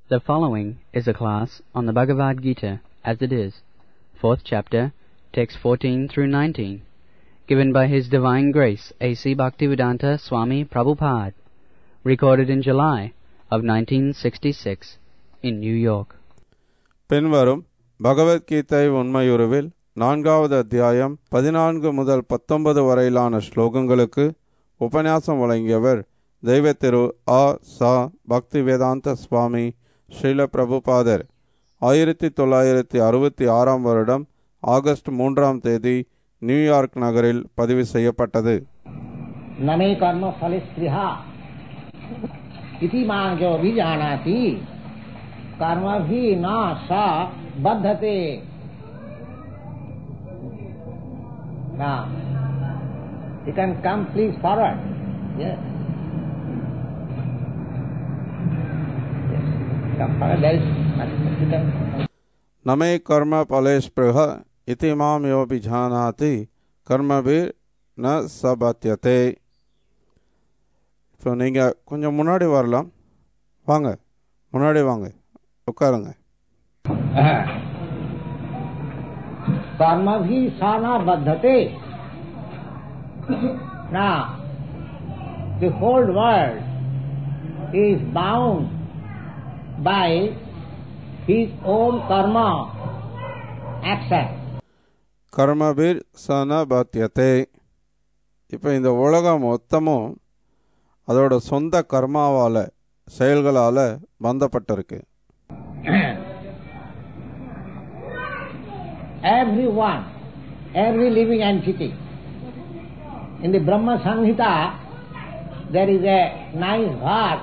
The following is a class on the Bhagavad Gita as it is, fourth chapter, texts 14 through 19, given by His Divine Grace A.C. Bhaktivedanta Swami Prabhupada, recorded in July of 1966 in New York. பின்வரும் பகவத்கீதை உண்மையுருவில் நான்காவது அத்தியாயம் பதினான்கு முதல் பத்தொன்பது வரையிலான ஸ்லோகங்களுக்கு உபன்யாசம் வழங்கியவர் தெய்வ திரு ஆ சா பக்தி வேதாந்த சுவாமி ஸ்ரீல பிரபுபாதர் ஆயிரத்தி தொள்ளாயிரத்தி அறுபத்தி ஆறாம் வருடம் ஆகஸ்ட் மூன்றாம் தேதி நியூயார்க் நகரில் பதிவு செய்யப்பட்டது न मे कर्म फल स्पृहा इति मां जो भी जानाति कर्म भी न स बद्धते Now, you can come please forward. Yes. Yes. Come forward. There is you can நமே கர்ம பலேஸ்பிருக இதி மாம் யோபி ஜானாதி கர்மபீர் ந சபத்தியதே இப்போ நீங்கள் கொஞ்சம் முன்னாடி வரலாம் வாங்க முன்னாடி வாங்க உட்காருங்க कर्म भी सा न बद्धते Now, the whole world is bound by his own karma action. கர்மபீர் சன பாத்தியதே இப்போ இந்த உலகம் மொத்தமும் அதோட சொந்த கர்மாவால் செயல்களால் பந்தப்பட்டிருக்கு Everyone, every living entity. In the Brahma Samhita, there is a nice verse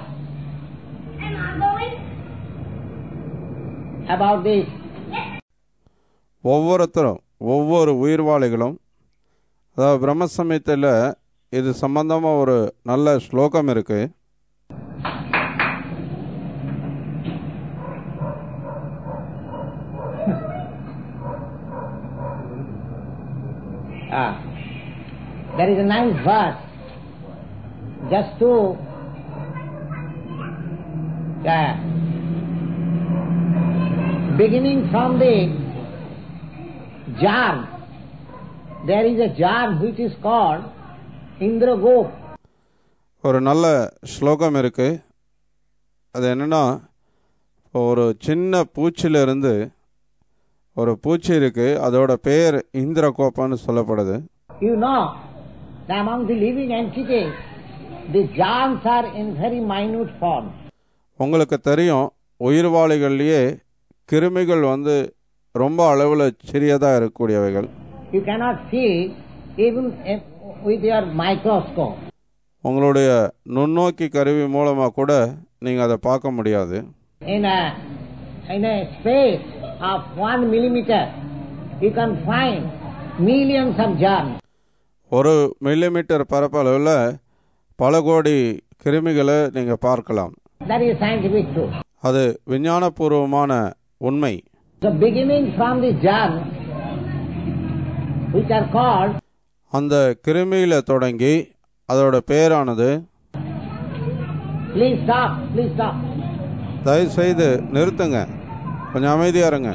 about this. ஒவ்வொருத்தரும் ஒவ்வொரு உயிர்வாளிகளும் அதாவது பிரம்மசமயத்தில் இது சம்பந்தமாக ஒரு நல்ல ஸ்லோகம் இருக்குது Ah, there is a nice verse just to uh, beginning from the jar, there is a jar which is called Indragop. ஒரு நல்ல ஸ்லோகம் இருக்குது அது என்னென்னா ஒரு சின்ன பூச்சிலிருந்து ஒரு பூச்சி இருக்குது அதோட பெயர் இந்திரகோப்பன்னு சொல்லப்படுது You know that among the living entities, the germs are in very minute form. உங்களுக்கு தெரியும் உயிர்வாளிகள்லேயே கிருமிகள் வந்து ரொம்ப அளவில் சிறியதாக இருக்கக்கூடியவைகள் You cannot see even if, with your microscope. உங்களுடைய நுண்ணோக்கி கருவி மூலமாக கூட நீங்கள் அதை பார்க்க முடியாது In a, in a space of one millimeter, you can find millions of germs. ஒரு மில்லிமீட்டர் பரப்பளவில் பல கோடி கிருமிகளை நீங்கள் பார்க்கலாம் That is scientific truth. அது விஞ்ஞானபூர்வமான உண்மை So beginning from the germs, which are called அந்த கிருமியில தொடங்கி அதோட பேரானது Please stop, please stop. தயவு செய்து நிறுத்துங்க கொஞ்சம் அமைதியா இருங்க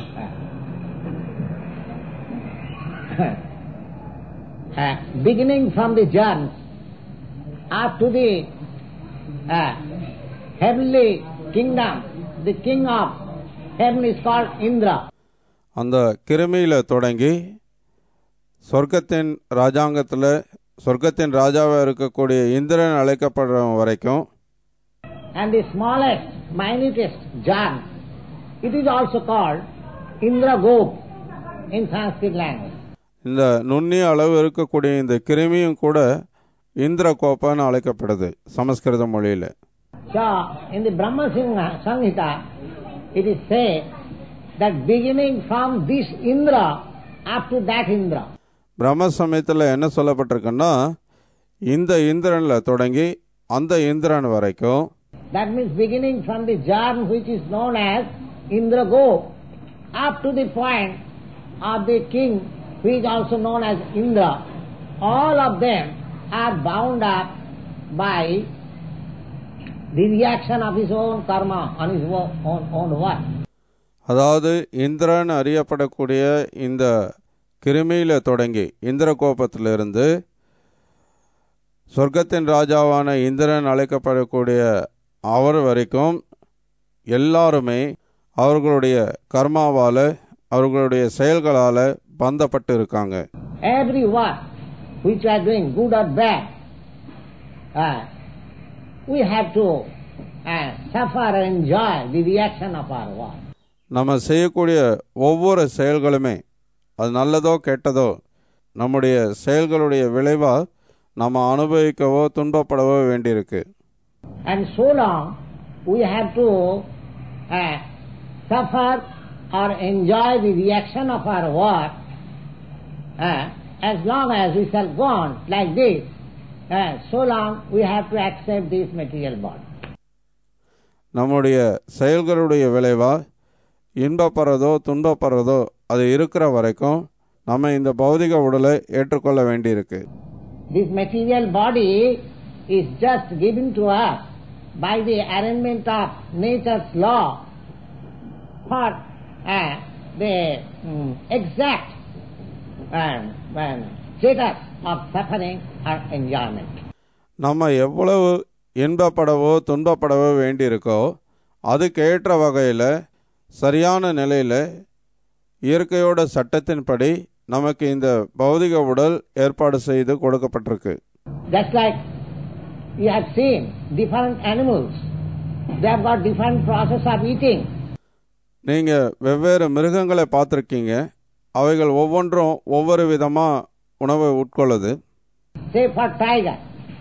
Uh, beginning from the germs up to the uh, heavenly kingdom, the king of heaven is called Indra. அந்த கிருமியில தொடங்கி சொர்க்கத்தின் ராஜாங்கத்தில் சொர்க்கத்தின் ராஜாவாக இருக்கக்கூடிய இந்திரன் அழைக்கப்படுற வரைக்கும் And the smallest, minutest germ, it is also called Indra Gop in Sanskrit language. இந்த நுண்ணிய அளவு இருக்கக்கூடிய இந்த கிருமியும் கூட இந்திர கோப்பன்னு அழைக்கப்படுது சமஸ்கிருத மொழியில் So, in the Brahma Sangha- Samhita, it is said that beginning from this Indra up to that Indra, பிரம்ம சமயத்தில் என்ன சொல்லப்பட்டிருக்குன்னா இந்த இந்திரனில் தொடங்கி அந்த இந்திரன் வரைக்கும் that means beginning from the germ which is known as Indra Gop up to the point of the king who is also known as Indra, all of them are bound up by the reaction of his own karma on his wo- own, own work. அதாவது இந்திரன் அறியப்படக்கூடிய இந்த கிருமியில தொடங்கி இந்திர கோபத்திலிருந்து சொர்க்கத்தின் ராஜாவான இந்திரன் அழைக்கப்படக்கூடிய அவர் வரைக்கும் எல்லாருமே அவர்களுடைய கர்மாவால அவர்களுடைய செயல்களால பந்தப்பட்டு இருக்காங்க Every work which we are doing, good or bad, uh, we have to uh, suffer and enjoy the reaction of our work. நம்ம செய்யக்கூடிய ஒவ்வொரு செயல்களுமே அது நல்லதோ கெட்டதோ நம்முடைய செயல்களுடைய விளைவா நம்ம அனுபவிக்கவோ துன்பப்படவோ வேண்டியிருக்கு And so long we have to uh, suffer or enjoy the reaction of our work, uh, as long as we shall go on like this, uh, so long we have to accept this material body. நம்முடைய செயல்களுடைய விளைவா இன்பப்படுறதோ துன்பப்படுறதோ அது இருக்கிற வரைக்கும் நம்ம இந்த பௌதிக உடலை ஏற்றுக்கொள்ள வேண்டியிருக்கு This material body is just given to us by the arrangement of nature's law for uh, the mm, exact um, um, status of suffering or enjoyment. நம்ம எவ்வளவு இன்பப்படவோ துன்பப்படவோ வேண்டியிருக்கோ அதுக்கேற்ற வகையில் சரியான நிலையில் இயற்கையோட சட்டத்தின்படி நமக்கு இந்த பௌதிக உடல் ஏற்பாடு செய்து கொடுக்கப்பட்டிருக்கு Just like you have seen different animals, they have got different process of eating. நீங்கள் வெவ்வேறு மிருகங்களை பார்த்துருக்கீங்க அவைகள் ஒவ்வொன்றும் ஒவ்வொரு விதமாக உணவை உட்கொள்ளுது Say for tiger,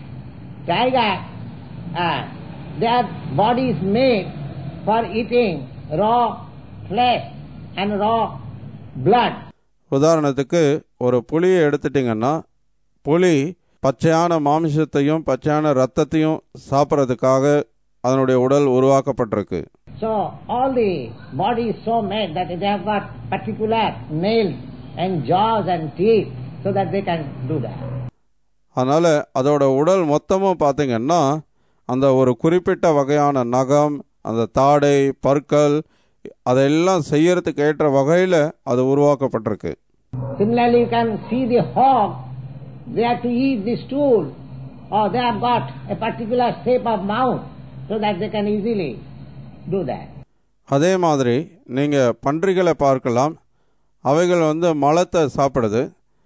tiger, uh, their body is made for eating raw flesh and raw blood. உதாரணத்துக்கு ஒரு புலியை எடுத்துட்டிங்கன்னா புலி பச்சையான மாமிசத்தையும் பச்சையான ரத்தத்தையும் சாப்பிட்றதுக்காக அதனுடைய உடல் உருவாக்கப்பட்டிருக்கு So all the body is so made that they have got particular nails and jaws and teeth so that they can do that. அதனால் அதோட உடல் மொத்தமும் பார்த்தீங்கன்னா அந்த ஒரு குறிப்பிட்ட வகையான நகம் அந்த தாடை பற்கள் அதெல்லாம் செய்யறதுக்கு ஏற்ற வகையில் அது உருவாக்கப்பட்டிருக்கு Similarly, you can see the hog, they have to eat the stool, or they have got a particular shape of mouth so that they can easily do that. அதே மாதிரி நீங்கள் பன்றிகளை பார்க்கலாம் அவைகள் வந்து மலத்தை சாப்பிடுது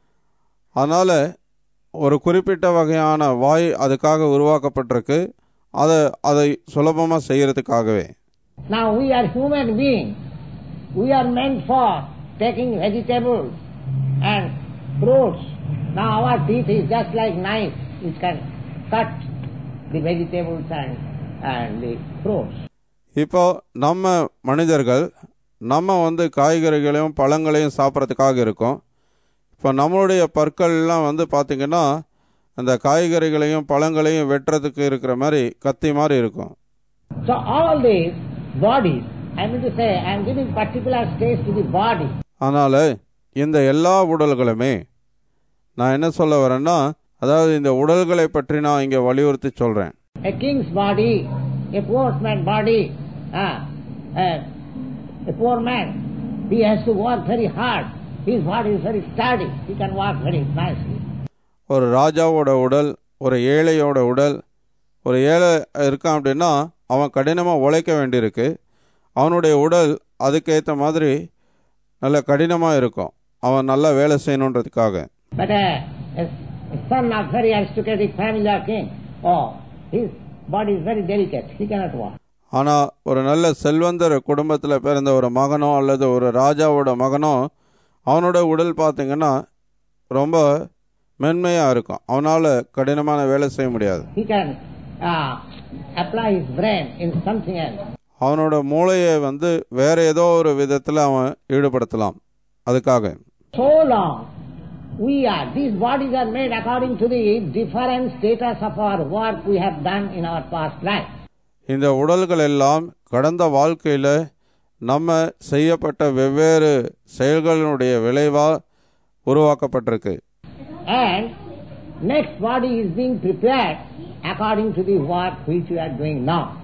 அதனால் ஒரு குறிப்பிட்ட வகையான வாய் அதுக்காக உருவாக்கப்பட்டிருக்கு அதை அதை சுலபமாக செய்யறதுக்காகவே Now we are human beings. We are meant for taking vegetables and fruits. Now our teeth is just like knife which can cut the vegetables and, and the fruits. இப்போ நம்ம மனிதர்கள் நம்ம வந்து காய்கறிகளையும் பழங்களையும் சாப்பிட்றதுக்காக இருக்கோம் இப்போ நம்மளுடைய பற்கள்லாம் வந்து பார்த்திங்கன்னா அந்த காய்கறிகளையும் பழங்களையும் வெட்டுறதுக்கு இருக்கிற மாதிரி கத்தி மாதிரி இருக்கும் So all these bodies, I mean to say, I am giving particular states to the body. அதனால் இந்த எல்லா உடல்களுமே நான் என்ன சொல்ல வரேன்னா அதாவது இந்த உடல்களை பற்றி நான் இங்கே வலியுறுத்தி சொல்கிறேன் A king's body, a poor man's body, ah, uh, a poor man, he has to work very hard. His body is very sturdy. He can work very nicely. ஒரு ராஜாவோட உடல் ஒரு ஏழையோட உடல் ஒரு ஏழை இருக்கான் அப்படின்னா அவன் கடினமாக உழைக்க வேண்டியிருக்கு அவனுடைய உடல் அதுக்கேற்ற மாதிரி நல்ல கடினமாக இருக்கும் அவன் நல்லா வேலை செய்யணுன்றதுக்காக But a, a, a son of very aristocratic family or king, oh, his body is very delicate. He cannot walk. ஆனால் ஒரு நல்ல செல்வந்தர் குடும்பத்தில் பிறந்த ஒரு மகனோ அல்லது ஒரு ராஜாவோட மகனோ அவனோட உடல் பார்த்தீங்கன்னா ரொம்ப மென்மையாக இருக்கும் அவனால் கடினமான வேலை செய்ய முடியாது He can uh, apply his brain in something else. அவனோட மூளையை வந்து வேற ஏதோ ஒரு விதத்தில் அவன் ஈடுபடுத்தலாம் அதுக்காக So long we are, these bodies are made according to the different status of our work we have done in our past life. இந்த உடல்கள் எல்லாம் கடந்த வாழ்க்கையில் நம்ம செய்யப்பட்ட வெவ்வேறு செயல்களினுடைய விளைவாக உருவாக்கப்பட்டிருக்கு And next body is being prepared according to the work which we are doing now.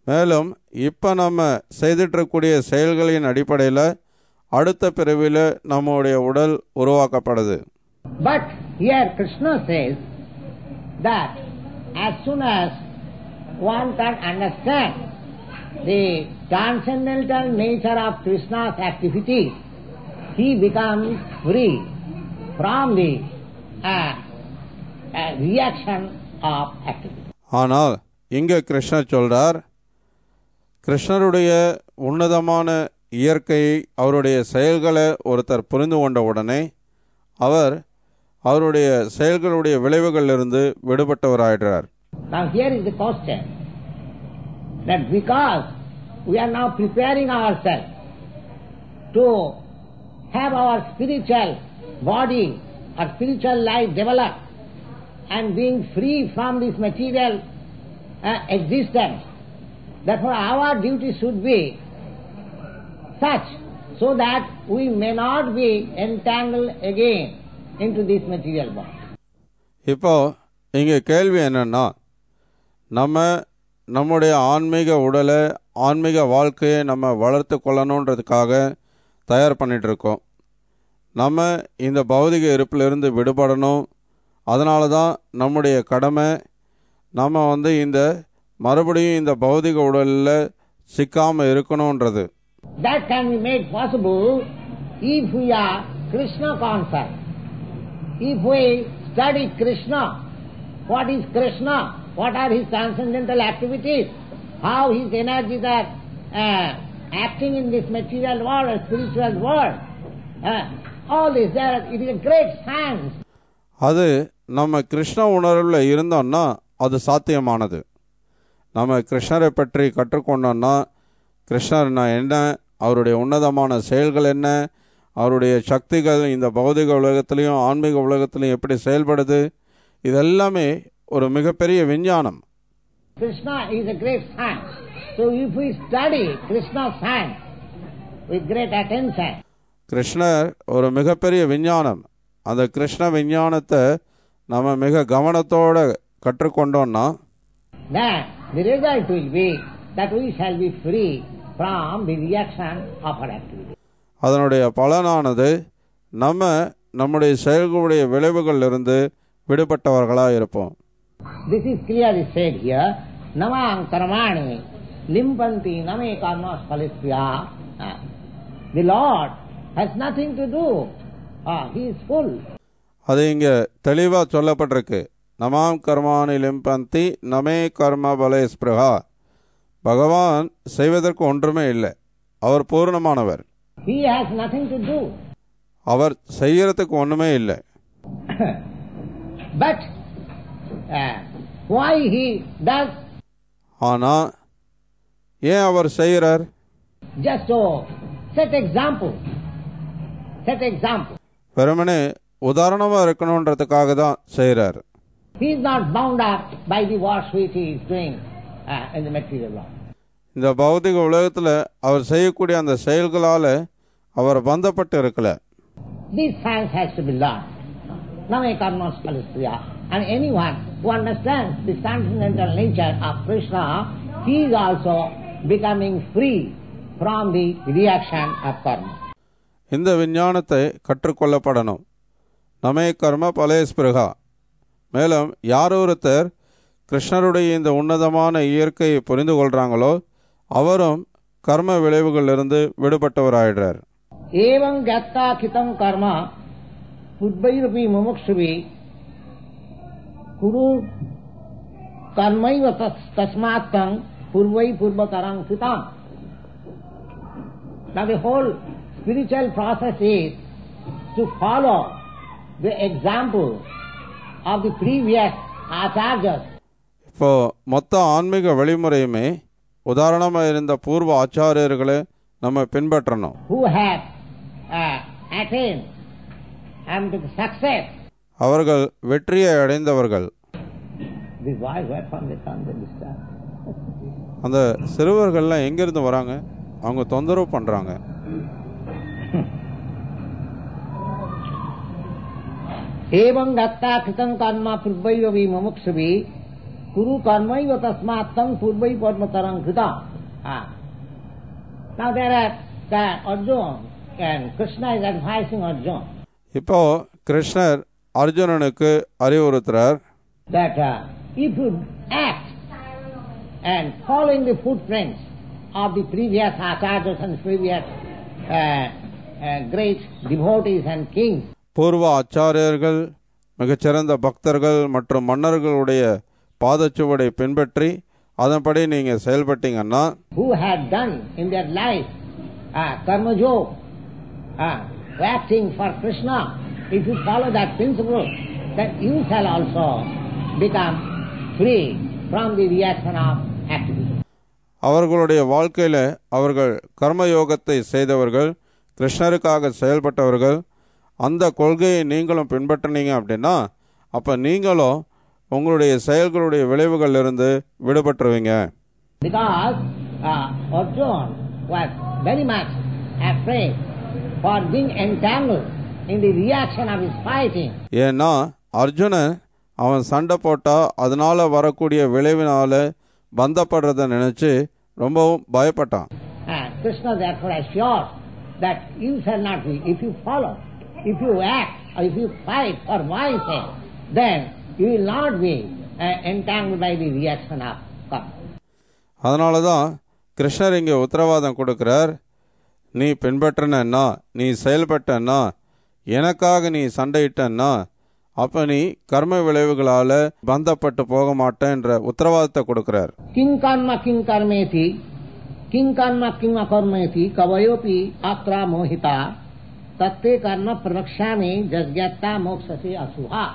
மேலும் இப்போ நம்ம செய்துட்ருக்கூடிய செயல்களின் அடிப்படையில் அடுத்த பிறவியில் நம்முடைய உடல் உருவாக்கப்படுது But here Krishna says that as soon as one can understand the transcendental nature of Krishna's activities, he becomes free from the uh, uh, reaction of activity. ஆனால் இங்கே கிருஷ்ணர் சொல்றார் கிருஷ்ணருடைய உன்னதமான இயற்கையை அவருடைய செயல்களை ஒருத்தர் புரிந்து கொண்ட உடனே அவர் அவருடைய செயல்களுடைய விளைவுகளிலிருந்து விடுபட்டவராயிடுறார் Now here is the question that because we are now preparing ourselves to have our spiritual body or spiritual life develop and being free from this material uh, existence, therefore our duty should be such so that we may not be entangled again into this material body. இப்போ இங்கே கேள்வி என்னன்னா நம்ம நம்முடைய ஆன்மீக உடலை ஆன்மீக வாழ்க்கையை நம்ம வளர்த்து கொள்ளணுன்றதுக்காக தயார் பண்ணிட்டு இருக்கோம் நம்ம இந்த பௌதிக இருப்பிலிருந்து விடுபடணும் அதனால தான் நம்முடைய கடமை நம்ம வந்து இந்த மறுபடியும் இந்த பௌதிக உடலில் சிக்காமல் இருக்கணுன்றது That can be made possible if we are Krishna conscious. If we study Krishna, what is Krishna? What are his transcendental activities? How his energies are uh, acting in this material world or spiritual world? Uh, all this, there, it is a great science. அது நம்ம கிருஷ்ண உணர்வில் இருந்தோம்னா அது சாத்தியமானது நம்ம கிருஷ்ணரை பற்றி கற்றுக்கொண்டோம்னா கிருஷ்ணர்னா என்ன அவருடைய உன்னதமான செயல்கள் என்ன அவருடைய சக்திகள் இந்த பௌதிக உலகத்திலையும் ஆன்மீக உலகத்திலையும் எப்படி செயல்படுது இதெல்லாமே ஒரு மிகப்பெரிய விஞ்ஞானம் Krishna is a great science. So if we study Krishna science with great attention, கிருஷ்ணர் ஒரு மிகப்பெரிய விஞ்ஞானம் அந்த கிருஷ்ண விஞ்ஞானத்தை நம்ம மிக கவனத்தோட கற்றுக்கொண்டோம்னா then the result will be that we shall be free from the reaction of our activity. அதனுடைய பலனானது நம்ம நம்முடைய செயல்களுடைய விளைவுகளிலிருந்து விடுபட்டவர்களாக இருப்போம் This is clearly said here. Namam karmani limpanti name karma phalisya. Ah. The Lord has nothing to do. Ah, he is full. அது இங்கே தெளிவாக சொல்லப்பட்டிருக்கு நமாம் கர்மானி லிம்பந்தி நமே கர்ம பலே ஸ்பிருகா பகவான் செய்வதற்கு ஒன்றுமே இல்லை அவர் பூர்ணமானவர் He has nothing to do. அவர் செய்யறதுக்கு ஒன்றுமே இல்லை But uh, why he does ஆனால் ஏன் அவர் செய்கிறார் just to set example. Set example. வெறுமனே உதாரணமாக இருக்கணுன்றதுக்காக தான் செய்கிறார் He is not bound up by the wash which he is doing uh, in the material world. இந்த பௌதிக உலகத்தில் அவர் செய்யக்கூடிய அந்த செயல்களால் அவர் பந்தப்பட்டு இருக்கல This science has to be learned. Name karmas palisya. And anyone who understands the transcendental nature of Krishna, he is also becoming free from the reaction of karma. இந்த விஞ்ஞானத்தை கற்றுக்கொள்ளப்படணும் நமே கர்ம பலேஸ்பிருகா மேலும் யார் ஒருத்தர் கிருஷ்ணருடைய இந்த உன்னதமான இயற்கையை புரிந்து கொள்கிறாங்களோ அவரும் கர்ம விளைவுகளிலிருந்து விடுபட்டவராயிடுறார் Evam gyatta khitam karma pudvairupi mumuksuvi kuru karmaiva tas- tasmattam purvai purvatarang khitam. Now the whole spiritual process is to follow the example of the previous acharyas இப்போ மொத்த ஆன்மீக வழிமுறையுமே உதாரணமாக இருந்த பூர்வ ஆச்சாரியர்களை நம்ம பின்பற்றணும் who have uh, attained and the success. அவர்கள் வெற்றியை அடைந்தவர்கள் These boys were from the sun, they disturb. அந்த சிறுவர்கள்லாம் எங்கேருந்து வராங்க அவங்க தொந்தரவு பண்ணுறாங்க एवं दत्ता कृतं कर्म पूर्वैरवि मुमुक्षुभि Kuru karmaiva tasmattam purvai padmatarang krita. Ah. Now there are the Arjuna and Krishna is advising Arjuna இப்போ கிருஷ்ணர் அர்ஜுனனுக்கு அறிவுறுத்துறார் that uh, if you act and following the footprints of the previous acharyas and previous uh, uh, great devotees and kings, பூர்வ ஆச்சாரியர்கள் மிகச்சிறந்த பக்தர்கள் மற்றும் மன்னர்களுடைய பாதச்சுவடை பின்பற்றி அதன்படி நீங்கள் செயல்பட்டீங்கன்னா who had done in their life uh, karma yoga, uh, acting for Krishna, if you follow that principle, then you shall also become free from the reaction of activity. அவர்களுடைய வாழ்க்கையில் அவர்கள் கர்மயோகத்தை செய்தவர்கள் கிருஷ்ணருக்காக செயல்பட்டவர்கள் அந்த கொள்கையை நீங்களும் பின்பற்றினீங்க அப்படின்னா அப்போ நீங்களும் உங்களுடைய செயல்களுடைய விளைவுகளிலிருந்து விடுபட்டுருவீங்க Because uh, Arjuna was very much afraid for being entangled in the reaction of his fighting. ஏன்னா அர்ஜுனன் அவன் சண்டை போட்டால் அதனால வரக்கூடிய விளைவினால பந்தப்படுறத நினச்சி ரொம்பவும் பயப்பட்டான் And Krishna therefore assures that you shall not be, if you follow, if you act, or if you fight for my sake, then you will not be uh, entangled by the reaction of karma. அதனால தான் கிருஷ்ணர் இங்கே உத்தரவாதம் கொடுக்கிறார் நீ பின்பற்றினா நீ செயல்பட்டன்னா எனக்காக நீ சண்டையிட்டன்னா அப்போ நீ கர்ம விளைவுகளால் பந்தப்பட்டு போக மாட்டேன்ற உத்தரவாதத்தை கொடுக்கிறார் किं कर्म किं कर्मेति किं कर्म किं अकर्मेति कवयोपि अत्र मोहिता तत्ते कर्म प्रवक्ष्यामि जज्ञाता मोक्ष से अशुभा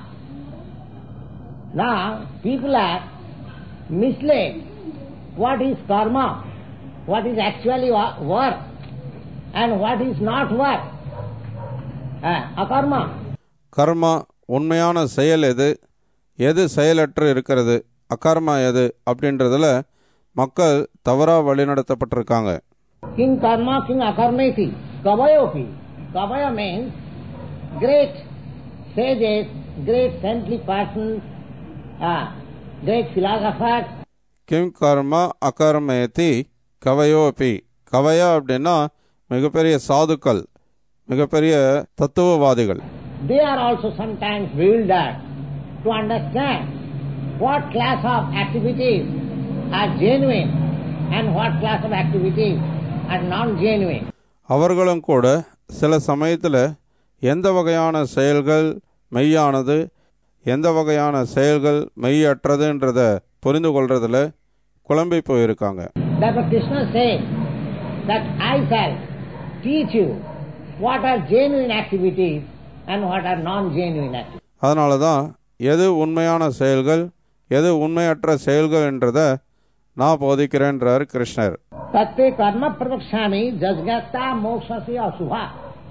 Now, people are misled what is karma, what is actually wa- work, and what is not work. Uh, akarma. கர்மா உண்மையான செயல் எது எது செயலற்று இருக்கிறது அகர்மா எது அப்படின்றதுல மக்கள் தவறாக வழிநடத்தப்பட்டிருக்காங்க King karma, king akarmeti, kavayopi. Kavaya means great sages, great saintly persons, uh, great philosophers, கிம் கர்மா அகர்மேதி கவயோபி கவயா அப்படின்னா மிகப்பெரிய சாதுக்கள் மிகப்பெரிய தத்துவவாதிகள் they are also sometimes bewildered to understand what class of activities are genuine and what class of activities are non-genuine. அவர்களும் கூட சில சமயத்தில் எந்த வகையான செயல்கள் மெய்யானது எந்த வகையான செயல்கள் மெய்யற்றதுன்றத புரிந்து கொள்றதுல குழம்பி போயிருக்காங்க Therefore Krishna says that I shall teach you what are genuine activities and what are non-genuine activities. அதனால தான் எது உண்மையான செயல்கள் எது உண்மையற்ற செயல்கள் என்றதை நான் போதிக்கிறேன்றார் கிருஷ்ணர் तत्ते कर्म प्रवक्ष्यामि जजज्ञाता मोक्ष से अशुभा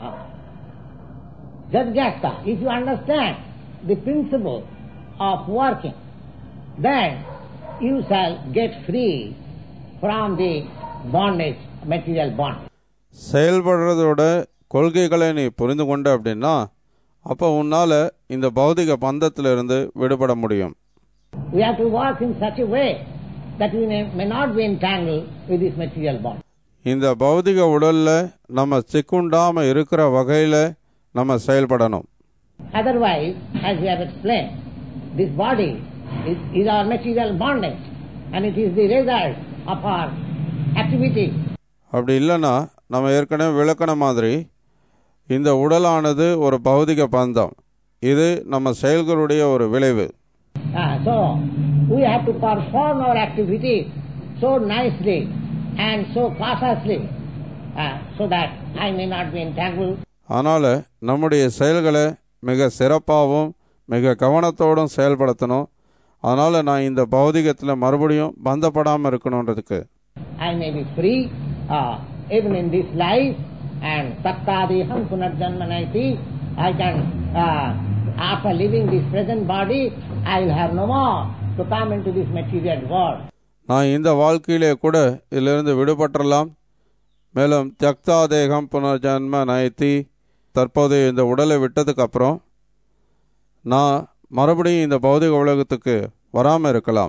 जजज्ञाता if you understand the principle of working then you shall get free from the bondage material bond செயல்படுறதோட கொள்கைகளை நீ புரிந்து கொண்ட அப்படின்னா அப்போ உன்னால் இந்த பௌதிக பந்தத்திலிருந்து விடுபட முடியும் we have to work in such a way that we may, may not be entangled with this material bond இந்த பௌதிக உடல்ல நம்ம சிக்குண்டாம இருக்கிற வகையில நம்ம செயல்படணும் otherwise as we have explained this body is, is our material bondage and it is the result of our activity அப்படி இல்லைன்னா நம்ம ஏற்கனவே விளக்கின மாதிரி இந்த உடலானது ஒரு பௌதிக பந்தம் இது நம்ம செயல்களுடைய ஒரு விளைவு Ah, so we have to perform our activities so nicely and so cautiously ah, so that I may not be entangled. அதனால் நம்முடைய செயல்களை மிக சிறப்பாகவும் மிக கவனத்தோடும் செயல்படுத்தணும் அதனால் நான் இந்த பௌதிகத்தில் மறுபடியும் பந்தப்படாமல் இருக்கணுன்றதுக்கு I may be free uh, even in this life and tattadeham punarjanmanati. I can, uh, after leaving this present body, I will have no more to come into this material world. நான் இந்த வாழ்க்கையிலே கூட இதிலிருந்து விடுபட்டுறலாம் மேலும் தியக்தா தேகம் புனர்ஜன்ம நயத்தி தற்போது இந்த உடலை விட்டதுக்கு அப்புறம் நான் மறுபடியும் இந்த பௌதிக உலகத்துக்கு வராமல் இருக்கலாம்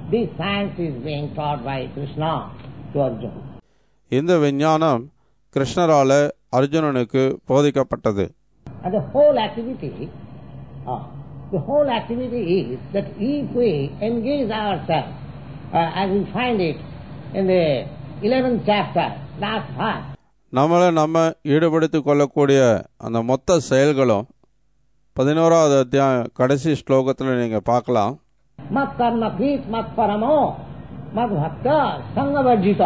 this science is being taught by Krishna to Arjuna. இந்த விஞ்ஞானம் கிருஷ்ணரால அர்ஜுனனுக்கு போதிக்கப்பட்டது And the whole activity, uh, the whole activity is that if we engage ourselves, uh, as we find it in the 11th chapter, last part, நம்மளை நம்ம ஈடுபடுத்திக் கொள்ளக்கூடிய அந்த மொத்த செயல்களும் பதினோராவது அத்தியாயம் கடைசி ஸ்லோகத்தில் நீங்கள் பார்க்கலாம் मत कर्म कृत मत परमो मत भक्त संगवर्जित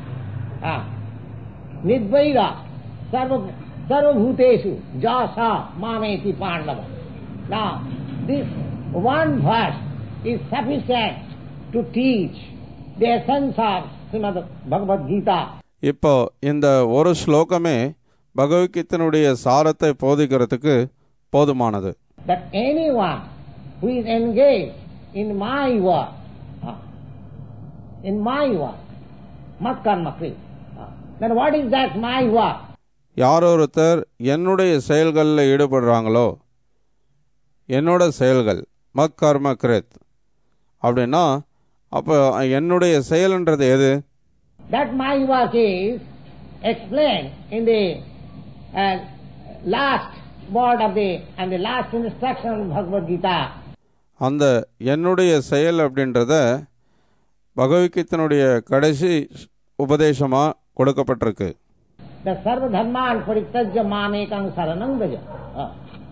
निर्वैर सर्व सर्वभूतेषु जासा मामेति Pandav Now, this one verse is sufficient to teach the essence of Srimad Bhagavad Gita. இப்போ இந்த ஒரு ஸ்லோகமே பகவத்கீதனுடைய சாரத்தை போதிக்கிறதுக்கு போதுமானது that anyone who is engaged in my work, uh, in my work, mat karma krit. Uh, Then what is that my work? யாரொருத்தர் என்னுடைய செயல்களில் ஈடுபடுறாங்களோ என்னோட செயல்கள் மக் கர்ம கிருத் அப்படின்னா அப்போ என்னுடைய செயல்ன்றது எது That my work is explained in the uh, last word of the and the last instruction of Bhagavad Gita. அந்த என்னுடைய செயல் அப்படின்றத பகவத்கீதனுடைய கடைசி உபதேசமாக கொடுக்கப்பட்டிருக்கு The sarva dharman paritajya mamekam saranam braja. Uh,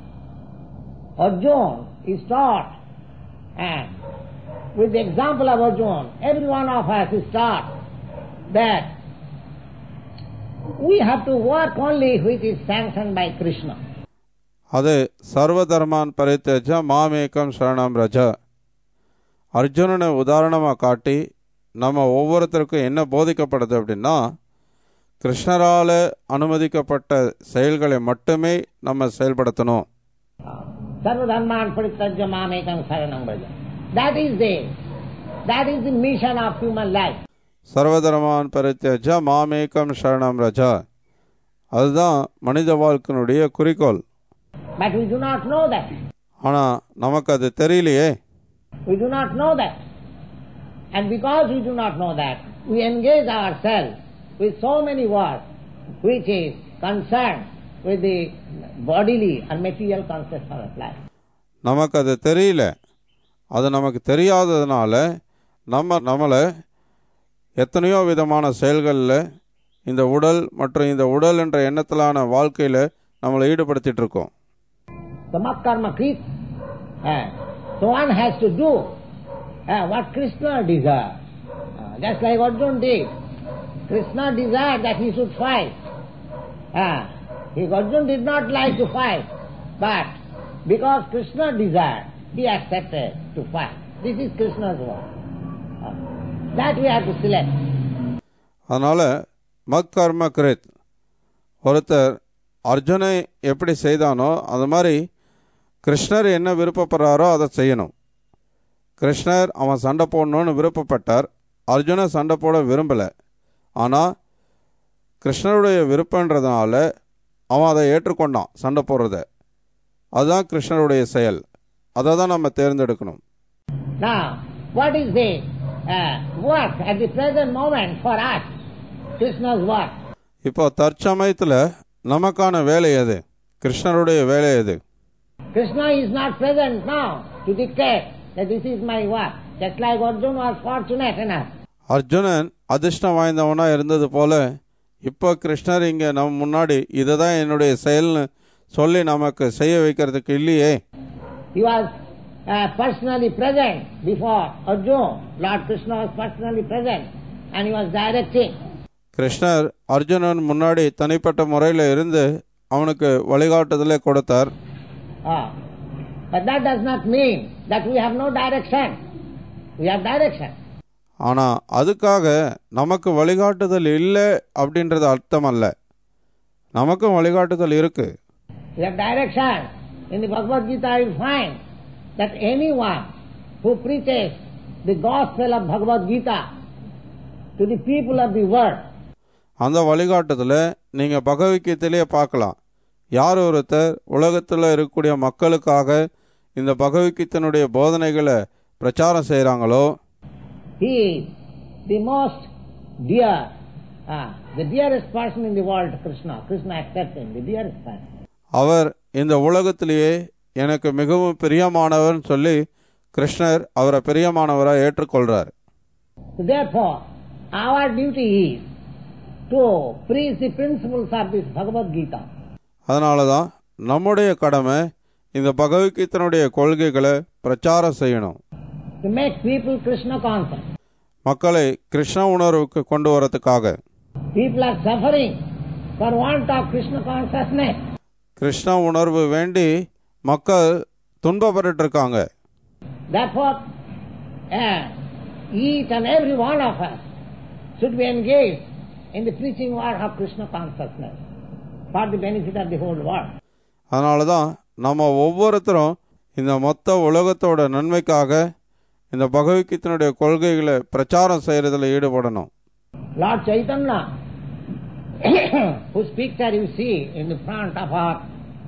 Arjuna is taught and with the example of Arjuna, every one of us is taught that we have to work only which is sanctioned by Krishna. அது சர்வ தர்மான் பரித்தேஜ மாமேக்கம் சரணம் ரஜ அர்ஜுனனை உதாரணமாக காட்டி நம்ம ஒவ்வொருத்தருக்கும் என்ன போதிக்கப்படுது அப்படின்னா கிருஷ்ணரால அனுமதிக்கப்பட்ட செயல்களை மட்டுமே நம்ம செயல்படுத்தணும் Sarva dharman paritajya mamekam saranam braja. That is the that is the mission of human life. சர்வதர்மான் பரித்தேஜ மாமேக்கம் சரணம் ரஜா அதுதான் மனித வாழ்க்கையினுடைய குறிக்கோள் But we do not know that. ஆனால் நமக்கு அது தெரியலையே We do not know that. And because we do not know that, we engage ourselves with so many work which is concerned with the bodily and material conception of life. நமக்கு அது தெரியல அது நமக்கு தெரியாததுனால நம்ம நம்மளை எத்தனையோ விதமான செயல்களில் இந்த உடல் மற்றும் இந்த உடல் என்ற எண்ணத்திலான வாழ்க்கையில் நம்மளை ஈடுபடுத்திட்டு இருக்கோம் The Makkarma Krit, uh, so one has to do uh, what Krishna desired. Uh, just like Arjuna did. Krishna desired that he should fight. Uh, he, Arjuna did not like to fight, but because Krishna desired, he accepted to fight. This is Krishna's work. Uh, that we have to select. அதனால் மக்கர்ம கிருத் ஒருத்தர் அர்ஜுனை எப்படி செய்தானோ அது மாதிரி கிருஷ்ணர் என்ன விருப்பப்படுறாரோ அதை செய்யணும் கிருஷ்ணர் அவன் சண்டை போடணும்னு விருப்பப்பட்டார் அர்ஜுனை சண்டை போட விரும்பலை ஆனால் கிருஷ்ணருடைய விருப்பன்றதுனால அவன் அதை ஏற்றுக்கொண்டான் சண்டை போடுறத அதுதான் கிருஷ்ணருடைய செயல் அதை தான் நம்ம தேர்ந்தெடுக்கணும் Now, what is the uh, work at the present moment for us? Krishna's work. இப்போ தற்சமயத்தில் நமக்கான வேலை எது கிருஷ்ணருடைய வேலை எது Krishna is not present now to dictate that this is my work. Just like Arjuna was fortunate enough. Arjunan அதிர்ஷ்டம் வாய்ந்தவனா இருந்தது போல இப்போ கிருஷ்ணர் இங்கே நம்ம முன்னாடி இதை தான் என்னுடைய செயல்னு சொல்லி நமக்கு செய்ய வைக்கிறதுக்கு இல்லையே He was uh, personally present before Arjuna. Lord Krishna was personally present and he was directing. கிருஷ்ணர் அர்ஜுனன் முன்னாடி தனிப்பட்ட முறையில் இருந்து அவனுக்கு வழிகாட்டுதலை கொடுத்தார் Ah. But that does not mean that we have no direction. We have direction. ஆனால் அதுக்காக நமக்கு வழிகாட்டுதல் இல்லை அப்படின்றது அர்த்தம் அல்ல நமக்கும் வழிகாட்டுதல் இருக்கு We have direction. In the Bhagavad Gita you find that anyone who preaches the gospel of Bhagavad Gita to the people of the world, அந்த வழிகாட்டுதலை நீங்கள் பகவத்கீதையிலேயே பார்க்கலாம் யார் ஒருத்தர் உலகத்தில் இருக்கக்கூடிய மக்களுக்காக இந்த பகவத்கீதனுடைய போதனைகளை பிரச்சாரம் செய்கிறாங்களோ He is the most dear, ah, the dearest person in the world to Krishna. Krishna accepts him, the dearest person. அவர் இந்த உலகத்திலேயே எனக்கு மிகவும் பிரியமானவர்னு சொல்லி கிருஷ்ணர் அவரை பிரியமானவராக ஏற்றுக்கொள்றார் So therefore, our duty is to preach the principles of this Bhagavad Gita. அதனால தான் நம்முடைய கடமை இந்த பகவத்கீதனுடைய கொள்கைகளை பிரச்சாரம் செய்யணும் to make people Krishna conscious. மக்களை கிருஷ்ண உணர்வுக்கு கொண்டு வரதுக்காக People are suffering for want of Krishna consciousness. Krishna உணர்வு வேண்டி மக்கள் துன்பப்பட்டு இருக்காங்க Therefore, uh, each and every one of us should be engaged in the preaching work of Krishna consciousness for the benefit of the whole world. அதனால தான் நம்ம ஒவ்வொருத்தரும் இந்த மொத்த உலகத்தோட நன்மைக்காக இந்த பகவத்கீதனுடைய கொள்கைகளை பிரச்சாரம் செய்கிறதுல ஈடுபடணும் Lord Chaitanya, whose picture you see in the front of our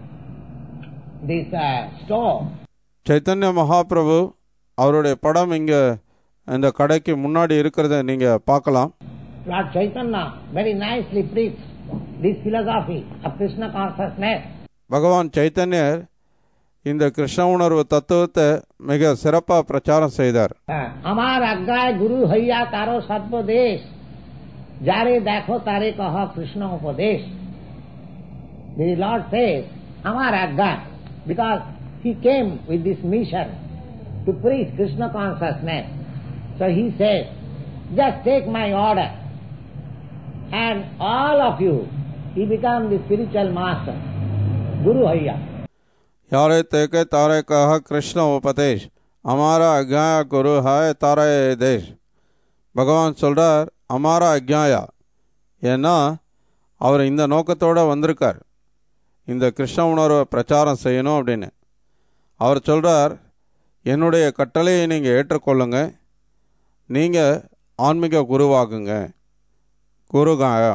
this uh, store, Chaitanya Mahaprabhu அவருடைய படம் இங்கே இந்த கடைக்கு முன்னாடி இருக்கிறத நீங்கள் பார்க்கலாம் Lord Chaitanya very nicely preached this philosophy of Krishna consciousness. பகவான் சைத்தன்யர் இந்த கிருஷ்ண உணர்வு தத்துவத்தை மிக சிறப்பாக பிரச்சாரம் செய்தார் আমার আজ্ঞায় গুরু হইয়া তারো সর্বদেশ যারে দেখো তারে কহ কৃষ্ণ উপদেশ The Lord says, আমার আজ্ঞা, because he came with this mission to preach Krishna consciousness. So he says, just take my order and all of you, he become the spiritual master, Guru Hayya. யாரே தேக்கே தாரே கஹ கிருஷ்ண உபதேஷ் அமாரா அக்ஞாய குரு ஹாய் தாரே தேஷ் பகவான் சொல்றார் அமாரா அக்ஞாயா ஏன்னா அவர் இந்த நோக்கத்தோட வந்திருக்கார் இந்த கிருஷ்ண உணர்வை பிரச்சாரம் செய்யணும் அப்படின்னு அவர் சொல்றார் என்னுடைய கட்டளையை நீங்கள் ஏற்றுக்கொள்ளுங்க நீங்கள் ஆன்மீக குருவாகுங்க குருகாயா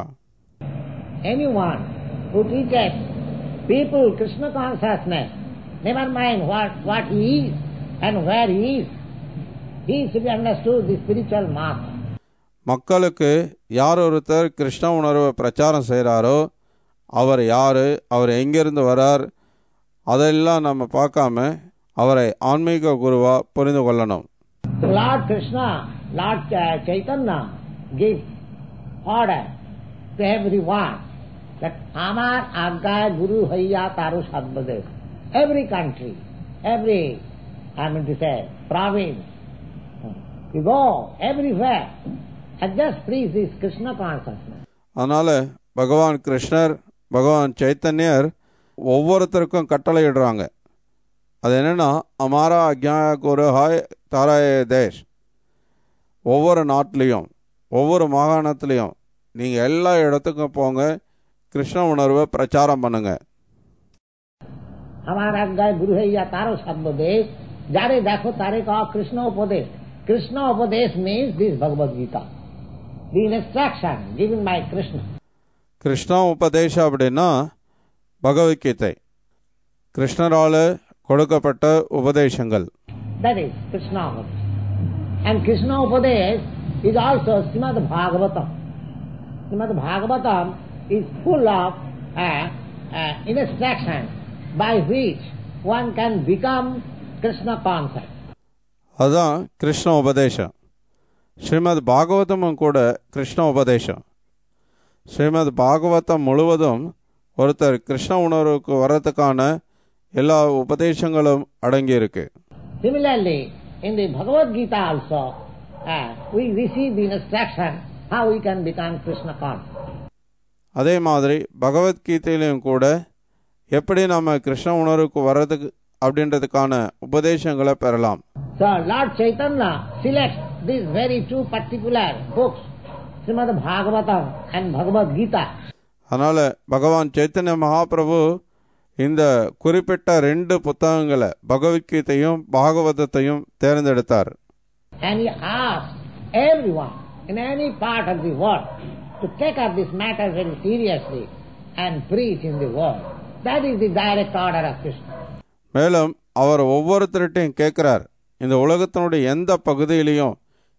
anyone who teaches people Krishna consciousness, never mind what, what he is and where he is, he should be understood the spiritual master. மக்களுக்கு யார் ஒருத்தர் கிருஷ்ண உணர்வை பிரச்சாரம் செய்கிறாரோ அவர் யார் அவர் எங்கிருந்து வரார் அதெல்லாம் நம்ம பார்க்காம அவரை ஆன்மீக குருவா புரிந்து கொள்ளணும் So Lord Krishna, Lord uh, Chaitanya gives order to everyone that Amar Agga Guru Hayya Taru Sadbadev. Every country, every, I mean to say, province, you go everywhere and just preach this Krishna consciousness. அதனால் பகவான் கிருஷ்ணர் பகவான் சைத்தன்யர் ஒவ்வொருத்தருக்கும் கட்டளையிடுறாங்க அது என்னென்னா அமாரா அக்ஞாய குரு ஹாய் தாராய தேஷ் ஒவ்வொரு நாட்டிலையும் ஒவ்வொரு மாகாணத்துலேயும் நீங்கள் எல்லா இடத்துக்கும் போங்க கிருஷ்ண உணர்வை பிரச்சாரம் பண்ணுங்கள் আমার আজ্ঞায় গুরু হইয়া তারও সর্বদেশ যারে দেখো তারে কহ কৃষ্ণ উপদেশ কৃষ্ণ উপদেশ means this Bhagavad Gita the instruction given by Krishna. Krishna உபதேசம் அப்படின்னா பகவத்கீதை கிருஷ்ணரால் கொடுக்கப்பட்ட உபதேசங்கள் That is Krishna Upadesh. And Krishna Upadesh is also Srimad Bhagavatam. Srimad Bhagavatam is full of uh, uh, instructions by which one can become Krishna conscious. அதுதான் கிருஷ்ண உபதேசம் ஸ்ரீமத் பாகவதமும் கூட கிருஷ்ண உபதேசம் ஸ்ரீமத் பாகவதம் முழுவதும் ஒருத்தர் கிருஷ்ண உணர்வுக்கு வர்றதுக்கான எல்லா உபதேசங்களும் அடங்கியிருக்கு Similarly, in the Bhagavad Gita also, uh, we receive the instruction how we can become Krishna conscious. அதே மாதிரி பகவத்கீதையிலையும் கூட எப்படி நம்ம கிருஷ்ண உணர்வுக்கு வர்றதுக்கு அப்படின்றதுக்கான உபதேசங்களை பெறலாம் So Lord Chaitanya selects these very two particular books, Srimad Bhagavatam and Bhagavad Gita, அதனால் பகவான் சைத்தன்ய மகாபிரபு இந்த குறிப்பிட்ட ரெண்டு புத்தகங்களை பகவத்கீதையும் பாகவதத்தையும் தேர்ந்தெடுத்தார் and he asks everyone in any part of the world to take up this matter very seriously and preach in the world. That is the direct order of Krishna. மேலும் அவர் ஒவ்வொருத்தர்கிட்டையும் கேட்குறார் இந்த உலகத்தினுடைய எந்த பகுதியிலையும்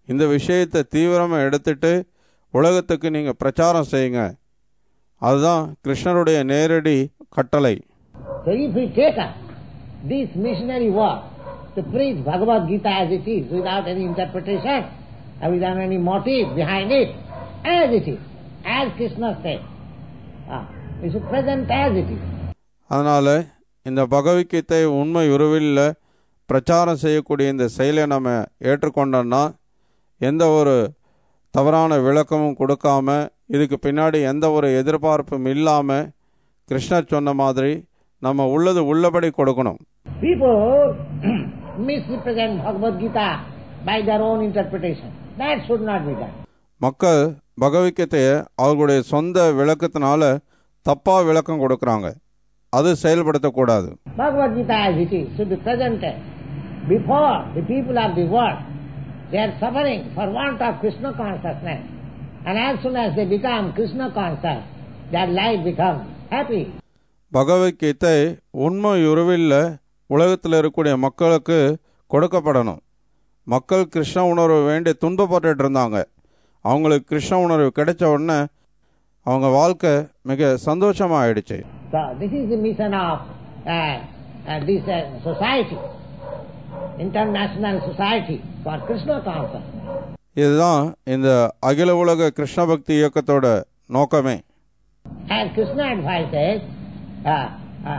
இந்த விஷயத்தை தீவிரமாக எடுத்துட்டு உலகத்துக்கு நீங்கள் பிரச்சாரம் செய்யுங்க அதுதான் கிருஷ்ணருடைய நேரடி கட்டளை So if we take up this missionary work to preach Bhagavad Gita as it is, without any interpretation, and without any motive behind it, as it is, as Krishna said, ah, we should present as it is. அதனால் இந்த பகவத்கீதை உண்மை உருவில் பிரச்சாரம் செய்யக்கூடிய இந்த செயலை நம்ம ஏற்றுக்கொண்டோம்னா எந்த ஒரு தவறான விளக்கமும் கொடுக்காம இதுக்கு பின்னாடி எந்த ஒரு எதிர்பார்ப்பும் இல்லாமல் கிருஷ்ணர் சொன்ன மாதிரி நம்ம உள்ளது உள்ளபடி கொடுக்கணும் People misrepresent Bhagavad Gita by their own interpretation. That should not be done. மக்கள் பகவத்கீதையை அவர்களுடைய சொந்த விளக்கத்தினால தப்பாக விளக்கம் கொடுக்குறாங்க அது செயல்படுத்தக்கூடாது Bhagavad Gita as it is should be presented before the people of the world. They are suffering for want of Krishna consciousness. And as soon as they become Krishna conscious, their life becomes happy. Bhagavad Gita உண்மை உருவில் உலகத்தில் இருக்கக்கூடிய மக்களுக்கு கொடுக்கப்படணும் மக்கள் கிருஷ்ண உணர்வு வேண்டி துன்பப்பட்டுட்டு இருந்தாங்க அவங்களுக்கு கிருஷ்ண உணர்வு கிடைச்ச உடனே அவங்க வாழ்க்கை மிக சந்தோஷமாக ஆயிடுச்சு So this is the mission of uh, uh, this uh, society, international society for Krishna consciousness. இதுதான் இந்த அகில உலக கிருஷ்ண பக்தி இயக்கத்தோட நோக்கமே As Krishna advises, uh, uh,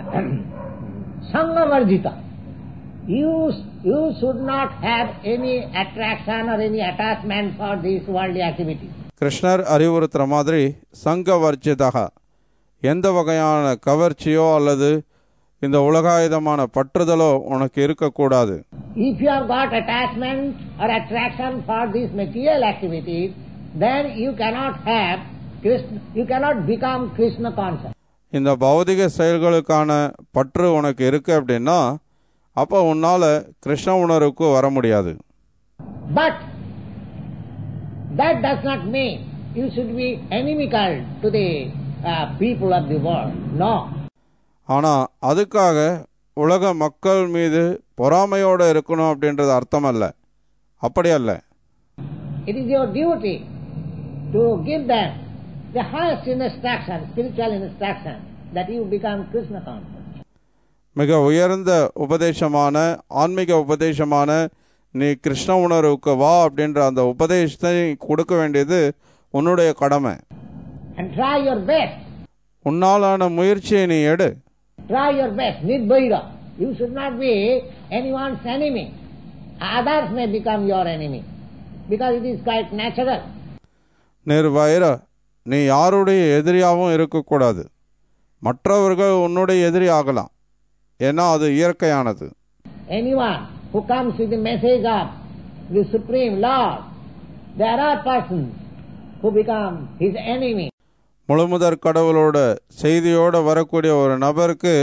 Sangavarjita. You, you should not have any attraction or any attachment for these worldly activities. கிருஷ்ணர் அறிவுறுத்துற மாதிரி சங்க வர்ஜிதக எந்த வகையான கவர்ச்சியோ அல்லது இந்த உலகாயுதமான பற்றுதலோ உனக்கு இருக்கக்கூடாது If you have got attachment or attraction for these material activities, then you cannot have Krishna, you cannot become Krishna conscious. இந்த பௌதிக செயல்களுக்கான பற்று உனக்கு இருக்கு அப்படின்னா அப்போ உன்னால் கிருஷ்ண உணர்வுக்கு வர முடியாது But that does not mean you should be inimical to the uh, people of the world. No. ஆனால் அதுக்காக உலக மக்கள் மீது பொறாமையோடு இருக்கணும் அப்படின்றது அர்த்தம் அல்ல அப்படி அல்ல It is your duty to give them the highest instruction, spiritual instruction, that you become Krishna conscious. மிக உயர்ந்த உபதேசமான ஆன்மீக உபதேசமான நீ கிருஷ்ண உணர்வுக்கு வா அப்படின்ற அந்த உபதேசத்தை கொடுக்க வேண்டியது உன்னுடைய கடமை And try your best. உன்னாலான முயற்சியை நீ எடு Try your best. Nidvaira. You should not be anyone's enemy. Others may become your enemy. Because it is quite natural. நிர்வயிர நீ யாருடைய எதிரியாகவும் இருக்கக்கூடாது மற்றவர்கள் உன்னுடைய எதிரி ஆகலாம் ஏன்னா அது இயற்கையானது Anyone who comes with the message of the Supreme Lord, there are persons who become his enemy. முழுமுதற் கடவுளோட செய்தியோடு வரக்கூடிய ஒரு நபருக்கு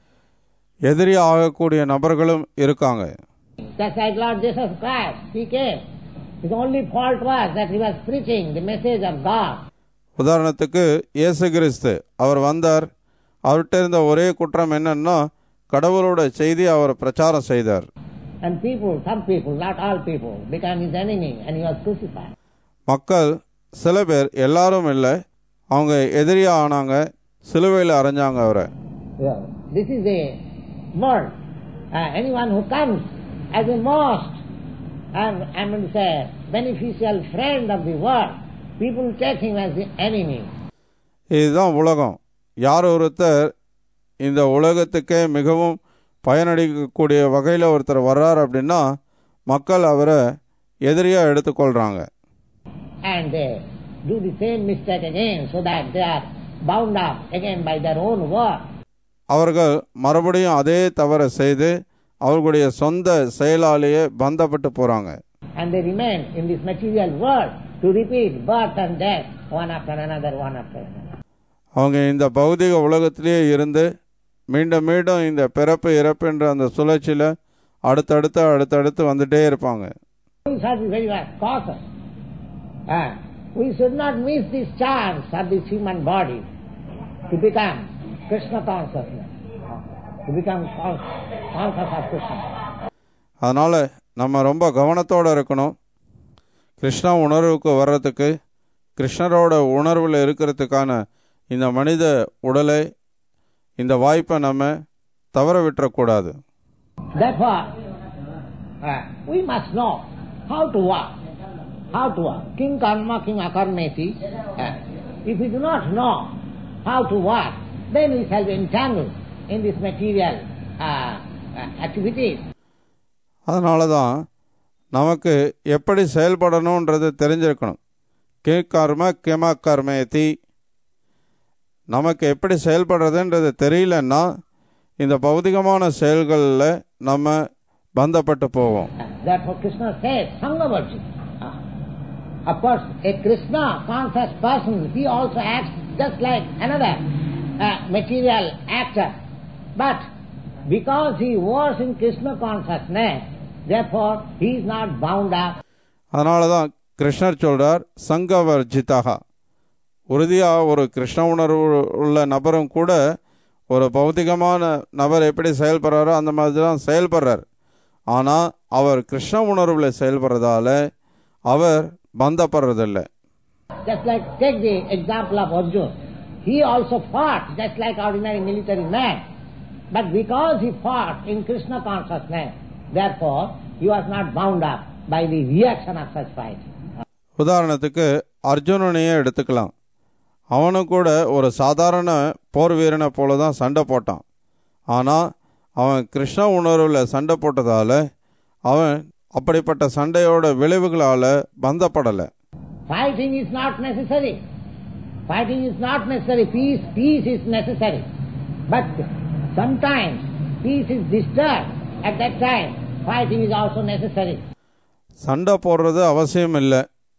எதிரி ஆகக்கூடிய நபர்களும் இருக்காங்க Just like Lord Jesus Christ, he came. His only fault was that he was preaching the message of God. உதாரணத்துக்கு இயேசு கிறிஸ்து அவர் வந்தார் அவர்கிட்ட இருந்த ஒரே குற்றம் என்னன்னா கடவுளோட செய்தி அவர் பிரச்சாரம் செய்தார் And people, some people, not all people, became his enemy and he was crucified. மக்கள் சில பேர் எல்லாரும் இல்லை அவங்க எதிரியா ஆனாங்க சிலுவையில் அரைஞ்சாங்க அவரை Yeah. This is the world. Uh, anyone who comes as a most, and I mean to say, beneficial friend of the world, people take him as the enemy. இதுதான் உலகம் யார் ஒருத்தர் இந்த உலகத்துக்கே மிகவும் பயனளிக்கக்கூடிய வகையில் ஒருத்தர் வர்றார் அப்படின்னா மக்கள் அவரை எதிரியாக எடுத்துக்கொள்கிறாங்க And they do the same mistake again so that they are bound up again by their own work. அவர்கள் மறுபடியும் அதே தவறை செய்து அவர்களுடைய சொந்த செயலாலேயே பந்தப்பட்டு போகிறாங்க And they remain in this material world to repeat birth and death, one after another, one after another. அவங்க இந்த பௌதிக உலகத்திலேயே இருந்து மீண்டும் மீண்டும் இந்த பிறப்பு இறப்புன்ற அந்த சுழற்சியில் அடுத்தடுத்து அடுத்தடுத்து வந்துட்டே இருப்பாங்க We should be very much cautious. Ah, we should not miss this chance of this human body to become Krishna consciousness, to become con- conscious of Krishna. அதனால் நம்ம ரொம்ப கவனத்தோடு இருக்கணும் கிருஷ்ணா உணர்வுக்கு வர்றதுக்கு கிருஷ்ணரோட உணர்வில் இருக்கிறதுக்கான இந்த மனித உடலை இந்த வாய்ப்பை நம்ம தவற விட்டுறக்கூடாது Therefore, uh, we must know how to work. How to work. King karma, king akarmeti. Uh, if we do not know how to work, then we shall be entangled in this material uh, uh, activities. அதனால தான் நமக்கு எப்படி செயல்படணுன்றது தெரிஞ்சிருக்கணும் K கர்ம கெம கர்மேதி நமக்கு எப்படி செயல்படுறதுன்றது தெரியலன்னா இந்த பௌதிகமான செயல்களில் நம்ம பந்தப்பட்டு போவோம் Uh, therefore Krishna says, Sangavarji. Uh, of course, a Krishna conscious person, he also acts just like another uh, material actor. But because he was in Krishna consciousness, therefore he is not bound up அதனால தான் கிருஷ்ணர் சொல்றார் சங்கவர்ஜிதா உறுதியாக ஒரு கிருஷ்ண உணர்வு உள்ள நபரும் கூட ஒரு பௌதிகமான நபர் எப்படி செயல்படுறாரோ அந்த மாதிரி தான் செயல்படுறார் ஆனால் அவர் கிருஷ்ண உணர்வில் செயல்படுறதால அவர் பந்தப்படுறதில்லை Just like, take the example of Arjuna. He also fought just like ordinary military man. But because he fought in Krishna consciousness, therefore he was not bound up by the reaction of such fight. உதாரணத்துக்கு அர்ஜுனனையே எடுத்துக்கலாம் அவனும் கூட ஒரு சாதாரண போர் வீரனை போல தான் சண்டை போட்டான் ஆனால் அவன் கிருஷ்ண உணர்வில் சண்டை போட்டதால் அவன் அப்படிப்பட்ட சண்டையோட விளைவுகளால் பந்தப்படலை Fighting is not necessary. Fighting is not necessary. Peace, peace is necessary. But sometimes peace is disturbed. At that time, fighting is also necessary. சண்டை போடுறது அவசியம் இல்லை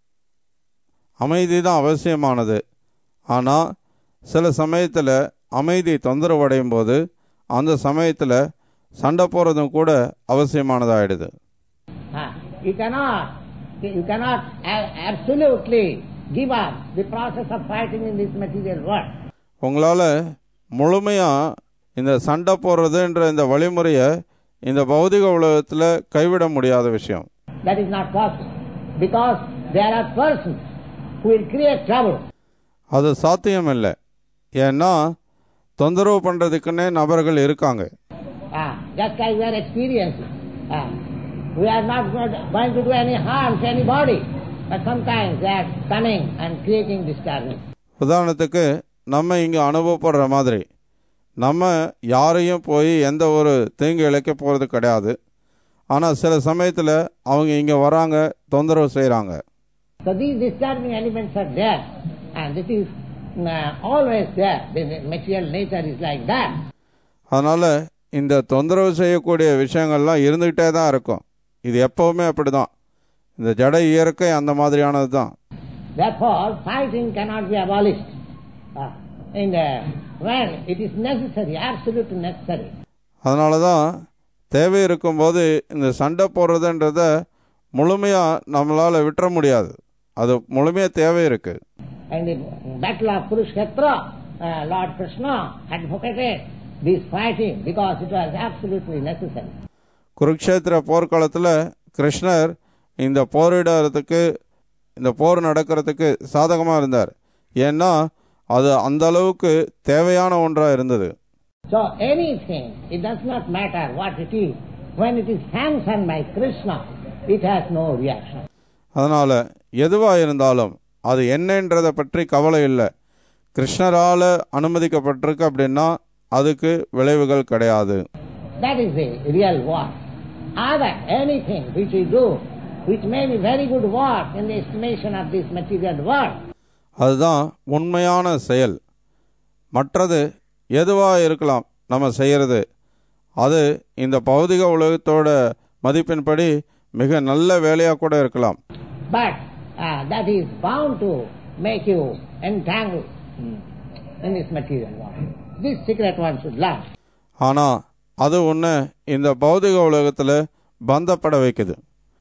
அமைதி தான் அவசியமானது ஆனால் சில சமயத்தில் அமைதி தொந்தரவடையும் போது அந்த சமயத்தில் சண்டை போடுறதும் கூட அவசியமானதாயிடுது Ah, you cannot, you cannot a- absolutely give up the process of fighting in this material world. உங்களால் முழுமையாக இந்த சண்டை போடுறதுன்ற இந்த வழிமுறையை இந்த பௌதிக உலகத்தில் கைவிட முடியாத விஷயம் That is not possible. Because there are persons who will create trouble. அது சாத்தியம் இல்லை ஏன்னா தொந்தரவு பண்ணுறதுக்குன்னே நபர்கள் இருக்காங்க Ah, just like we are experiencing. Ah, we are not going to- going to do any harm to anybody. But sometimes they are coming and creating disturbance. உதாரணத்துக்கு நம்ம இங்கே அனுபவப்படுற மாதிரி நம்ம யாரையும் போய் எந்த ஒரு தீங்கு இழைக்க போகிறது கிடையாது ஆனால் சில சமயத்தில் அவங்க இங்கே வராங்க தொந்தரவு செய்கிறாங்க So these disturbing elements are there. And this is uh, always there. The the material nature is like that. அதனால் இந்த தொந்தரவு செய்யக்கூடிய விஷயங்கள்லாம் இருந்துக்கிட்டே தான் இருக்கும் இது எப்போவுமே அப்படி தான் இந்த ஜட இயற்கை அந்த மாதிரியானது தான் Therefore, fighting cannot be abolished. Ah, in the, when it is necessary, absolutely necessary. அதனால தான் தேவை இருக்கும்போது இந்த சண்டை போடுறதுன்றத முழுமையாக நம்மளால் விட்டுற முடியாது அது முழுமையாக தேவை இருக்குது And the battle of Kurukshetra, uh, Lord Krishna advocated this fighting because it was absolutely necessary. Kurukshetra போர்க்களத்தில் கிருஷ்ணர் இந்த போரிடுறதுக்கு இந்த போர் நடக்கிறதுக்கு சாதகமாக இருந்தார் ஏன்னா அது அந்த அளவுக்கு தேவையான ஒன்றாக இருந்தது So anything, it does not matter what it is, when it is sanctioned by Krishna, it has no reaction. அதனால் எதுவாக இருந்தாலும் அது என்னன்றதை பற்றி கவலை இல்லை கிருஷ்ணரால் அனுமதிக்கப்பட்டிருக்கு அப்படின்னா அதுக்கு விளைவுகள் கிடையாது That is the real work. Other anything which we do, which may be very good work in the estimation of this material world, அதுதான் உண்மையான செயல் மற்றது எதுவாக இருக்கலாம் நம்ம செய்கிறது அது இந்த பௌதிக உலகத்தோட மதிப்பின்படி மிக நல்ல வேலையாக கூட இருக்கலாம் but uh, that is bound to make you entangled mm, in this material world. This secret one should learn. ஆனால் அது ஒன்று இந்த பௌதிக உலகத்தில் பந்தப்பட வைக்குது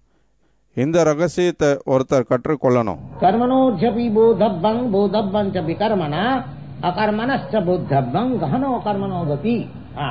இந்த ரகசியத்தை ஒருத்தர் கற்றுக்கொள்ளணும் कर्मणोऽध्यपि बोधव्यं बोधव्यं च विकर्मणा अकर्मणश्च बोद्धव्यं गहनो कर्मणो गति Ah.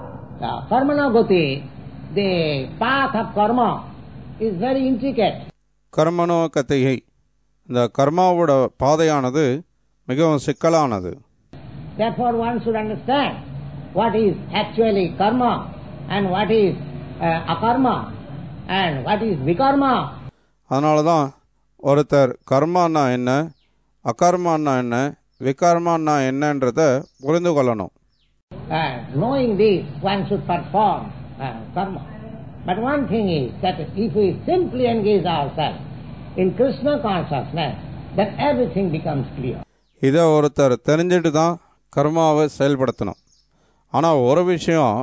The कर्मणो गति the path of karma is very intricate கர்மனோ கத்திகை இந்த கர்மாவோட பாதையானது மிகவும் சிக்கலானது Therefore one should understand what is actually karma and what is uh, akarma and what is vikarma. அதனால தான் ஒருத்தர் கர்மான்னா என்ன அகர்மான்னா என்ன விகர்மான்னா என்னன்றத புரிந்து கொள்ளணும் Uh, knowing this, one should perform uh, karma. But one thing is that if we simply engage ourselves in Krishna consciousness, then everything becomes clear. இதை ஒருத்தர் தெரிஞ்சுட்டு தான் கர்மாவை செயல்படுத்தணும் ஆனால் ஒரு விஷயம்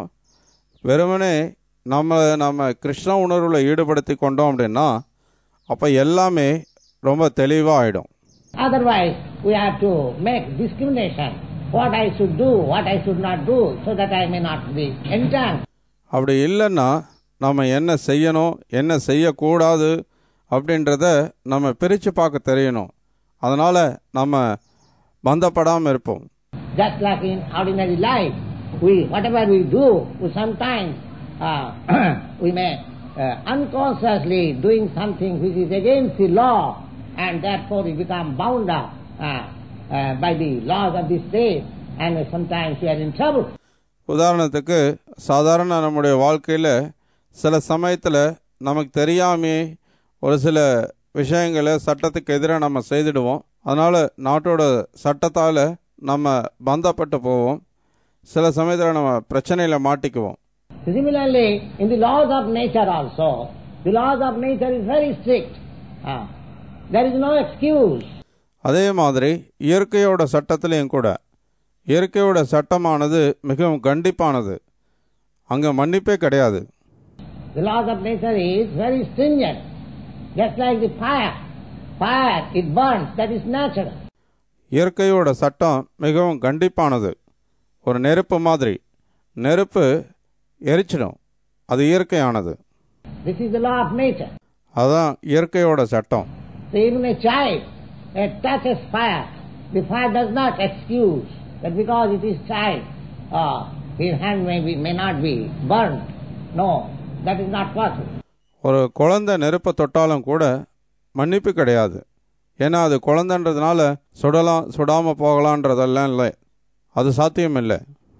வெறுமனே நம்ம நம்ம கிருஷ்ண உணர்வில் ஈடுபடுத்தி கொண்டோம் அப்படின்னா அப்போ எல்லாமே ரொம்ப தெளிவாக ஆகிடும் Otherwise, we have to make discrimination, what I should do, what I should not do, so that I may not be entangled. அப்படி இல்லைன்னா நம்ம என்ன செய்யணும் என்ன செய்யக்கூடாது அப்படின்றத நம்ம பிரித்து பார்க்க தெரியணும் அதனால் நம்ம பந்தப்படாமல் இருப்போம் Just like in ordinary life, we whatever we do, we sometimes uh, we may uh, unconsciously doing something which is against the law, and therefore we become bound up uh, uh, by the laws of this state, and sometimes we are in trouble. உதாரணத்துக்கு சாதாரண நம்முடைய வாழ்க்கையில் சில சமயத்தில் நமக்கு தெரியாமே ஒரு சில விஷயங்களை சட்டத்துக்கு எதிராக நம்ம செய்துடுவோம் அதனால் நாட்டோட சட்டத்தால் நம்ம பந்தப்பட்டு போவோம் சில சமயத்தில் நம்ம பிரச்சனையில் மாட்டிக்குவோம் Similarly, in the laws of nature also, the laws of nature is very strict. Uh, there is no excuse. அதே மாதிரி இயற்கையோட சட்டத்திலையும் கூட இயற்கையோட சட்டமானது மிகவும் கண்டிப்பானது அங்கே மன்னிப்பே கிடையாது The laws of nature is very stringent. Just like the fire. Fire, it burns, that is natural. இயற்கையோட சட்டம் மிகவும் கண்டிப்பானது ஒரு நெருப்பு மாதிரி நெருப்பு எரிச்சிடும் அது இயற்கையானது This is the law of nature. அதுதான் இயற்கையோட சட்டம் So even a child that touches fire, the fire does not excuse that because it is child, uh, his hand may, be, may not be burnt. No, that is not possible. ஒரு குழந்தை நெருப்பை தொட்டாலும் கூட மன்னிப்பு கிடையாது ஏன்னா அது குழந்தைன்றதுனால சுடலாம் சுடாமல் போகலான்றதெல்லாம் இல்லை அது சாத்தியம் இல்லை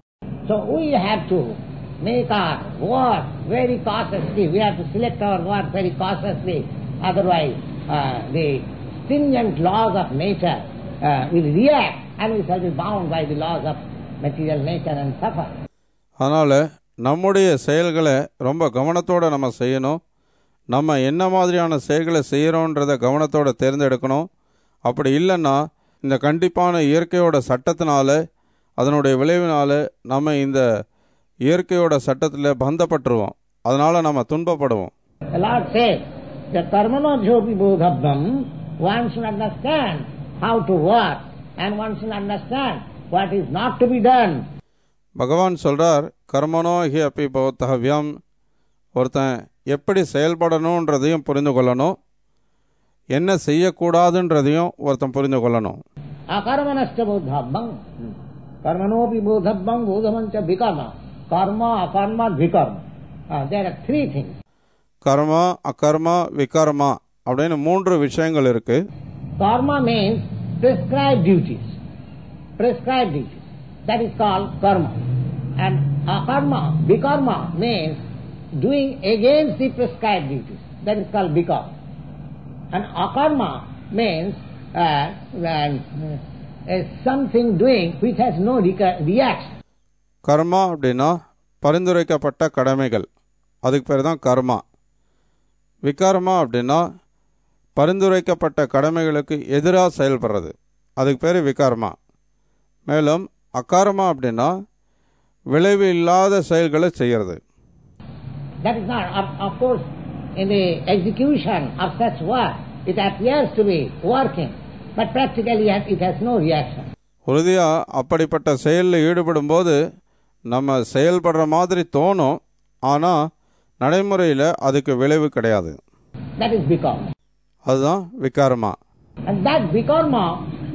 So we have to make our work very cautiously. We have to select our work very cautiously. Otherwise, uh, the stringent laws of nature uh, will react and we shall be bound by the laws of material nature and suffer. அதனால் நம்முடைய செயல்களை ரொம்ப கவனத்தோடு நம்ம செய்யணும் நம்ம என்ன மாதிரியான செயல்களை செய்கிறோன்றத கவனத்தோட தேர்ந்தெடுக்கணும் அப்படி இல்லைன்னா இந்த கண்டிப்பான இயற்கையோட சட்டத்தினால அதனுடைய விளைவினால நம்ம இந்த இயற்கையோட சட்டத்தில் பந்தப்பட்டுருவோம் அதனால் நம்ம துன்பப்படுவோம் The Lord says that karmano jyopi bodhabdam, one should understand how to work and one should understand what is not to be done. பகவான் சொல்கிறார் கர்மனோ ஹி அப்பி பௌத்தகவியம் ஒருத்தன் எப்படி செயல்படணுன்றதையும் புரிந்து கொள்ளணும் என்ன செய்யக்கூடாதுன்றதையும் ஒருத்தன் புரிந்து கொள்ளணும் Akarmanascha bodhabdam. Karmanopi bodhabdam bodhamancha vikarma. Karma, akarma, vikarma. Uh, there are three things. கர்மா அகர்மா விகர்மா அப்படின்னு மூன்று விஷயங்கள் இருக்கு Karma means prescribed duties. Prescribed duties. That is called karma. And akarma, vikarma means doing against the prescribed duties. That is called vikarma. And akarma means uh, uh, something doing which has no reca- reaction. கர்மா அப்படின்னா பரிந்துரைக்கப்பட்ட கடமைகள் அதுக்கு பேர் தான் கர்மா விகர்மா அப்படின்னா பரிந்துரைக்கப்பட்ட கடமைகளுக்கு எதிராக செயல்படுறது அதுக்கு பேர் விகர்மா மேலும் அகாரமா அப்படின்னா விளைவு இல்லாத செயல்களை செய்கிறது That is not, of, of course, in the execution of such work, it appears to be working, but practically it has no reaction. உறுதியாக அப்படிப்பட்ட செயலில் ஈடுபடும்போது நம்ம செயல்படுற மாதிரி தோணும் ஆனால் நடைமுறையில் அதுக்கு விளைவு கிடையாது That is vikarma. அதுதான் விகாரமா And that vikarma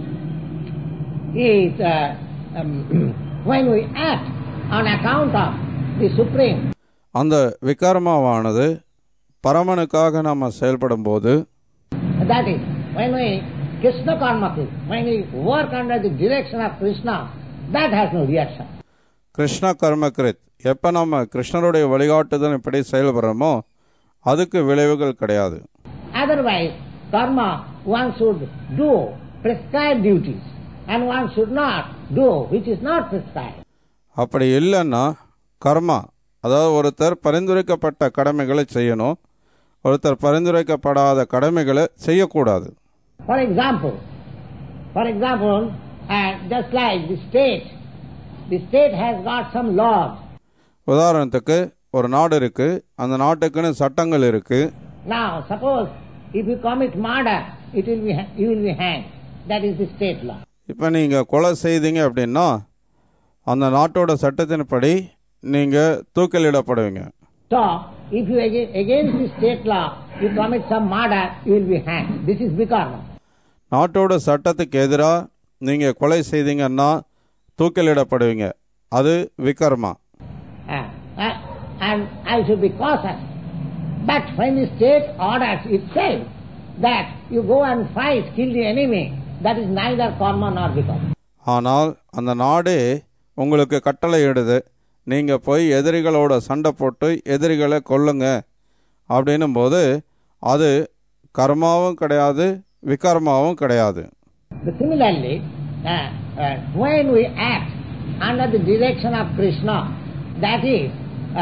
is uh, um, when we act on account of the Supreme, அந்த விகாரமாவானது பரமனுக்காக நம்ம செயல்படும் போது That is, when we Krishna karma krit, when we work under the direction of Krishna, that has no reaction. Krishna கர்மகிருத் எப்போ நம்ம கிருஷ்ணருடைய வழிகாட்டுதல் இப்படி செயல்படுறோமோ அதுக்கு விளைவுகள் கிடையாது Otherwise, karma, one should do prescribed duties, and one should not do which is not prescribed. அப்படி இல்லைன்னா கர்மா அதாவது ஒருத்தர் பரிந்துரைக்கப்பட்ட கடமைகளை செய்யணும் ஒருத்தர் பரிந்துரைக்கப்படாத கடமைகளை செய்யக்கூடாது For example, for example, uh, just like the state, the state has got some laws. உதாரணத்துக்கு ஒரு நாடு இருக்கு அந்த நாட்டுக்குன்னு சட்டங்கள் இருக்கு Now, suppose if you commit murder, it will be you will be hanged. That is the state law. இப்போ நீங்கள் கொலை செய்தீங்க அப்படின்னா அந்த நாட்டோட சட்டத்தின்படி நீங்கள் தூக்கிலிடப்படுவீங்க So, if you aga- against the state law you commit some murder, you will be hanged. This is vikarma. நாட்டோட சட்டத்துக்கு எதிராக நீங்கள் கொலை செய்தீங்கன்னா தூக்கிலிடப்படுவீங்க அது விகர்மா Uh, uh, and I should be cautious. But when the state orders itself that you go and fight, kill the enemy, that is neither karma nor vikarma. ஆனால் அந்த நாடே உங்களுக்கு கட்டளை இடுது நீங்கள் போய் எதிரிகளோட சண்டை போட்டு எதிரிகளை கொல்லுங்க அப்படின்னும் போது அது கர்மாவும் கிடையாது விகர்மாவும் கிடையாது But similarly, uh, uh, when we act under the direction of Krishna, that is uh,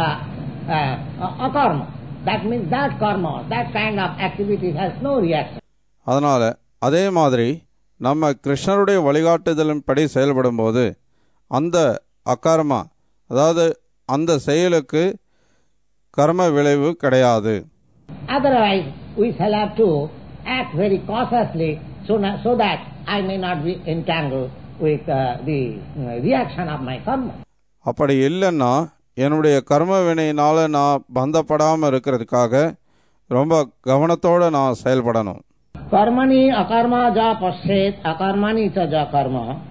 uh, akarma. That means that karma, that kind of activity has no reaction. அதனால் அதே மாதிரி நம்ம கிருஷ்ணருடைய வழிகாட்டுதலின்படி செயல்படும்போது அந்த அகர்மா அதாவது அந்த செயலுக்கு கர்ம விளைவு கிடையாது Otherwise, we shall have to act very cautiously so, na- so that I may not be entangled with uh, the uh, reaction of my karma. அப்படி இல்லைன்னா என்னுடைய கர்ம வினையினால் நான் பந்தப்படாமல் இருக்கிறதுக்காக ரொம்ப கவனத்தோடு நான் செயல்படணும் कर्मणि अकर्मा ज पश्चेत अकर्मणि च ज कर्म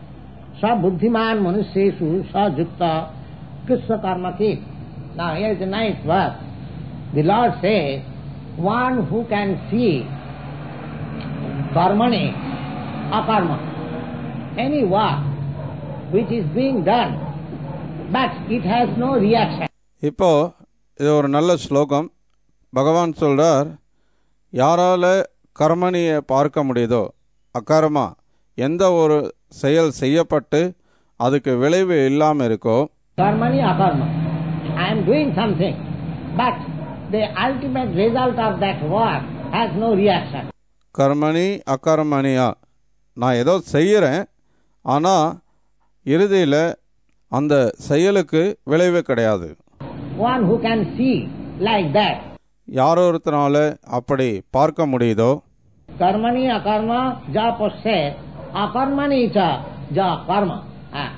स बुद्धिमान मनुष्येषु स युक्त कृष्ण कर्म की Now here is a nice verse. The Lord says, one who can see karmani, akarma, any work which is being done, but it has no reaction. இப்போ இது ஒரு நல்ல ஸ்லோகம் பகவான் சொல்றார் யாரால கர்மணியை பார்க்க முடியுதோ அக்கர்மா எந்த ஒரு செயல் செய்யப்பட்டு அதுக்கு விளைவு இல்லாமல் இருக்கோ Karmani akarma. I am doing something, but the ultimate result of that work has no reaction. கர்மணி அகர்மணியா நான் ஏதோ செய்கிறேன் ஆனால் இறுதியில் அந்த செயலுக்கு விளைவு கிடையாது One who can see like that, யாரோ ஒருத்தனால அப்படி பார்க்க முடியுதோ karmani akarma ja passet, akarmani cha ja karma. Ah.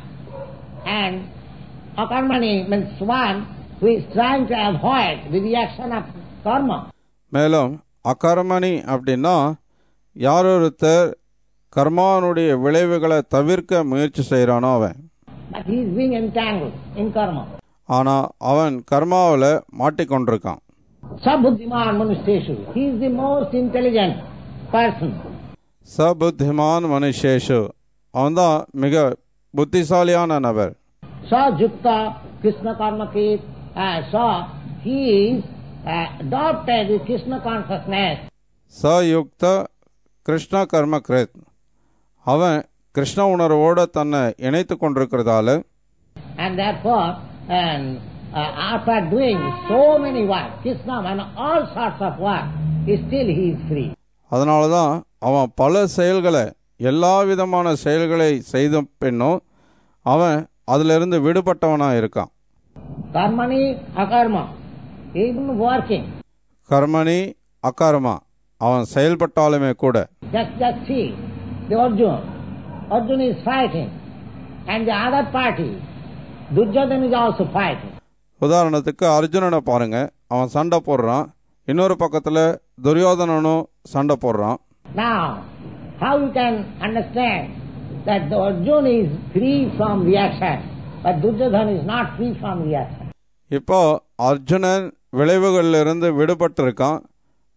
And akarmani means one who is trying to avoid the reaction of karma. மேலும் அகர்மணி அப்படின்னா யார் ஒருத்தர் கர்மானுடைய விளைவுகளை தவிர்க்க முயற்சி செய்கிறானோ அவன் But he is being entangled in karma. ஆனால் அவன் கர்மாவில் மாட்டிக்கொண்டிருக்கான் Sabbuddhiman manusheshu. He is the most intelligent person. சபுத்திமான் மனுஷேஷு அவன்தான் மிக புத்திசாலியான நபர் Sajukta Krishna Karma Kit, uh, so he is uh, adopted with Krishna consciousness. சயுக்த Krishna கர்ம கிருத் அவன் கிருஷ்ண உணர்வோடு தன்னை இணைத்து கொண்டிருக்கிறதால And therefore, and, uh, after doing so many work, Krishna and all sorts of work, still he is free. அதனால தான் அவன் பல செயல்களை எல்லா விதமான செயல்களை செய்த பின்னும் அவன் அதிலிருந்து விடுபட்டவனாக இருக்கான் Karmani akarma, even working. கர்மணி அகர்மா அவன் செயல்பட்டாலுமே கூட Just, just see, the Arjuna. Arjuna is fighting. And the other party, Duryodhana is also fighting. உதாரணத்துக்கு அர்ஜுனனை பாருங்க அவன் சண்டை போடுறான் இன்னொரு பக்கத்தில் துரியோதனனும் சண்டை போடுறான் Now, how you can understand that the Arjuna is free from reaction, but Duryodhana is not free from reaction? இப்போ அர்ஜுனன் விளைவுகளிலிருந்து விடுபட்டிருக்கான்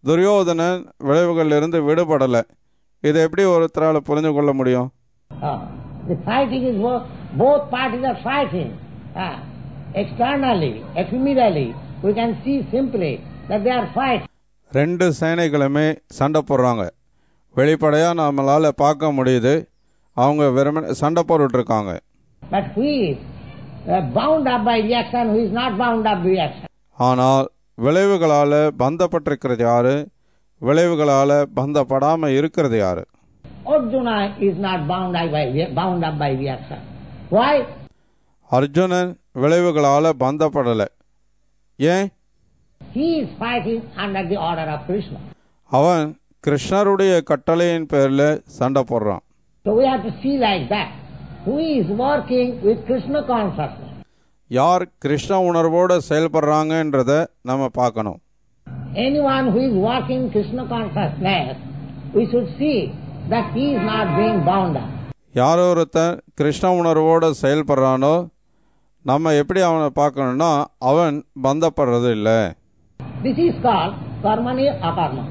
துரியோதனன் விளைவுகளிலிருந்து விடுபடலை இதை எப்படி ஒருத்தரால் புரிந்து கொள்ள முடியும் Uh, the fighting is both, both parties are fighting. Uh, externally, ephemerally, we can see simply that they are fighting. ரெண்டு சேனைகளுமே சண்டை போடுறாங்க வெளிப்படையாக நம்மளால் பார்க்க முடியுது அவங்க வெறுமனே சண்டை போட்டுட்ருக்காங்க But who is uh, bound up by reaction, who is not bound up by reaction? ஆனால் விளைவுகளால் பந்தப்பட்டிருக்கிறது யாரு விளைவுகளால் பந்தப்படாமல் இருக்கிறது யாரு Arjuna is not bound up by, bound up by reaction. Why? Arjunan விளைவுகளால் பந்தப்படலை ஏன் He is fighting under the order of Krishna. அவன் கிருஷ்ணருடைய கட்டளையின் பேரில் சண்டை போடுறான் So we have to see like that. Who is working with Krishna consciousness? யார் கிருஷ்ண உணர்வோடு செயல்படுறாங்கன்றத நம்ம பார்க்கணும் Anyone who is working Krishna consciousness, we should see that he is not being bound up. யார் ஒருத்தன் கிருஷ்ண உணர்வோடு செயல்படுறானோ நம்ம எப்படி அவனை பார்க்கணும்னா அவன் பந்தப்படுறது இல்லை This is called karmani akarma.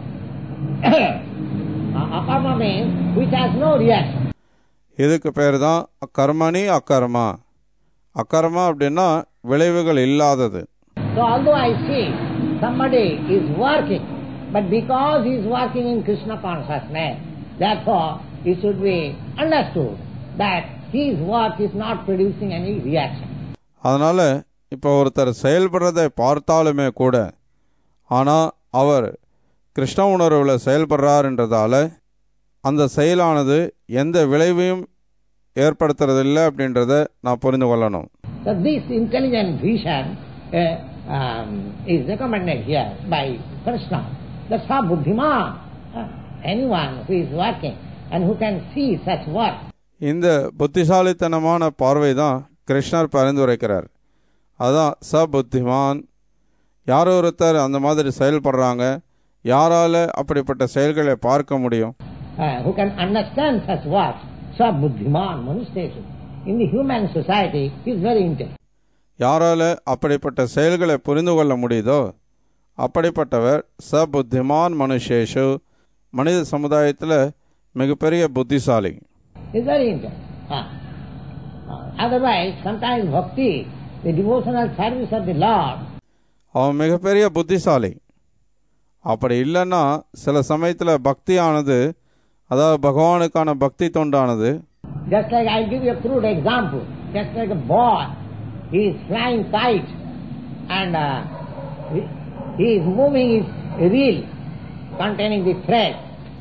Uh, akarma means which has no reaction. இதுக்கு பேர் தான் கர்மணி அக்கர்மா அக்கர்மா அப்படின்னா விளைவுகள் இல்லாதது So although I see somebody is working, but because he is working in Krishna consciousness, therefore it should be understood that his work is not producing any reaction. அதனால் இப்போ ஒருத்தர் செயல்படுறதை பார்த்தாலுமே கூட ஆனால் அவர் கிருஷ்ண உணர்வில் செயல்படுறாருன்றதால அந்த செயலானது எந்த விளைவையும் ஏற்படுத்துறதில்லை அப்படின்றத நான் புரிந்து கொள்ளணும் So this intelligent vision uh, um, is recommended here by Krishna. The Sabuddhiman, uh, anyone who is working and who can see such work, இந்த புத்திசாலித்தனமான பார்வை தான் கிருஷ்ணர் பரிந்துரைக்கிறார் அதான் ச புத்திமான் யார் ஒருத்தர் அந்த மாதிரி செயல்படுறாங்க யாரால அப்படிப்பட்ட செயல்களை பார்க்க முடியும் uh, who can understand such work, Sabuddhiman, Manushteshu. In the human society, he is very intelligent. யாரால அப்படிப்பட்ட செயல்களை புரிந்து கொள்ள முடியுதோ அப்படிப்பட்டவர் ச புத்திமான் மனுஷேஷு மனித சமுதாயத்தில் மிகப்பெரிய புத்திசாலி He is very intelligent. Ah. Uh, otherwise, sometimes bhakti, the devotional service of the Lord, அவன் மிகப்பெரிய புத்திசாலி அப்படி இல்லைன்னா சில சமயத்தில் பக்தியானது அதாவது பகவானுக்கான பக்தி தொண்டானது just like I'll give you a crude example, just like a boy, he is flying kite and uh, he, he is moving his reel containing the thread.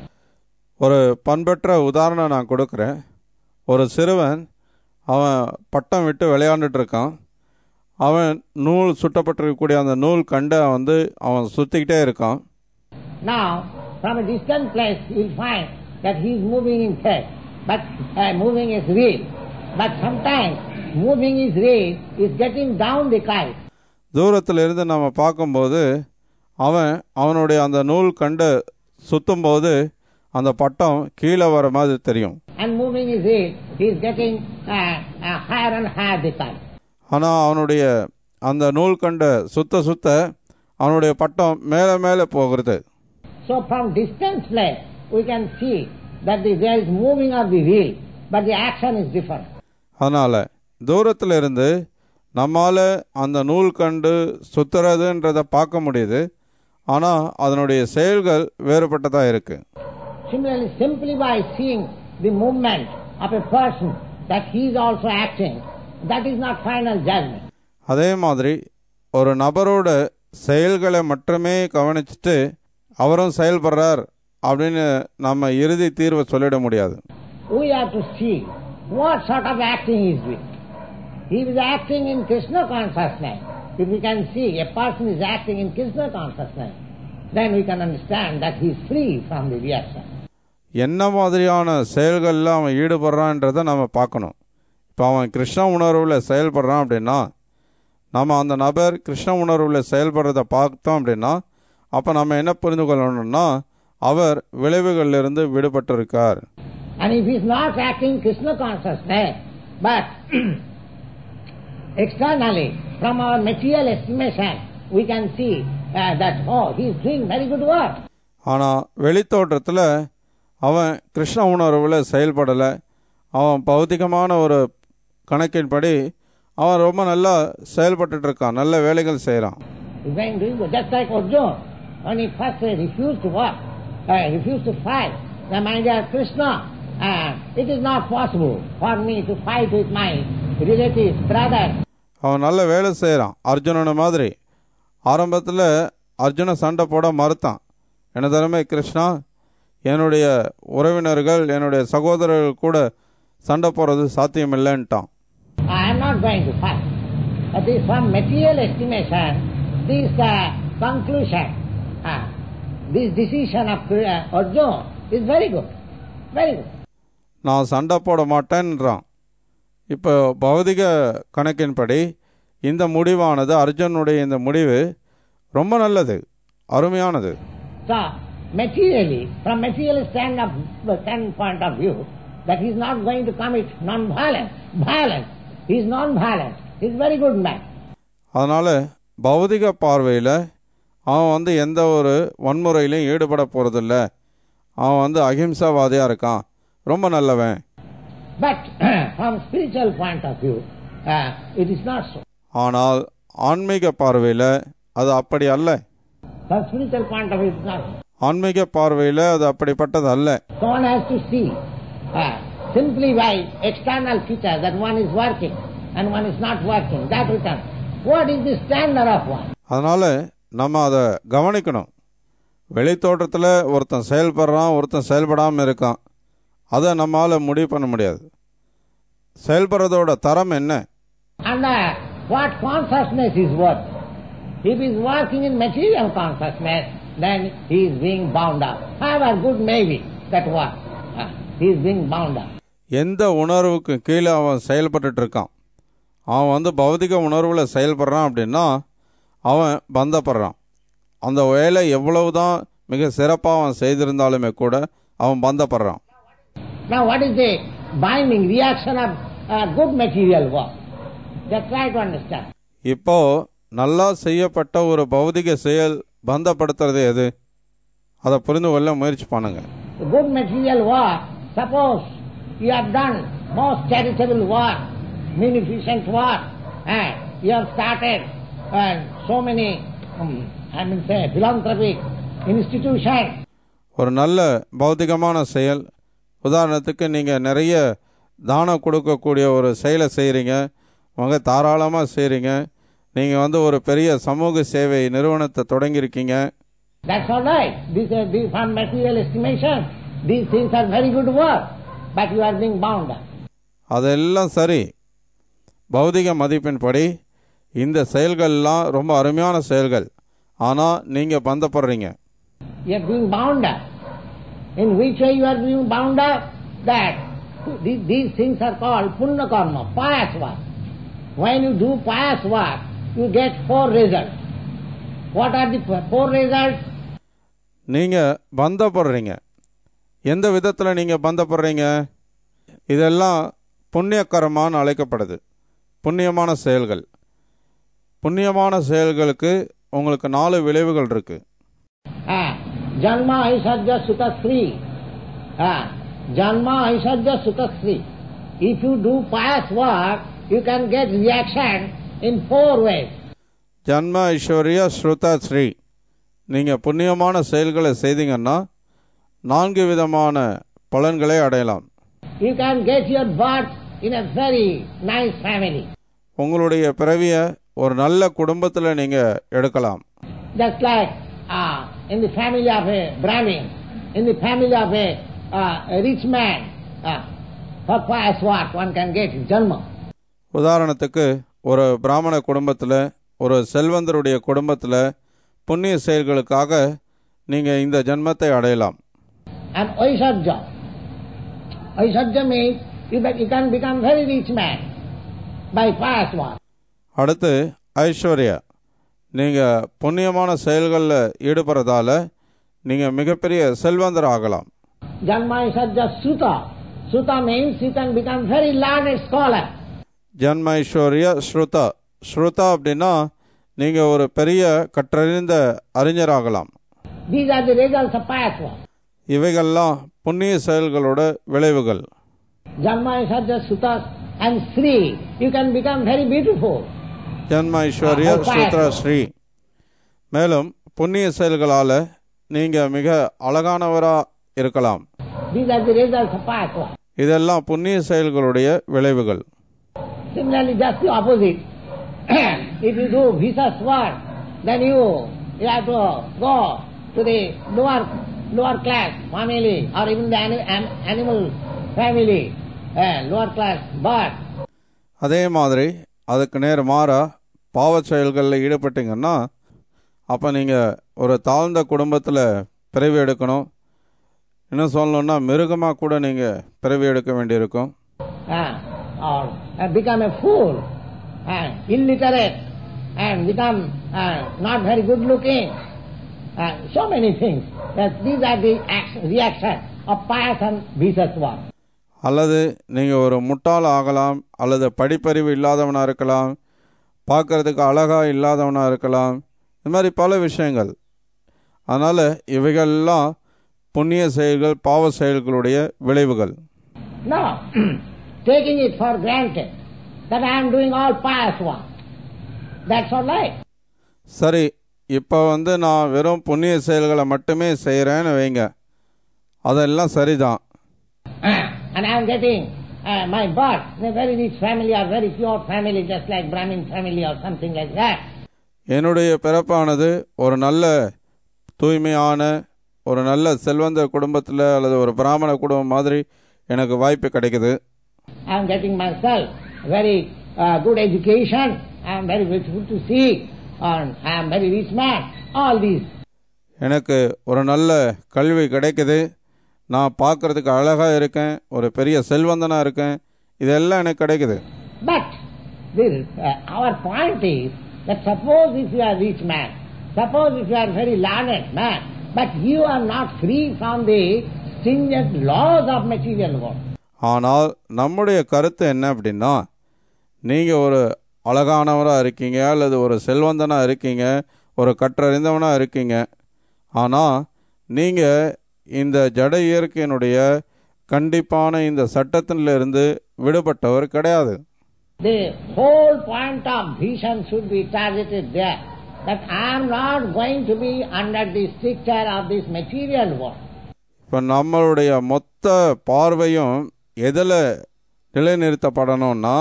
ஒரு பண்பற்ற உதாரணம் நான் கொடுக்குறேன் ஒரு சிறுவன் அவன் பட்டம் விட்டு விளையாண்டுட்டு இருக்கான் அவன் நூல் சுட்டப்பட்டிருக்கக்கூடிய அந்த நூல் கண்டை வந்து அவன் சுற்றிக்கிட்டே இருக்கான் Now, from a distant place, you will find that he is moving in thread, but uh, moving his reel. But sometimes moving his reel is getting down the kite. தூரத்தில் இருந்து நம்ம பார்க்கும்போது அவன் அவனுடைய அந்த நூல் கண்டை சுத்தும்போது அந்த பட்டம் கீழே வர மாதிரி தெரியும் And moving his reel, he is getting uh, uh, higher and higher the kite. ஆனால் அவனுடைய அந்த நூல் கண்டை சுத்த சுத்த அவனுடைய பட்டம் மேலே மேலே போகிறது So from distance place, we can see that the, there is moving of the reel, but the action is different. அதனால் தூரத்தில் இருந்து நம்மால் அந்த நூல் கண்டு சுத்துறதுன்றதை பார்க்க முடியுது ஆனால் அதனுடைய செயல்கள் வேறுபட்டதாக இருக்குது Similarly, simply by seeing the movement of a person that he is also acting, that is not final judgment. அதே மாதிரி ஒரு நபரோட செயல்களை மட்டுமே கவனிச்சுட்டு அவரும் செயல்படுறார் அப்படின்னு நம்ம இறுதி தீர்வை சொல்லிட முடியாது We have to see what sort of acting he is doing. He is acting in Krishna consciousness. If we can see a person is acting in Krishna consciousness, then we can understand that he is free from the reaction. என்ன மாதிரியான செயல்களில் அவன் ஈடுபடுறான்றதை நம்ம பார்க்கணும் இப்போ அவன் கிருஷ்ண உணர்வில் செயல்படுறான் அப்படின்னா நம்ம அந்த நபர் கிருஷ்ண உணர்வில் செயல்படுறதை பார்த்தோம் அப்படின்னா அப்போ நம்ம என்ன புரிந்து கொள்ளணும்னா அவர் விளைவுகளிலிருந்து விடுபட்டிருக்கார் And if he is not acting Krishna consciousness, but externally, from our material estimation, we can see uh, that, oh, he is doing very good work. ஆனால் வெளித்தோற்றத்தில் அவன் கிருஷ்ண உணர்வில் செயல்படலை அவன் பௌத்திகமான ஒரு கணக்கின்படி அவன் ரொம்ப நல்லா செயல்பட்டுட்டு இருக்கான் நல்ல வேலைகள் செய்கிறான் He's going to go just like Arjuna. When he first uh, refused to work, uh, refused to fight, the my dear Krishna, uh, it is not possible for me to fight with my relatives, brothers. அவன் நல்ல வேலை செய்கிறான் அர்ஜுனனை மாதிரி ஆரம்பத்தில் அர்ஜுன சண்டை போட மறுத்தான் என்ன தரமே கிருஷ்ணா என்னுடைய உறவினர்கள் என்னுடைய சகோதரர்கள் கூட சண்டை போடுறது சாத்தியமில்லைன்ட்டான் I am not going to fight. But this from material estimation, this uh, conclusion, uh, this decision of uh, Arjuna is very good. Very good. நான் சண்டை போட மாட்டேன்றான் இப்போ பௌதிக கணக்கின்படி இந்த முடிவானது அர்ஜுனுடைய இந்த முடிவு ரொம்ப நல்லது அருமையானது So, materially, from material stand of, standpoint of view, that he is not going to commit non-violence. Violence. He is non-violent. He is very good man. அதனால் பௌதிக பார்வையில் அவன் வந்து எந்த ஒரு வன்முறையிலையும் ஈடுபட போகிறதில்ல அவன் வந்து அகிம்சாவாதியாக இருக்கான் ரொம்ப நல்லவன் But from spiritual point of view, uh, it is not so. ஆனால் ஆன்மீக பார்வையில் அது அப்படி அல்ல From spiritual point of view, it is not so. ஆன்மீக பார்வையில் அது அப்படிப்பட்டது அல்ல So one has to see uh, simply by external features that one is working and one is not working. That return. What is the standard of one? அதனால் நம்ம அதை கவனிக்கணும் வெளித்தோற்றத்தில் ஒருத்தன் செயல்படுறான் ஒருத்தன் செயல்படாமல் இருக்கான் அதை நம்மால் முடிவு பண்ண முடியாது செயல்படுறதோட தரம் என்ன And uh, what consciousness is worth? If he is working in material consciousness, then he is being bound up. However good may be that work, uh, he is being bound up. எந்த உணர்வுக்கு கீழே அவன் செயல்பட்டுட்டு இருக்கான் அவன் வந்து பௌதிக உணர்வில் செயல்படுறான் அப்படின்னா அவன் பந்தப்படுறான் அந்த வேலை எவ்வளவுதான் மிக சிறப்பாக அவன் செய்திருந்தாலுமே கூட அவன் பந்தப்படுறான் Now what is the binding reaction of uh, good material work? Just try to understand. இப்போ நல்லா செய்யப்பட்ட ஒரு பௌதிக செயல் பந்தப்படுத்துறது எது அதை புரிந்து கொள்ள முயற்சி பண்ணுங்க The good material work, suppose you have done most charitable work, munificent work, and you have started uh, so many, um, I mean say, philanthropic institutions, ஒரு நல்ல பௌதிகமான செயல் உதாரணத்துக்கு நீங்கள் நிறைய தானம் கொடுக்கக்கூடிய ஒரு செயலை செய்கிறீங்க உங்க தாராளமாக செய்கிறீங்க நீங்கள் வந்து ஒரு பெரிய சமூக சேவை நிறுவனத்தை தொடங்கியிருக்கீங்க That's all right. These are these from material estimation. These things are very good work, but you are being bound up. அதெல்லாம் சரி பௌதிக மதிப்பின்படி இந்த செயல்கள்லாம் ரொம்ப அருமையான செயல்கள் ஆனால் நீங்கள் பந்தப்படுறீங்க You are being bound up. In which way you are being bound up? That these, these things are called punna karma, pious work. When you do pious work, you get four results. What are the four results? நீங்கள் பந்தப்படுறீங்க எந்த விதத்தில் நீங்கள் பந்தப்படுறீங்க இதெல்லாம் புண்ணியக்கரமான்னு அழைக்கப்படுது புண்ணியமான செயல்கள் புண்ணியமான செயல்களுக்கு உங்களுக்கு நாலு விளைவுகள் இருக்கு Ah, Janma Aishadya Sutasri. Ah, Janma Aishadya Sutasri. If you do pious work, you can get reaction in four ways. ஜன்ம ஐஸ்வர்யா ஸ்ருதா ஸ்ரீ நீங்கள் புண்ணியமான செயல்களை செய்தீங்கன்னா நான்கு விதமான பலன்களை அடையலாம் You can get your birth in a very nice family. உங்களுடைய பிறவியை ஒரு நல்ல குடும்பத்தில் நீங்கள் எடுக்கலாம் Just like uh, in the family of a Brahmin, in the family of a, uh, a rich man, uh, for pious work one can get Janma. உதாரணத்துக்கு ஒரு பிராமண குடும்பத்தில் ஒரு செல்வந்தருடைய குடும்பத்தில் புண்ணிய செயல்களுக்காக நீங்கள் இந்த ஜென்மத்தை அடையலாம் And Aishadya. Aishadya means you, be- you can become very rich man by pious work. அடுத்து ஐஸ்வர்யா நீங்கள் புண்ணியமான செயல்களில் ஈடுபடுறதால நீங்கள் மிகப்பெரிய செல்வந்தர் ஆகலாம் Janma Aishadya Sruta. Sruta means you can become very learned scholar. ஜன்ம ஐஸ்வர்யா ஸ்ருதா ஸ்ருதா அப்படின்னா நீங்கள் ஒரு பெரிய கற்றறிந்த அறிஞராகலாம் These are the results of pious work. இவைகள்லாம் புண்ணிய செயல்களோட விளைவுகள் Janma Sadhya Sutas and Sri. You can become very beautiful. ஜன்ம ஐஸ்வர்ய Ah, how சூத்ரா pious. ஸ்ரீ மேலும் புண்ணிய செயல்களால் நீங்கள் மிக அழகானவரா இருக்கலாம் These are the results of pious work. இதெல்லாம் புண்ணிய செயல்களுடைய விளைவுகள் Similarly, just the opposite. if you do vicious work, then you, you have to go to the lower lower class family or even the ani- an- animal family, uh, lower class bird. அதே மாதிரி அதுக்கு நேர் மாறா பாவச் செயல்களில் ஈடுபட்டீங்கன்னா அப்போ நீங்கள் ஒரு தாழ்ந்த குடும்பத்தில் பிறவி எடுக்கணும் இன்னும் சொல்லணும்னா மிருகமாக கூட நீங்கள் பிறவி எடுக்க வேண்டியிருக்கும் uh, or uh, become a fool, uh, illiterate, and become uh, not very good looking. Uh, so many things. That these are the action, reaction of pious and vicious work. அல்லது நீங்கள் ஒரு முட்டாள் ஆகலாம் அல்லது படிப்பறிவு இல்லாதவனாக இருக்கலாம் பார்க்கறதுக்கு அழகாக இல்லாதவனாக இருக்கலாம் இந்த மாதிரி பல விஷயங்கள் அதனால் இவைகள்லாம் புண்ணிய செயல்கள் பாவ செயல்களுடைய விளைவுகள் Now, taking it for granted that I am doing all pious work, that's all right. சரி இப்போ வந்து நான் வெறும் புண்ணிய செயல்களை மட்டுமே செய்கிறேன்னு வைங்க அதெல்லாம் சரிதான் and I am getting uh, my birth in a very rich family or very pure family, just like Brahmin family or something like that. என்னுடைய பிறப்பானது ஒரு நல்ல தூய்மையான ஒரு நல்ல செல்வந்த குடும்பத்தில் அல்லது ஒரு பிராமண குடும்பம் மாதிரி எனக்கு வாய்ப்பு கிடைக்குது I am getting myself very uh, good education. I am very beautiful to see. And I am very rich man. All these. எனக்கு ஒரு நல்ல கல்வி கிடைக்குது நான் பார்க்கறதுக்கு அழகாக இருக்கேன் ஒரு பெரிய செல்வந்தனாக இருக்கேன் இதெல்லாம் எனக்கு கிடைக்குது But this, uh, our point is that suppose if you are rich man, suppose if you are very learned man, but you are not free from the stringent laws of material world. ஆனால் நம்முடைய கருத்து என்ன அப்படின்னா நீங்கள் ஒரு அழகானவராக இருக்கீங்க அல்லது ஒரு செல்வந்தனாக இருக்கீங்க ஒரு கற்றறிந்தவனாக இருக்கீங்க ஆனால் நீங்கள் இந்த ஜட இயற்கையினுடைய கண்டிப்பான இந்த சட்டத்திலிருந்து விடுபட்டவர் கிடையாது The whole point of vision should be targeted there. That I am not going to be under the stricture of this material world. இப்போ நம்மளுடைய மொத்த பார்வையும் எதில் நிலைநிறுத்தப்படணும்னா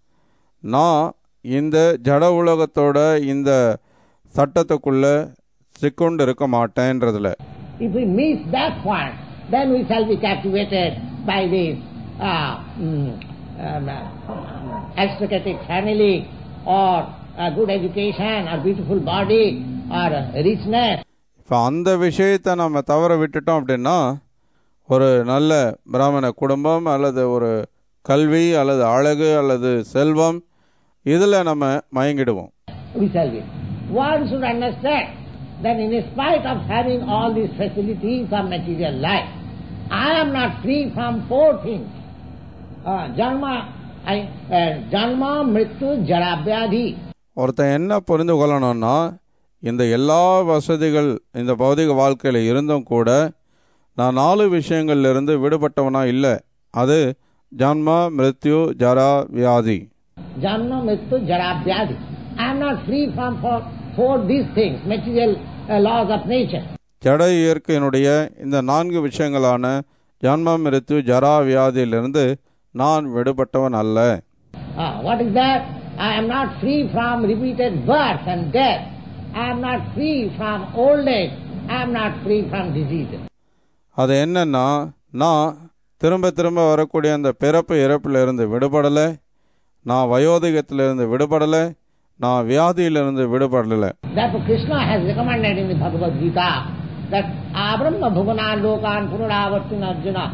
நான் இந்த ஜட உலகத்தோட இந்த சட்டத்துக்குள்ள சிக்கொண்டு இருக்க மாட்டேன்றதுல If we miss that point, then we shall be captivated by this uh, mm, um, uh, aristocratic family or a good education or beautiful body or richness. இப்போ அந்த விஷயத்தை நம்ம தவற விட்டுட்டோம் அப்படின்னா ஒரு நல்ல பிராமண குடும்பம் அல்லது ஒரு கல்வி அல்லது அழகு அல்லது செல்வம் இதில் நம்ம மயங்கிடுவோம் we shall be. One should understand that in spite of having all these facilities of material life, I am not free from four things. Uh, janma, I, uh, janma, mrityu, jara, vyadhi. ஒருத்தன் என்ன புரிந்து கொள்ளணும்னா இந்த எல்லா வசதிகள் இந்த பௌதிக வாழ்க்கையில் இருந்தும் கூட நான் நாலு விஷயங்கள்ல இருந்து விடுபட்டவனா இல்லை அது ஜன்ம மிருத்யு ஜரா வியாதி Janma, mrityu, jara, vyadhi. I am not free from four, four these things, material uh, laws of nature. ஜட இயற்கையினுடைய இந்த நான்கு விஷயங்களான ஜன்ம மிருத்யு ஜரா வியாதியிலிருந்து நான் விடுபட்டவன் அல்ல Ah, what is that? I am not free from repeated birth and death. I am not free from old age. I am not free from diseases. அது என்னன்னா நான் திரும்ப திரும்ப வரக்கூடிய அந்த பிறப்பு இறப்பிலிருந்து விடுபடலை நான் வயோதிகத்திலிருந்து விடுபடலை நான் வியாதியிலிருந்து விடுபடலை Therefore Krishna has recommended in the Bhagavad Gita that Abrahma Bhuvana Lokan Pururavartin Arjuna.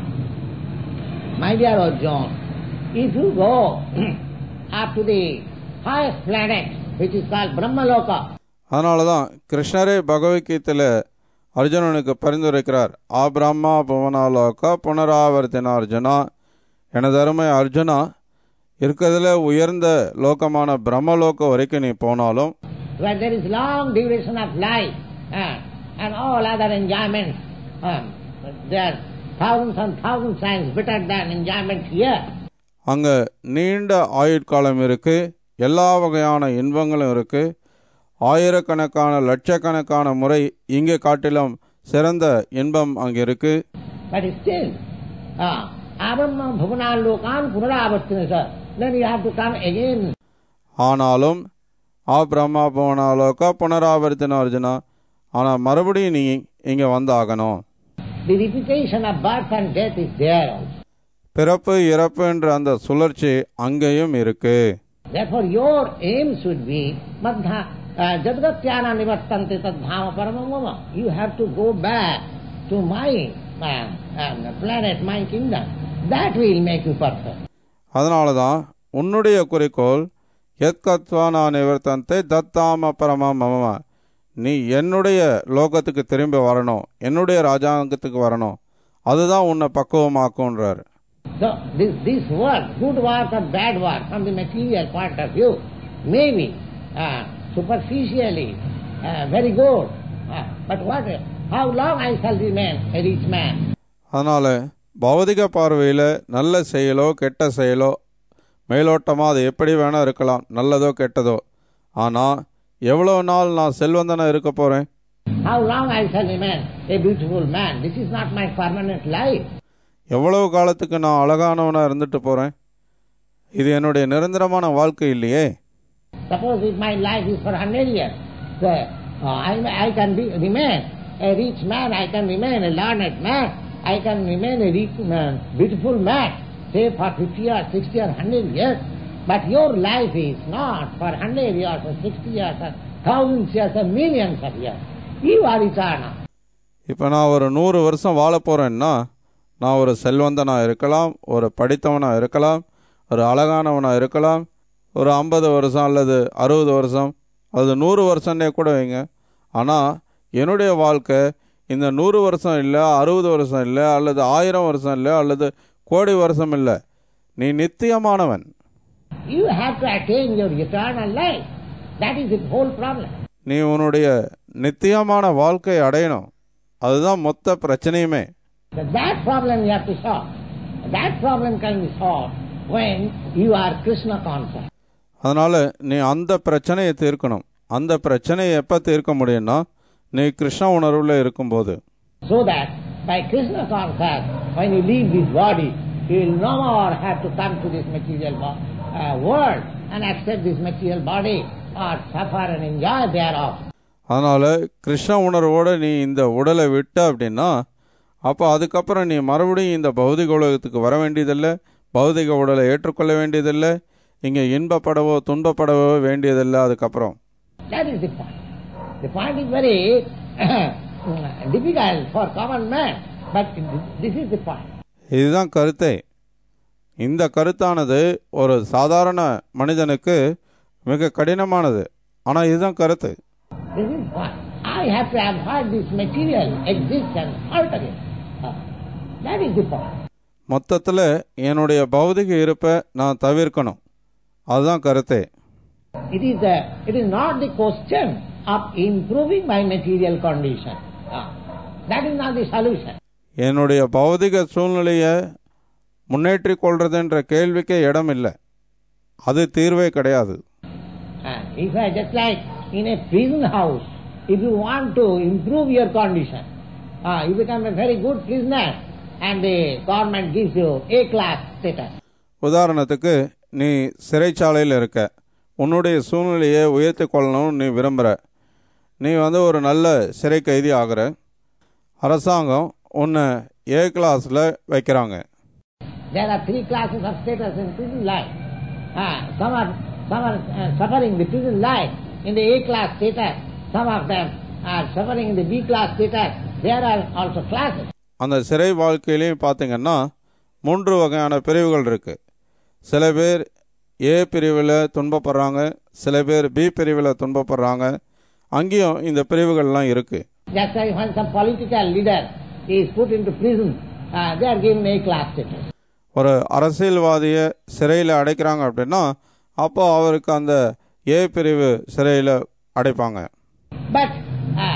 My dear Arjuna, if you go up to the highest planet, which is called Brahmaloka, அதனால தான் கிருஷ்ணரே பகவத்கீதையில் அர்ஜுனனுக்கு பரிந்துரைக்கிறார் ஆ பிரம்மா புவனாலோகா புனராவர்த்தின அர்ஜுனா எனது அருமை அர்ஜுனா இருக்கிறதுல உயர்ந்த லோகமான பிரம்மலோகம் வரைக்கும் நீ போனாலும் where there is long duration of life, uh, and all other enjoyments. Um, they are thousands and thousands times better than enjoyment here. அங்கே நீண்ட ஆயுட்காலம் இருக்கு எல்லா வகையான இன்பங்களும் இருக்கு ஆயிரக்கணக்கான லட்சக்கணக்கான முறை இங்கே காட்டிலும் சிறந்த இன்பம் அங்கே இருக்கு But still, uh, Abrahma Bhuvanan Lokan Punaravartina, sir. Then you have to come again. ஆனாலும் ஆ பிரம்மா போனாலோக்கா புனராவர்த்தின அர்ஜுனா ஆனால் மறுபடியும் நீ இங்கே வந்தாகணும் The repetition of birth and death is there also. பிறப்பு இறப்பு என்ற அந்த சுழற்சி அங்கேயும் இருக்கு Therefore, your aim should be Madha uh, Jadgatyana Nivartante Tadbhama Paramamama. You have to go back to my uh, um, planet, my kingdom. That will make you perfect. அதனால தான் உன்னுடைய குறிக்கோள் எத்கத்வா நான் நிவர்த்தந்தை தத்தாம பரமா மம நீ என்னுடைய லோகத்துக்கு திரும்பி வரணும் என்னுடைய ராஜாங்கத்துக்கு வரணும் அதுதான் உன்னை பக்குவமாக்குன்றார் So, this, this work, good work or bad work, from the material point of view, may be uh, superficially uh, very good. Uh, but what, how long I shall remain a rich man? அதனால் பௌதிக பார்வையில் நல்ல செயலோ கெட்ட செயலோ மேலோட்டமாக அது எப்படி வேணால் இருக்கலாம் நல்லதோ கெட்டதோ ஆனால் எவ்வளோ நாள் நான் செல்வந்தனாக இருக்க போகிறேன் How long I shall remain a beautiful man? This is not my permanent life. எவ்வளவு காலத்துக்கு நான் அழகானவனாக இருந்துட்டு போகிறேன் இது என்னுடைய நிரந்தரமான வாழ்க்கை இல்லையே Suppose if my life is for 100 years, so, uh, I, I can be, remain a rich man, I can remain a learned man, I can remain a rich man, beautiful man, say for 50 years, 60 or 100 years. But your life is not for 100 years or 60 years or thousands years or millions of years. You are eternal. இப்போ நான் ஒரு நூறு வருஷம் வாழ போகிறேன்னா நான் ஒரு செல்வந்தனாக இருக்கலாம் ஒரு படித்தவனாக இருக்கலாம் ஒரு அழகானவனாக இருக்கலாம் ஒரு ஐம்பது வருஷம் அல்லது அறுபது வருஷம் அது நூறு வருஷம்னே கூட வைங்க ஆனால் என்னுடைய வாழ்க்கை இந்த நூறு வருஷம் இல்லை அறுபது வருஷம் இல்லை அல்லது ஆயிரம் வருஷம் இல்லை அல்லது கோடி வருஷம் இல்லை நீ நித்தியமானவன் You have to attain your eternal life. That is the whole problem. நீ உன்னுடைய நித்தியமான வாழ்க்கை அடையணும் அதுதான் மொத்த பிரச்சனையுமே So that problem you have to solve. That problem can be solved when you are Krishna conscious. அதனால் நீ அந்த பிரச்சனையை தீர்க்கணும் அந்த பிரச்சனையை எப்போ தீர்க்க முடியும்னா நீ கிருஷ்ண உணர்வில் இருக்கும்போது So that by Krishna conscious, when you leave this body, you will no more have to come to this material wo- uh, world and accept this material body or suffer and enjoy thereof. அதனால் கிருஷ்ண உணர்வோடு நீ இந்த உடலை விட்ட அப்படின்னா அப்போ அதுக்கப்புறம் நீ மறுபடியும் இந்த பௌதிக உலகத்துக்கு வர வேண்டியதில்லை பௌதிக உடலை ஏற்றுக்கொள்ள வேண்டியதில்லை இங்கே இன்பப்படவோ துன்பப்படவோ வேண்டியதில்லை அதுக்கப்புறம் That is the point. The point is very difficult for common man, but this is the point. இதுதான் கருத்தை இந்த கருத்தானது ஒரு சாதாரண மனிதனுக்கு மிக கடினமானது ஆனால் இதுதான் கருத்து This is why I have to avoid this material existence altogether. Uh, that is the point. மொத்தத்தில் என்னுடைய பௌதிக இருப்பை நான் தவிர்க்கணும் அதுதான் கருத்தே It is the, it is not the question of improving my material condition. Uh, that is not the solution. என்னுடைய பௌதிக சூழ்நிலையை முன்னேற்றிக் கொள்றதுன்ற கேள்விக்கே இடம் இல்லை அது தீர்வே கிடையாது Uh, if I just like in a prison house, if you want to improve your condition, uh, you become a very good prisoner and the government gives you A class status. உதாரணத்துக்கு நீ சிறைச்சாலையில் இருக்க உன்னுடைய சூழ்நிலையை உயர்த்தி கொள்ளணும்னு நீ விரும்புகிற நீ வந்து ஒரு நல்ல சிறை கைதி ஆகிற அரசாங்கம் உன்னை ஏ கிளாஸில் வைக்கிறாங்க There are three classes of status in prison life. Uh, some are, some are uh, suffering the prison life in the A class status. Some of them are suffering in the B class status. There are also classes. அந்த சிறை வாழ்க்கையிலையும் பார்த்தீங்கன்னா மூன்று வகையான பிரிவுகள் இருக்குது சில பேர் ஏ பிரிவில் துன்பப்படுறாங்க சில பேர் பி பிரிவில் துன்பப்படுறாங்க அங்கேயும் இந்த பிரிவுகள்லாம் இருக்குது That's why when some political leader is put into prison, uh, they are given A class status. ஒரு அரசியல்வாதியை சிறையில் அடைக்கிறாங்க அப்படின்னா அப்போ அவருக்கு அந்த ஏ பிரிவு சிறையில் அடைப்பாங்க But uh,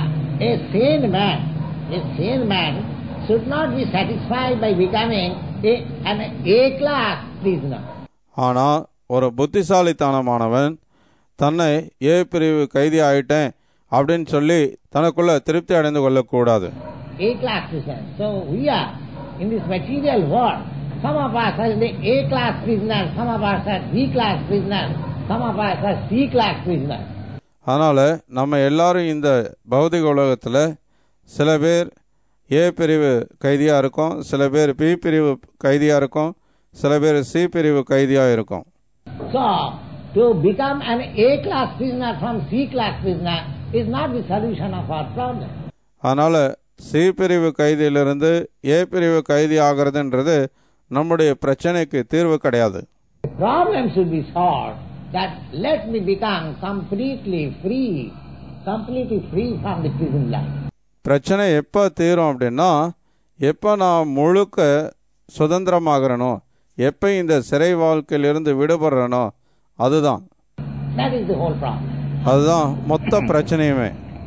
a sane man, a sane man should not be satisfied by becoming a, an A-class prisoner. ஆனால் ஒரு புத்திசாலித்தனமானவன் தன்னை ஏ பிரிவு கைதி ஆயிட்டேன் அப்படின்னு சொல்லி தனக்குள்ள திருப்தி அடைந்து கொள்ளக்கூடாது A-class prisoner. So we are in this material world. Some of us are the A-class prisoners, some of us are B-class prisoners, some of us are C-class prisoners. அதனால் நம்ம எல்லாரும் இந்த பௌதிக உலகத்தில் சில பேர் ஏ பிரிவு கைதியாக இருக்கும் சில பேர் பி பிரிவு கைதியாக இருக்கும் சில பேர் சி பிரிவு கைதியாக இருக்கும் So, to become an A-class prisoner from C-class prisoner is not the solution of our problem. அதனால் சி பிரிவு கைதியிலிருந்து ஏ பிரிவு கைதி ஆகிறதுன்றது நம்முடைய பிரச்சனைக்கு தீர்வு கிடையாது The problem should be solved that let me become completely free, completely free from the prison life. பிரச்சனை எப்போ தீரும் அப்படின்னா எப்போ நான் முழுக்க சுதந்திரமாகறனோ எப்போ இந்த சிறை வாழ்க்கையிலிருந்து விடுபடுறனோ அதுதான் That is the whole problem. அதுதான் மொத்த பிரச்சனையுமே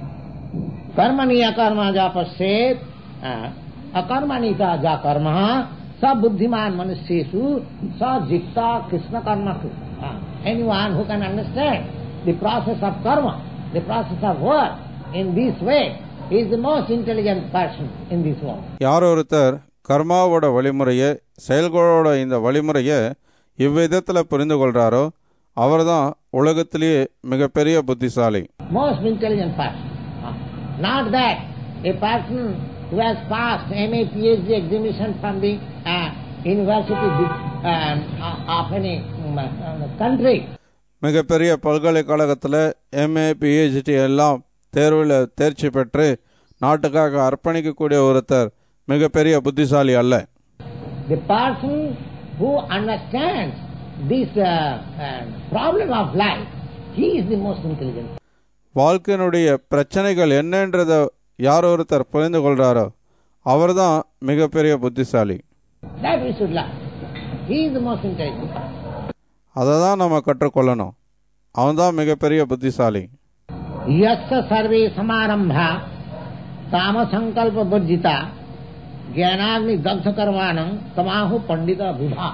कर्मणि अकर्म जा पश्चेत अकर्मणि का जा कर्म सब बुद्धिमान मनुष्येषु स जिक्ता Krishna karma anyone who can understand the process of karma the process of work in this way is the most intelligent person in this world யார் ஒருத்தர் கர்மாவோட வழிமுறையை செயல்களோட இந்த வழிமுறையை இவ்விதத்தில் புரிந்து கொள்கிறாரோ அவர்தான் உலகத்திலேயே மிகப்பெரிய புத்திசாலி most intelligent person. Uh, Not that a person who has passed MA, PhD examination from the uh, university um, uh, of any um, uh, country. மிகப்பெரிய பல்கலைக்கழகத்தில் எம்ஏ பிஹெச்டி எல்லாம் தேர்வில் தேர்ச்சி பெற்று நாட்டுக்காக அர்ப்பணிக்கக்கூடிய ஒருத்தர் மிகப்பெரிய புத்திசாலி அல்ல The person who understands this uh, uh, problem of life, he is the most intelligent. வாழ்க்கையினுடைய பிரச்சனைகள் என்னன்றதை யார் ஒருத்தர் புரிந்து கொள்கிறாரோ அவர்தான் மிகப்பெரிய புத்திசாலி That we should learn. He is the most intelligent person. அதை தான் நம்ம கற்றுக்கொள்ளணும் அவன்தான் மிகப்பெரிய புத்திசாலி यस्य सर्वे समारंभा काम संकल्प वर्जिता ज्ञानाग्नि दग्ध कर्माण तमाहु पंडित विभा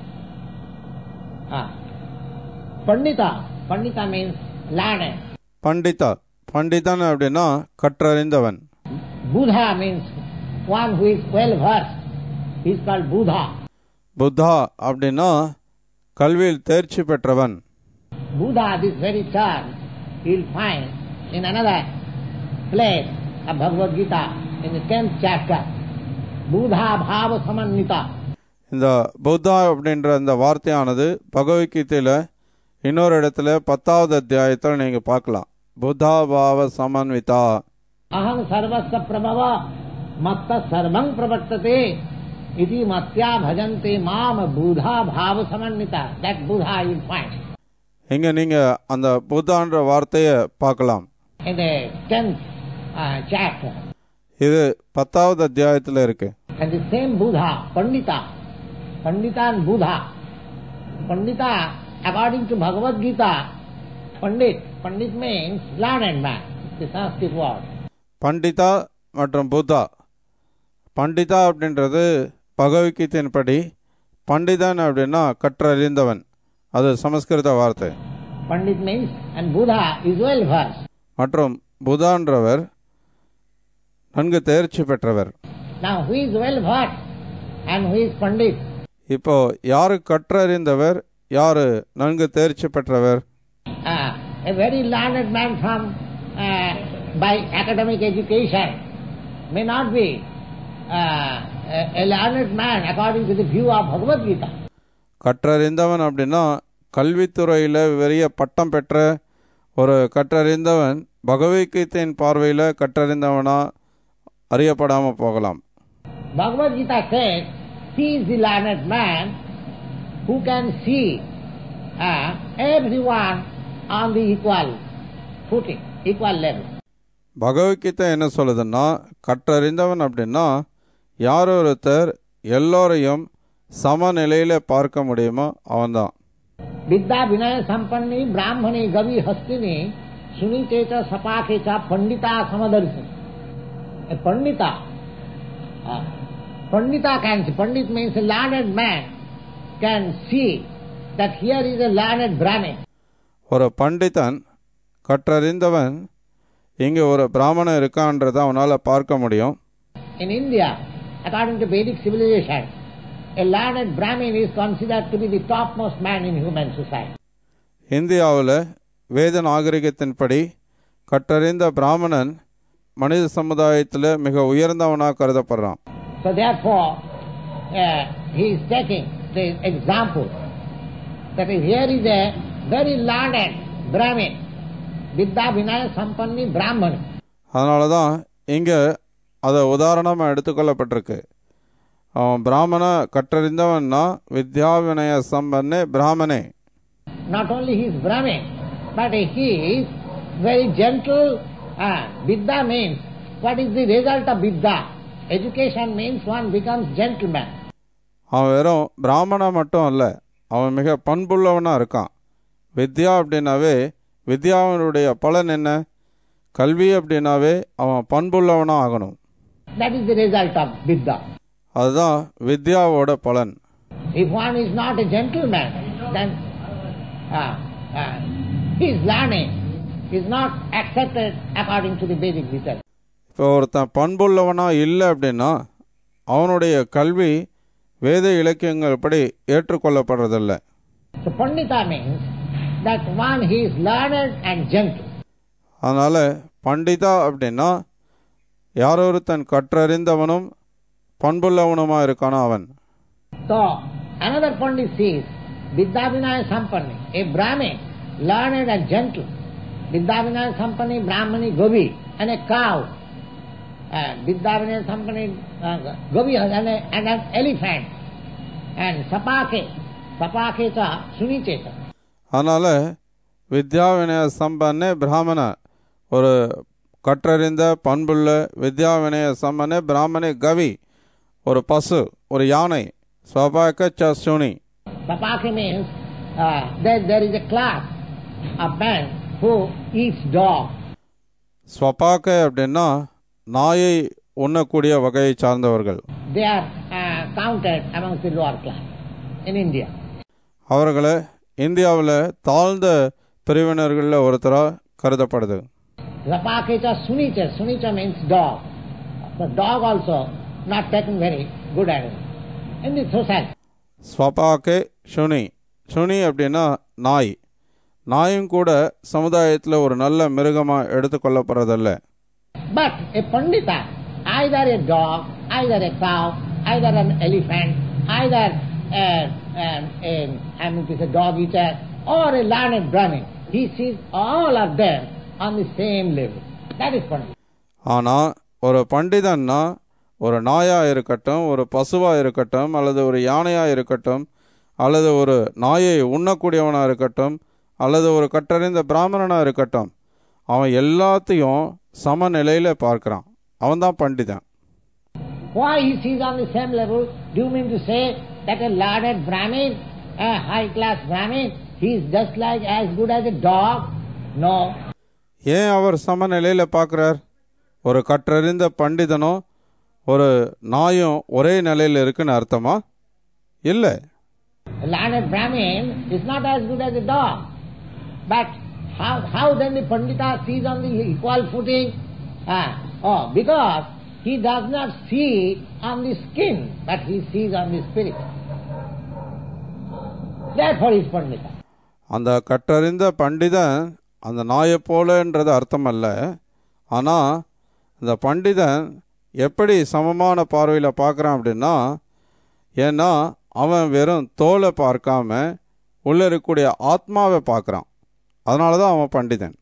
पंडिता पंडिता मीन्स लर्न பண்டிதா பண்டிதன் அப்படின்னா கற்றறிந்தவன் budha means one who is well versed is called budha budha அப்படின்னா கல்வியில் தேர்ச்சி பெற்றவன் Buddha, this very term, you'll find in another place of Bhagavad Gita in the 10th chapter. Buddha Bhava Samannita. இந்த புத்தா அப்படின்ற அந்த வார்த்தையானது பகவத்கீதையில் இன்னொரு இடத்துல பத்தாவது அத்தியாயத்தில் நீங்கள் பார்க்கலாம் புத்தா பாவ சமன்விதா अहं सर्वस्य प्रभव मत्त सर्वं प्रवर्तते इति मत्या भजन्ते माम बुधा भाव समन्विता that buddha you will find இங்கே நீங்கள் அந்த புத்தான்ற வார்த்தையை பார்க்கலாம் in the 10th uh, chapter இது பத்தாவது அத்தியாயத்தில் இருக்கு and the same buddha pandita pandita and buddha pandita according to bhagavad gita pandit pandit means learned man the sanskrit word பண்டிதா மற்றும் புத்தா பண்டிதா அப்படின்றது பகவத்கீதையின்படி பண்டிதன் அப்படின்னா கற்றறிந்தவன் அது சமஸ்கிருத வார்த்தை pandit means and buddha is well versed மற்றும் புதான்றவர் நன்கு தேர்ச்சி பெற்றவர் now who is well versed and who is pandit இப்போ யாரு கற்றறிந்தவர் யாரு நன்கு தேர்ச்சி பெற்றவர் uh, a very learned man from uh, by academic education may not be uh, a, a learned man according to the view of Bhagavad Gita. கற்றறிந்தவன் அப்படின்னா கல்வித்துறையில் பெரிய பட்டம் பெற்ற ஒரு கற்றறிந்தவன் பகவத்கீதையின் பார்வையில் கற்றறிந்தவனா அறியப்படாமல் போகலாம் Bhagavad Gita says, he is the learned man who can see uh, everyone on the equal footing, equal level. Bhagavad Gita என்ன சொல்லுதுன்னா கற்றறிந்தவன் அப்படின்னா யார் ஒருத்தர் எல்லோரையும் சமநிலையில் பார்க்க முடியுமோ அவன்தான் विद्या विनय संपन्नी ब्राह्मणी गवि हस्तिनी सुनीते च सपाके च पंडिता समदर्शी a Pandita, uh, Pandita can see, Pandit means a learned man, can see that here is a learned Brahmin. ஒரு பண்டிதன் கற்றறிந்தவன் இங்கே ஒரு பிராமணன் இருக்கான்றதை அவனால் பார்க்க முடியும் In India, according to Vedic civilization, a learned Brahmin is considered to be the topmost man in human society. இந்தியாவில் வேத நாகரிகத்தின்படி கற்றறிந்த பிராமணன் மனித சமுதாயத்தில் மிக உயர்ந்தவனாக கருதப்படுறான் So therefore, uh, he is taking the example that here is a very learned Brahmin, Vidya Vinaya Sampanni Brahman. அதனால தான் இங்கே அதை உதாரணமாக எடுத்துக்கொள்ளப்பட்டிருக்கு அவன் பிராமண கற்றறிந்தவன்னா வித்யா வினய சம்பன்னே பிராமணே Not only he is Brahmin, but he is very gentle. Uh, Vidya means, what is the result of Vidya? Education means one becomes gentleman. அவன் வெறும் பிராமணன் மட்டும் அல்ல அவன் மிக பண்புள்ளவனாக இருக்கான் வித்யா அப்படின்னாவே வித்யாவினுடைய பலன் என்ன கல்வி அப்படின்னாவே அவன் பண்புள்ளவனாக ஆகணும் That is the result of Vidya. அதுதான் வித்யாவோட பலன் If one is not a gentleman, then uh, uh, his learning is not accepted according to the Vedic method. இப்போ ஒருத்தன் பண்புள்ளவனாக இல்லை அப்படின்னா அவனுடைய கல்வி வேத இலக்கியங்கள் படி ஏற்றுக்கொள்ளப்படுறதில்லை So Pandita means that one he is learned and gentle. அதனால் பண்டிதா அப்படின்னா யார் ஒருத்தன் கற்றறிந்தவனும் பண்புள்ளவனுமாக இருக்கானோ அவன் So another Pandit says, Vidyavinaya Sampanni, a Brahmin, learned and gentle. Vidyavinaya Sampanni, Brahmani, Gobi, and a cow. Uh, Vidyavinaya Sampanni, uh, Gobi, and, a, and an elephant. And Sapake, Sapake cha Sunicheta. அதனால் வித்யா வினய சம்பன்னே பிராமண ஒரு கற்றறிந்த பண்புள்ள வித்யா வினய சம்பன்னே பிராமணே கவி ஒரு பசு ஒரு யானை ஸ்வபாக்க சசுனி Sapake means uh, there, there is a class of man who eats dog. ஸ்வபாக்க அப்படின்னா நாயை உண்ணக்கூடிய வகையை சார்ந்தவர்கள் They are uh, counted amongst the lower class in India. அவர்களை இந்தியாவில் தாழ்ந்த பிரிவினர்களில் ஒருத்தராக கருதப்படுது Rapakecha Sunicha. Sunicha means dog. The dog also not taken very good at it in the society. ஸ்வபாக்கே Suni Suni அப்படின்னா நாய் நாயும் கூட சமுதாயத்தில் ஒரு நல்ல மிருகமாக எடுத்துக்கொள்ளப்படுறதில்ல But a Pandita, either a dog, either a cow, either an elephant, either a, a, a, I mean to say dog eater, or a learned Brahmin, he sees all of them on the same level. That is Pandita. ஆனால் ஒரு பண்டிதன்னா ஒரு நாயாக இருக்கட்டும் ஒரு பசுவாக இருக்கட்டும் அல்லது ஒரு யானையாக இருக்கட்டும் அல்லது ஒரு நாயை உண்ணக்கூடியவனாக இருக்கட்டும் அல்லது ஒரு கற்றறிந்த பிராமணனாக இருக்கட்டும் அவன் எல்லாத்தையும் சமநிலையில் பார்க்குறான் அவன்தான் பண்டிதன் Why he sees on the same level? Do you mean to say that a learned Brahmin, a high class Brahmin, he is just like as good as a dog? No. ஏன் அவர் சமநிலையில் பார்க்குறார் ஒரு கற்றறிந்த பண்டிதனும் ஒரு நாயும் ஒரே நிலையில் இருக்குன்னு அர்த்தமா இல்லை A learned Brahmin is not as good as a dog. But how, how then the Pandita sees on the equal footing? Ah, oh, because he does not see on the skin, but he sees on the spirit. Therefore he is Pandita. அந்த கற்றறிந்த பண்டிதன் அந்த நாயை போலன்றது அர்த்தம் அல்ல ஆனால் அந்த பண்டிதன் எப்படி சமமான பார்வையில் பார்க்குறான் அப்படின்னா ஏன்னா அவன் வெறும் தோலை பார்க்காம உள்ள இருக்கக்கூடிய ஆத்மாவை பார்க்குறான் அதனால தான் அவன் பண்டிதன்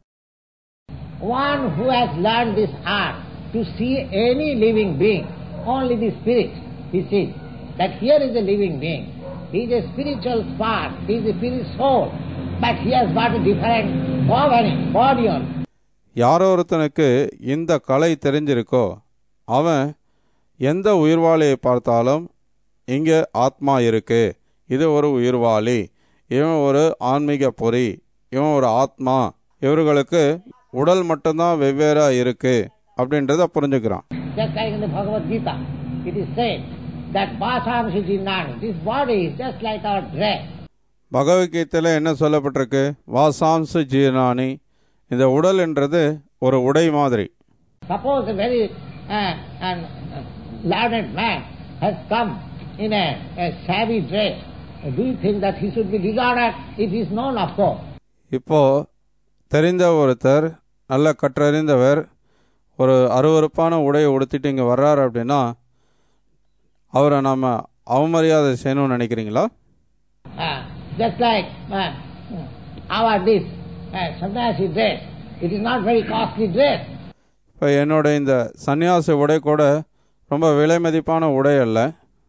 One who has learned this art to see any living being, only the spirit, he sees that here is a living being. He is a spiritual spark, he is a spirit soul, but he has got a different body, body on. யாரோ ஒருத்தனுக்கு இந்த கலை தெரிஞ்சிருக்கோ அவன் எந்த உயிர்வாளியை பார்த்தாலும் இங்கே ஆத்மா இருக்கு இது ஒரு உயிர்வாளி இவன் ஒரு ஆன்மீக பொறி இவன் ஒரு ஆத்மா இவர்களுக்கு உடல் மட்டும்தான் வெவ்வேறாக இருக்கு அப்படின்றத புரிஞ்சுக்கிறான் Just like in the Bhagavad Gita, it is said that Vasamsi Jinnani, this body is just like our dress. பகவத்கீதையில் என்ன சொல்லப்பட்டிருக்கு வாசாம்சு ஜீர்ணானி இந்த உடல் என்றது ஒரு உடை மாதிரி Suppose a very uh, and, uh, learned man has come in a, a shabby dress. Do you think that he should be regarded? It is known, of course. இப்போ தெரிந்த ஒருத்தர் நல்ல கற்றறிந்தவர் ஒரு அருவருப்பான உடையை உடுத்திட்டு இங்கே வர்றாரு அப்படின்னா அவரை நாம் அவமரியாதை செய்யணும்னு நினைக்கிறீங்களா Uh, just like uh, our this uh, sannyasi dress, it is not very costly dress. இப்போ என்னோட இந்த சன்னியாசி உடை கூட ரொம்ப விலை மதிப்பான உடை அல்ல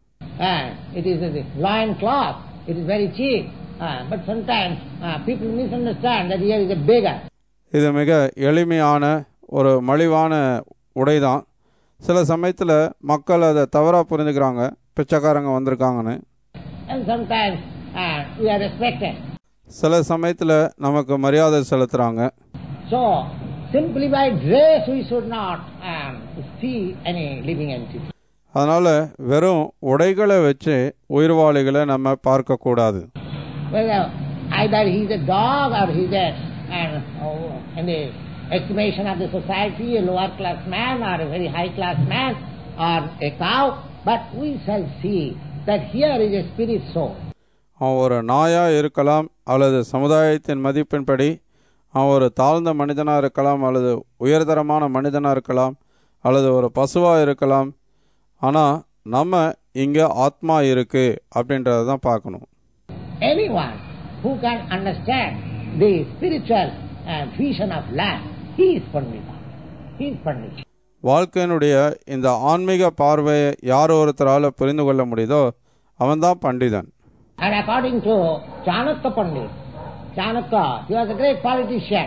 Uh, it is a loin cloth. It is very cheap. Uh, but sometimes uh, people misunderstand that here is a beggar. இது மிக எளிமையான ஒரு மலிவான உடை தான் சில சமயத்தில் மக்கள் அதை தவறாக புரிஞ்சுக்கிறாங்க பிச்சைக்காரங்க வந்திருக்காங்கன்னு And sometimes uh, we are respected. சில சமயத்தில் நமக்கு மரியாதை செலுத்துகிறாங்க So, simply by dress we should not um, see any living entity. அதனால் வெறும் உடைகளை வச்சு உயிர்வாளிகளை நம்ம பார்க்கக்கூடாது Whether either he is a dog or he is a, and, oh, in the estimation of the society, a lower class man or a very high class man or a cow, but we shall see that here is a spirit soul. அவன் ஒரு நாயாக இருக்கலாம் அல்லது சமுதாயத்தின் மதிப்பின்படி அவன் ஒரு தாழ்ந்த மனிதனாக இருக்கலாம் அல்லது உயர்தரமான மனிதனாக இருக்கலாம் அல்லது ஒரு பசுவாக இருக்கலாம் ஆனால் நம்ம இங்கே ஆத்மா இருக்கு அப்படின்றத தான் பார்க்கணும் Anyone who can understand the spiritual uh, vision of life, he is Pandita. He is Pandita. வாழ்க்கையினுடைய இந்த ஆன்மீக பார்வையை யார் ஒருத்தரால் புரிந்து கொள்ள முடியுதோ அவன்தான் பண்டிதன் And according to Chanakya Pandit, Chanakya, he was a great politician,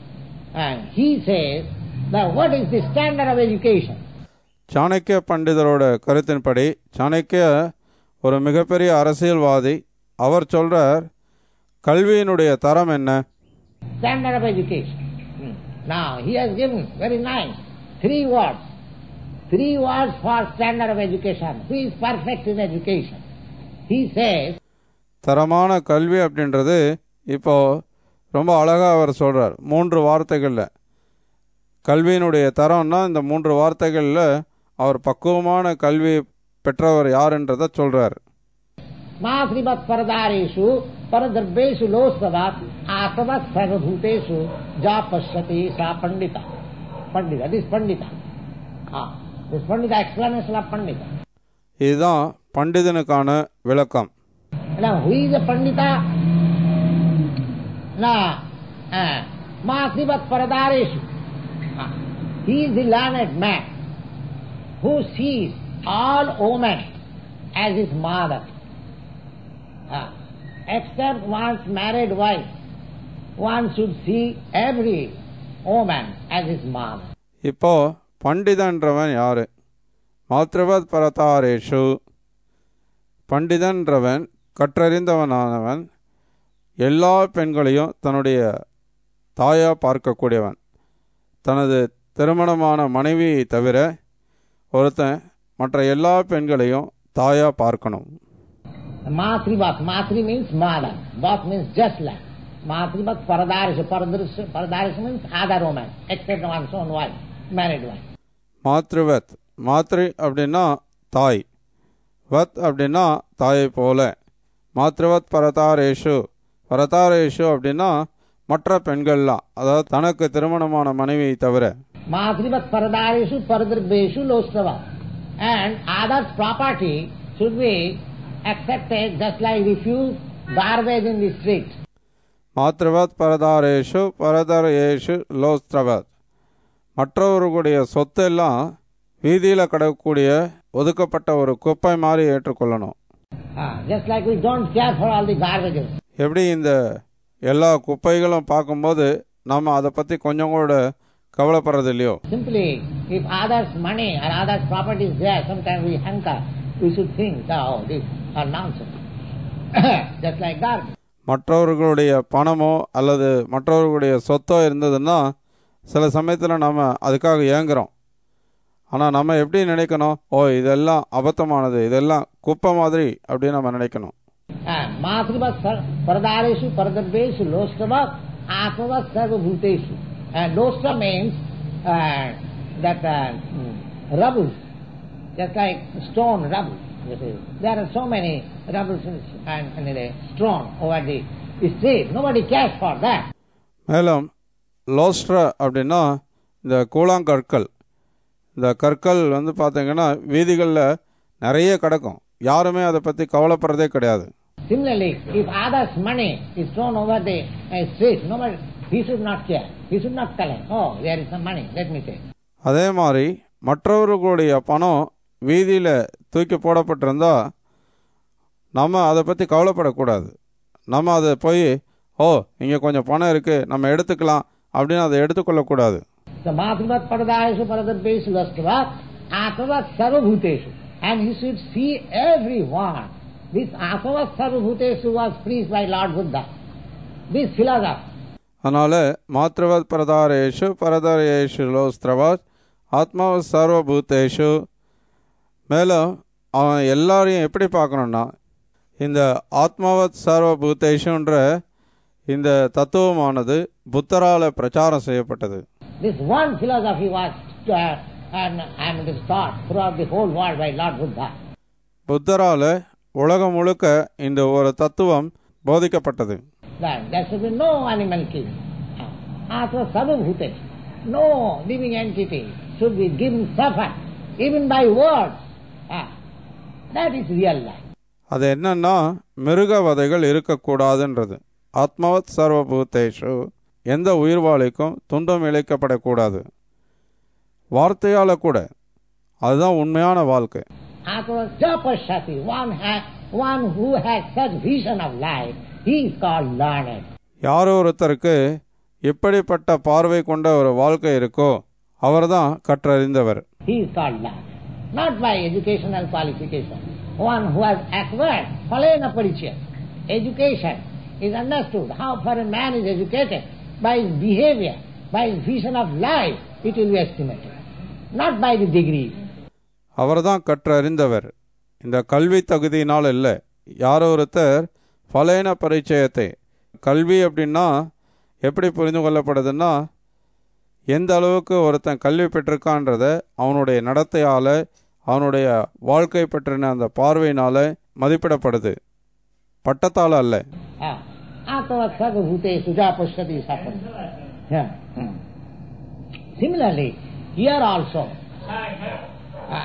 and he says that what is the standard of education? Chanakya பண்டிதரோட கருத்தின்படி சாணக்கிய ஒரு மிகப்பெரிய அரசியல்வாதி அவர் சொல்றார் கல்வியினுடைய தரம் என்ன Standard of education. Hmm. Now, he has given very nice three words. Three words for standard of education. Who is perfect in education? He says, தரமான கல்வி அப்படின்றது இப்போ ரொம்ப அழகாக அவர் சொல்றார் மூன்று வார்த்தைகளில் கல்வியினுடைய தரம்னா இந்த மூன்று வார்த்தைகளில் அவர் பக்குவமான கல்வி பெற்றவர் யாருன்றதை சொல்றார் मातृवत् परदारेषु परद्रव्येषु लोस्तवत् आसवत् सर्वभूतेषु जा पश्यति सा पंडिता पंडिता दिस पंडिता हाँ दिस पंडिता explanation of पंडिता இதுதான் பண்டிதனுக்கான விளக்கம் now who is a pandita now uh, मातृवत् परदारेषु Ah, he is the learned man who sees all women as his mother Ah, except one's married wife one should see every woman as his mother இப்போ பண்டிதன்றவன் யாரு மாத்ருவத் பரதாரேஷு பண்டிதன்றவன் கற்றறிந்தவனானவன் எல்லா பெண்களையும் தன்னுடைய தாயா பார்க்கக்கூடியவன் தனது திருமணமான மனைவியை தவிர ஒருத்தன் மற்ற எல்லா பெண்களையும் தாயா பார்க்கணும் Matrivat, Matri means mother. Vat means just like. Matrivat Paradarisha. Paradarisha, Paradarisha means other woman, except one's own wife, married wife. மாத்ருவத் மாத்ரு அப்படின்னா தாய் வத் அப்படின்னா தாயை போல மாத்ருவத் பரதாரேஷு பரதாரேஷு அப்படின்னா மற்ற பெண்கள்லாம் அதாவது தனக்கு திருமணமான மனைவியை தவிர Matrivat Paradarishu Paradrbeshu Lostava. And others' property should be accepted just like refuse garbage in the street. மாத்ருவத் பரதாரேஷு பரதரேஷு லோஸ்திரவத் மற்றவர்களுடைய சொத்தெல்லாம் வீதியில் கிடக்கக்கூடிய ஒதுக்கப்பட்ட ஒரு குப்பை மாதிரி ஏற்றுக்கொள்ளணும் Ah, just like we don't care for all the garbages. எப்படி இந்த எல்லா குப்பைகளும் பார்க்கும்போது நம்ம அதை பற்றி கொஞ்சம் கூட கவலைப்படுறது இல்லையோ Simply, if others' money or others' property is there, sometimes we hanker. We should think, oh, this are nonsense. just like garbage. மற்றவர்களுடைய பணமோ அல்லது மற்றவர்களுடைய சொத்தோ இருந்ததுன்னா சில சமயத்தில் நம்ம அதுக்காக ஏங்குறோம் ஆனால் நம்ம எப்படி நினைக்கணும் ஓ இதெல்லாம் அபத்தமானது இதெல்லாம் குப்பை மாதிரி அப்படின்னு நம்ம நினைக்கணும் मातृवत् परदारेषु परद्रव्येषु लोष्टवत् आत्मवत् सर्वभूतेषु लोष्ट means uh, that uh, mm, rubble, just like stone rubble. You see. There are so many rubbles and, and the stone over the street. Nobody cares for that. மேலும் லோஸ்ட்ரா அப்படின்னா இந்த கூழாங்கற்கள் இந்த கற்கள் வந்து பார்த்தீங்கன்னா வீதிகளில் நிறைய கிடக்கும் யாருமே அதை பற்றி கவலைப்படுறதே கிடையாது Similarly, if others' money is thrown over the uh, street, nobody, he should not care. He should not collect. Oh, there is some money, let me say. அதே மாதிரி மற்றவர்களுடைய பணம் வீதியில் தூக்கி போடப்பட்டிருந்தா நம்ம அதை பற்றி கவலைப்படக்கூடாது நம்ம அதை போய் ஓ இங்கே கொஞ்சம் பணம் இருக்குது நம்ம எடுத்துக்கலாம் அப்படின்னு அதை எடுத்துக்கொள்ளக்கூடாது So Matruvat Paradayashu Paradabheshu Vastavat Atmavat Sarvabhuteshu. And he should see everyone. This Atmavat Sarvabhuteshu was preached by Lord Buddha. This philosophy. அதனால் மாத்ருவத் பிரதாரேஷு பரதரேஷு லோஸ்திரவாத் ஆத்மாவ சர்வபூத்தேஷு மேலும் அவன் எல்லாரையும் எப்படி பார்க்கணுன்னா இந்த ஆத்மாவத் சர்வபூத்தேஷுன்ற இந்த தத்துவமானது புத்தரால் பிரச்சாரம் செய்யப்பட்டது This one philosophy was uh, and, and it is taught throughout the whole world by Lord Buddha. புத்தரால் உலகம் முழுக்க இந்த ஒரு தத்துவம் போதிக்கப்பட்டது That there should be no animal killing. Atma Sarvabhuteshu. No living entity should be given suffer, even by words. Ah, that is real life. அது என்னன்னா மிருக வதைகள் இருக்கக்கூடாதுன்றது ஆத்மவத் சர்வபூத்தேஷு எந்த உயிர்வாளிக்கும் துன்பம் இழைக்கப்படக்கூடாது வார்த்தையால் கூட அதுதான் உண்மையான வாழ்க்கை Atma Tapashati, one, ha- one who has such vision of life, he is called learned. யாரோ ஒருத்தருக்கு இப்படிப்பட்ட பார்வை கொண்ட ஒரு வாழ்க்கை இருக்கோ அவர்தான் கற்றறிந்தவர் He is called learned. Not by educational qualification. One who has acquired Phalena Parichaya. Education is understood. How far a man is educated by his behavior, by his vision of life, it will be estimated. Not by the degrees. அவர்தான் கற்றறிந்தவர் இந்த கல்வி தகுதியினால் இல்லை யாரோ ஒருத்தர் பலேன பரிச்சயத்தை கல்வி அப்படின்னா எப்படி புரிந்து கொள்ளப்படுதுன்னா எந்த அளவுக்கு ஒருத்தன் கல்வி பெற்றிருக்கான்றத அவனுடைய நடத்தையால் அவனுடைய வாழ்க்கை பற்றின அந்த பார்வையினால் மதிப்பிடப்படுது பட்டத்தால் அல்ல Ah. Atmavat sarvabhutesu japashati sapam. Yeah. Hmm. Similarly, here also, ah,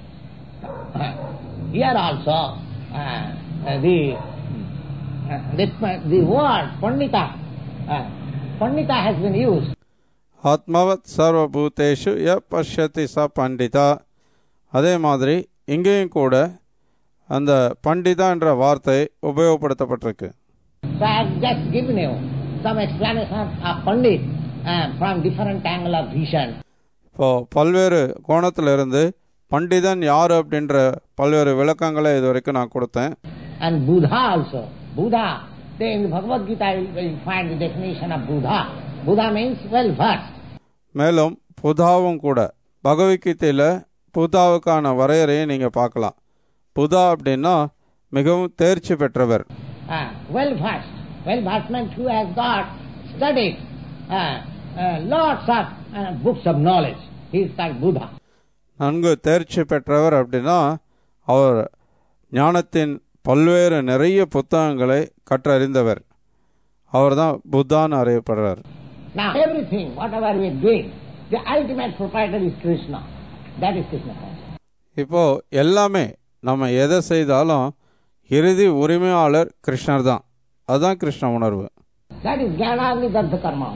ah, here also, ah, the, ah, the, the word pandita, ah, pandita has been used. ஆத்மவத் சர்வபூதேஷு ய பஷ்யதி ச பண்டிதா அதே மாதிரி இங்கேயும் கூட அந்த பண்டிதா என்ற வார்த்தை உபயோகப்படுத்தப்பட்டிருக்கு So I have just given you some explanation of pandit uh, from different angle of vision. இப்போ பல்வேறு கோணத்திலிருந்து பண்டிதன் யார் அப்படின்ற பல்வேறு விளக்கங்களை இது வரைக்கும் நான் கொடுத்தேன் And Buddha also. Buddha, they, in the Bhagavad Gita you will find the definition of Buddha. Buddha means well versed. மேலும் புதாவும் கூட பகவத்கீதையில் புதாவுக்கான வரையறையை நீங்கள் பார்க்கலாம் புதா அப்படின்னா மிகவும் தேர்ச்சி பெற்றவர் Uh, well versed. Well versed means who has got studied uh, uh, lots of uh, books of knowledge. He is called Buddha. நன்கு தேர்ச்சி பெற்றவர் அப்படின்னா அவர் ஞானத்தின் பல்வேறு நிறைய புத்தகங்களை கற்றறிந்தவர் அவர்தான் புத்தான்னு அறியப்படுறார் Now everything, whatever we are doing, the ultimate proprietor is Krishna. That is Krishna consciousness. இப்போ எல்லாமே நம்ம எதை செய்தாலும் இறுதி உரிமையாளர் கிருஷ்ணர் தான் அதுதான் கிருஷ்ண உணர்வு That is Jnanagni Dardha Karma.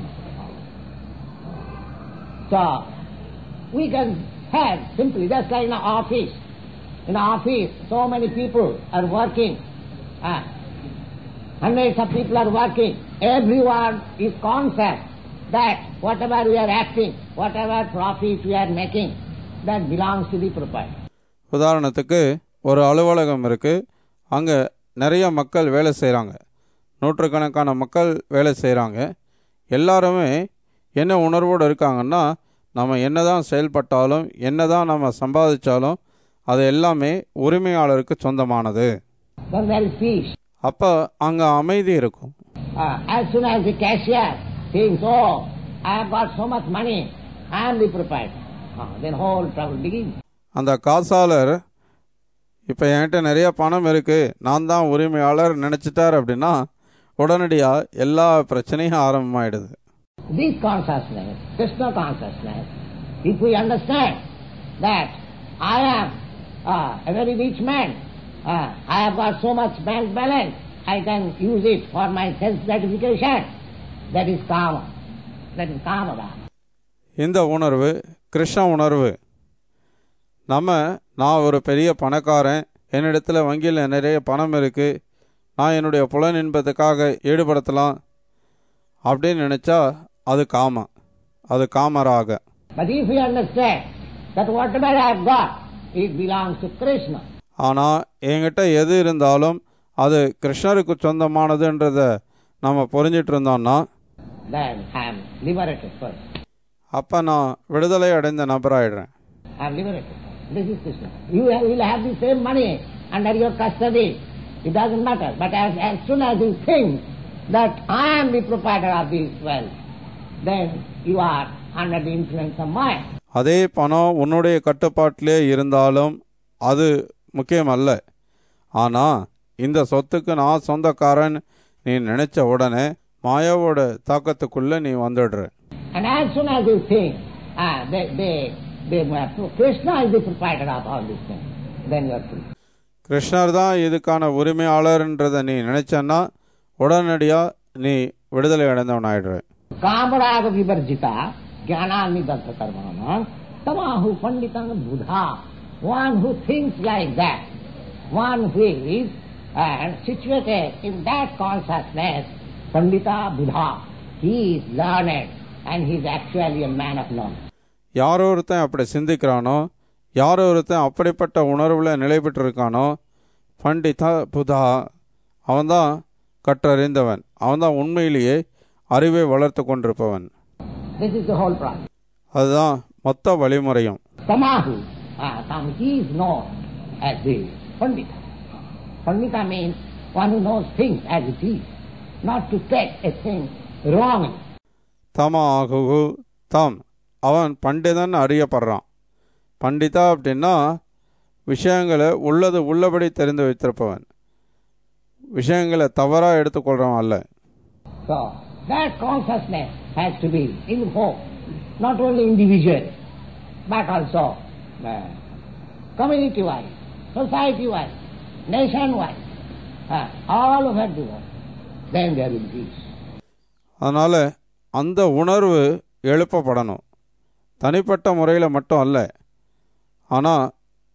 So, we can have simply, just like in an office. In an office, so many people are working. Ah, hundreds of people are working. Everyone is conscious that whatever we are acting, whatever profit we are making, that belongs to the proprietor. உதாரணத்துக்கு ஒரு அலுவலகம் இருக்குது அங்கே நிறைய மக்கள் வேலை செய்கிறாங்க நூற்றுக்கணக்கான மக்கள் வேலை செய்கிறாங்க எல்லாருமே என்ன உணர்வோடு இருக்காங்கன்னா நம்ம என்னதான் செயல்பட்டாலும் என்னதான் நம்ம சம்பாதிச்சாலும் அது எல்லாமே உரிமையாளருக்கு சொந்தமானது Then there is peace. அப்போ அங்கே அமைதி இருக்கும் Uh, as soon as the cashier thinks, oh, I have got so much money, I am the proprietor, uh, then whole trouble begins. அந்த காசாளர் இப்போ என்கிட்ட நிறைய பணம் இருக்கு நான் தான் உரிமையாளர் நினச்சிட்டார் அப்படின்னா உடனடியாக எல்லா பிரச்சனையும் ஆரம்பமாயிடுது This consciousness, Krishna consciousness, if we understand that I am uh, a very rich man, uh, I have got so much bank balance, I can use it for my self-gratification, that is kama. That is kama. இந்த உணர்வு கிருஷ்ண உணர்வு நம்ம நான் ஒரு பெரிய பணக்காரன் என்னிடத்துல வங்கியில் நிறைய பணம் இருக்கு நான் என்னுடைய புலன் இன்பத்துக்காக ஈடுபடுத்தலாம் அப்படின்னு நினச்சா அது காம அது காமராக But if we understand that whatever I have got, it belongs to Krishna, ஆனால் என்கிட்ட எது இருந்தாலும் அது கிருஷ்ணருக்கு சொந்தமானதுன்றத நம்ம புரிஞ்சிட்டு இருந்தோம்னா then I am liberated first. அப்போ நான் விடுதலை அடைந்த நபராயிடுறேன் I am liberated. This is Krishna. You have- will have the same money under your custody. It doesn't matter. But as, as soon as you think that I am the proprietor of this wealth, then you are under the influence of Maya. அதே பணம் உன்னுடைய கட்டுப்பாட்டிலே இருந்தாலும் அது முக்கியம் அல்ல ஆனால் இந்த சொத்துக்கு நான் சொந்தக்காரன் நீ நினைச்ச உடனே மாயாவோட தாக்கத்துக்குள்ள நீ வந்துடுற And as soon as you think, ah, they, they, they, Krishna is the proprietor of all these things, then you are free. கிருஷ்ணர் தான் இதுக்கான உரிமையாளர்ன்றதை நீ நினைச்சன்னா உடனடியாக நீ விடுதலை அடைந்தவன் ஆயிடுற कामराग विवर्जिता ज्ञानान्विदत्त कर्मण तमाहु पंडितंग बुधा one who thinks like that one who is uh, situated in that consciousness pandita buddha he is learned and he is actually a man of knowledge யாரோ ஒருத்தன் அப்படி சிந்திக்கிறானோ யாரோ ஒருத்தன் அப்படிப்பட்ட உணர்வில் நிலை பெற்றிருக்கானோ பண்டிதா புதா அவன்தான் கற்றறிந்தவன் அவன்தான் உண்மையிலேயே அறிவை வளர்த்து கொண்டிருப்பவன் this is the whole process அதுதான் மொத்த வழிமுறையும் tamahu uh, tam, he is known as the pandita pandita means one who knows things as it is not to take a thing wrongly தம ஆகுகு தம் அவன் பண்டிதன் அறியப்படுறான் பண்டிதா அப்படின்னா விஷயங்களை உள்ளது உள்ளபடி தெரிந்து வைத்திருப்பவன் விஷயங்களை தவறாக எடுத்துக்கொள்றவன் அல்ல So that consciousness has to be invoked, not only individually, but also uh, community-wise, society-wise, nation-wise, uh, all over the world. Then there will be peace. அதனால் அந்த உணர்வு எழுப்பப்படணும் தனிப்பட்ட முறையில் மட்டும் அல்ல ஆனால்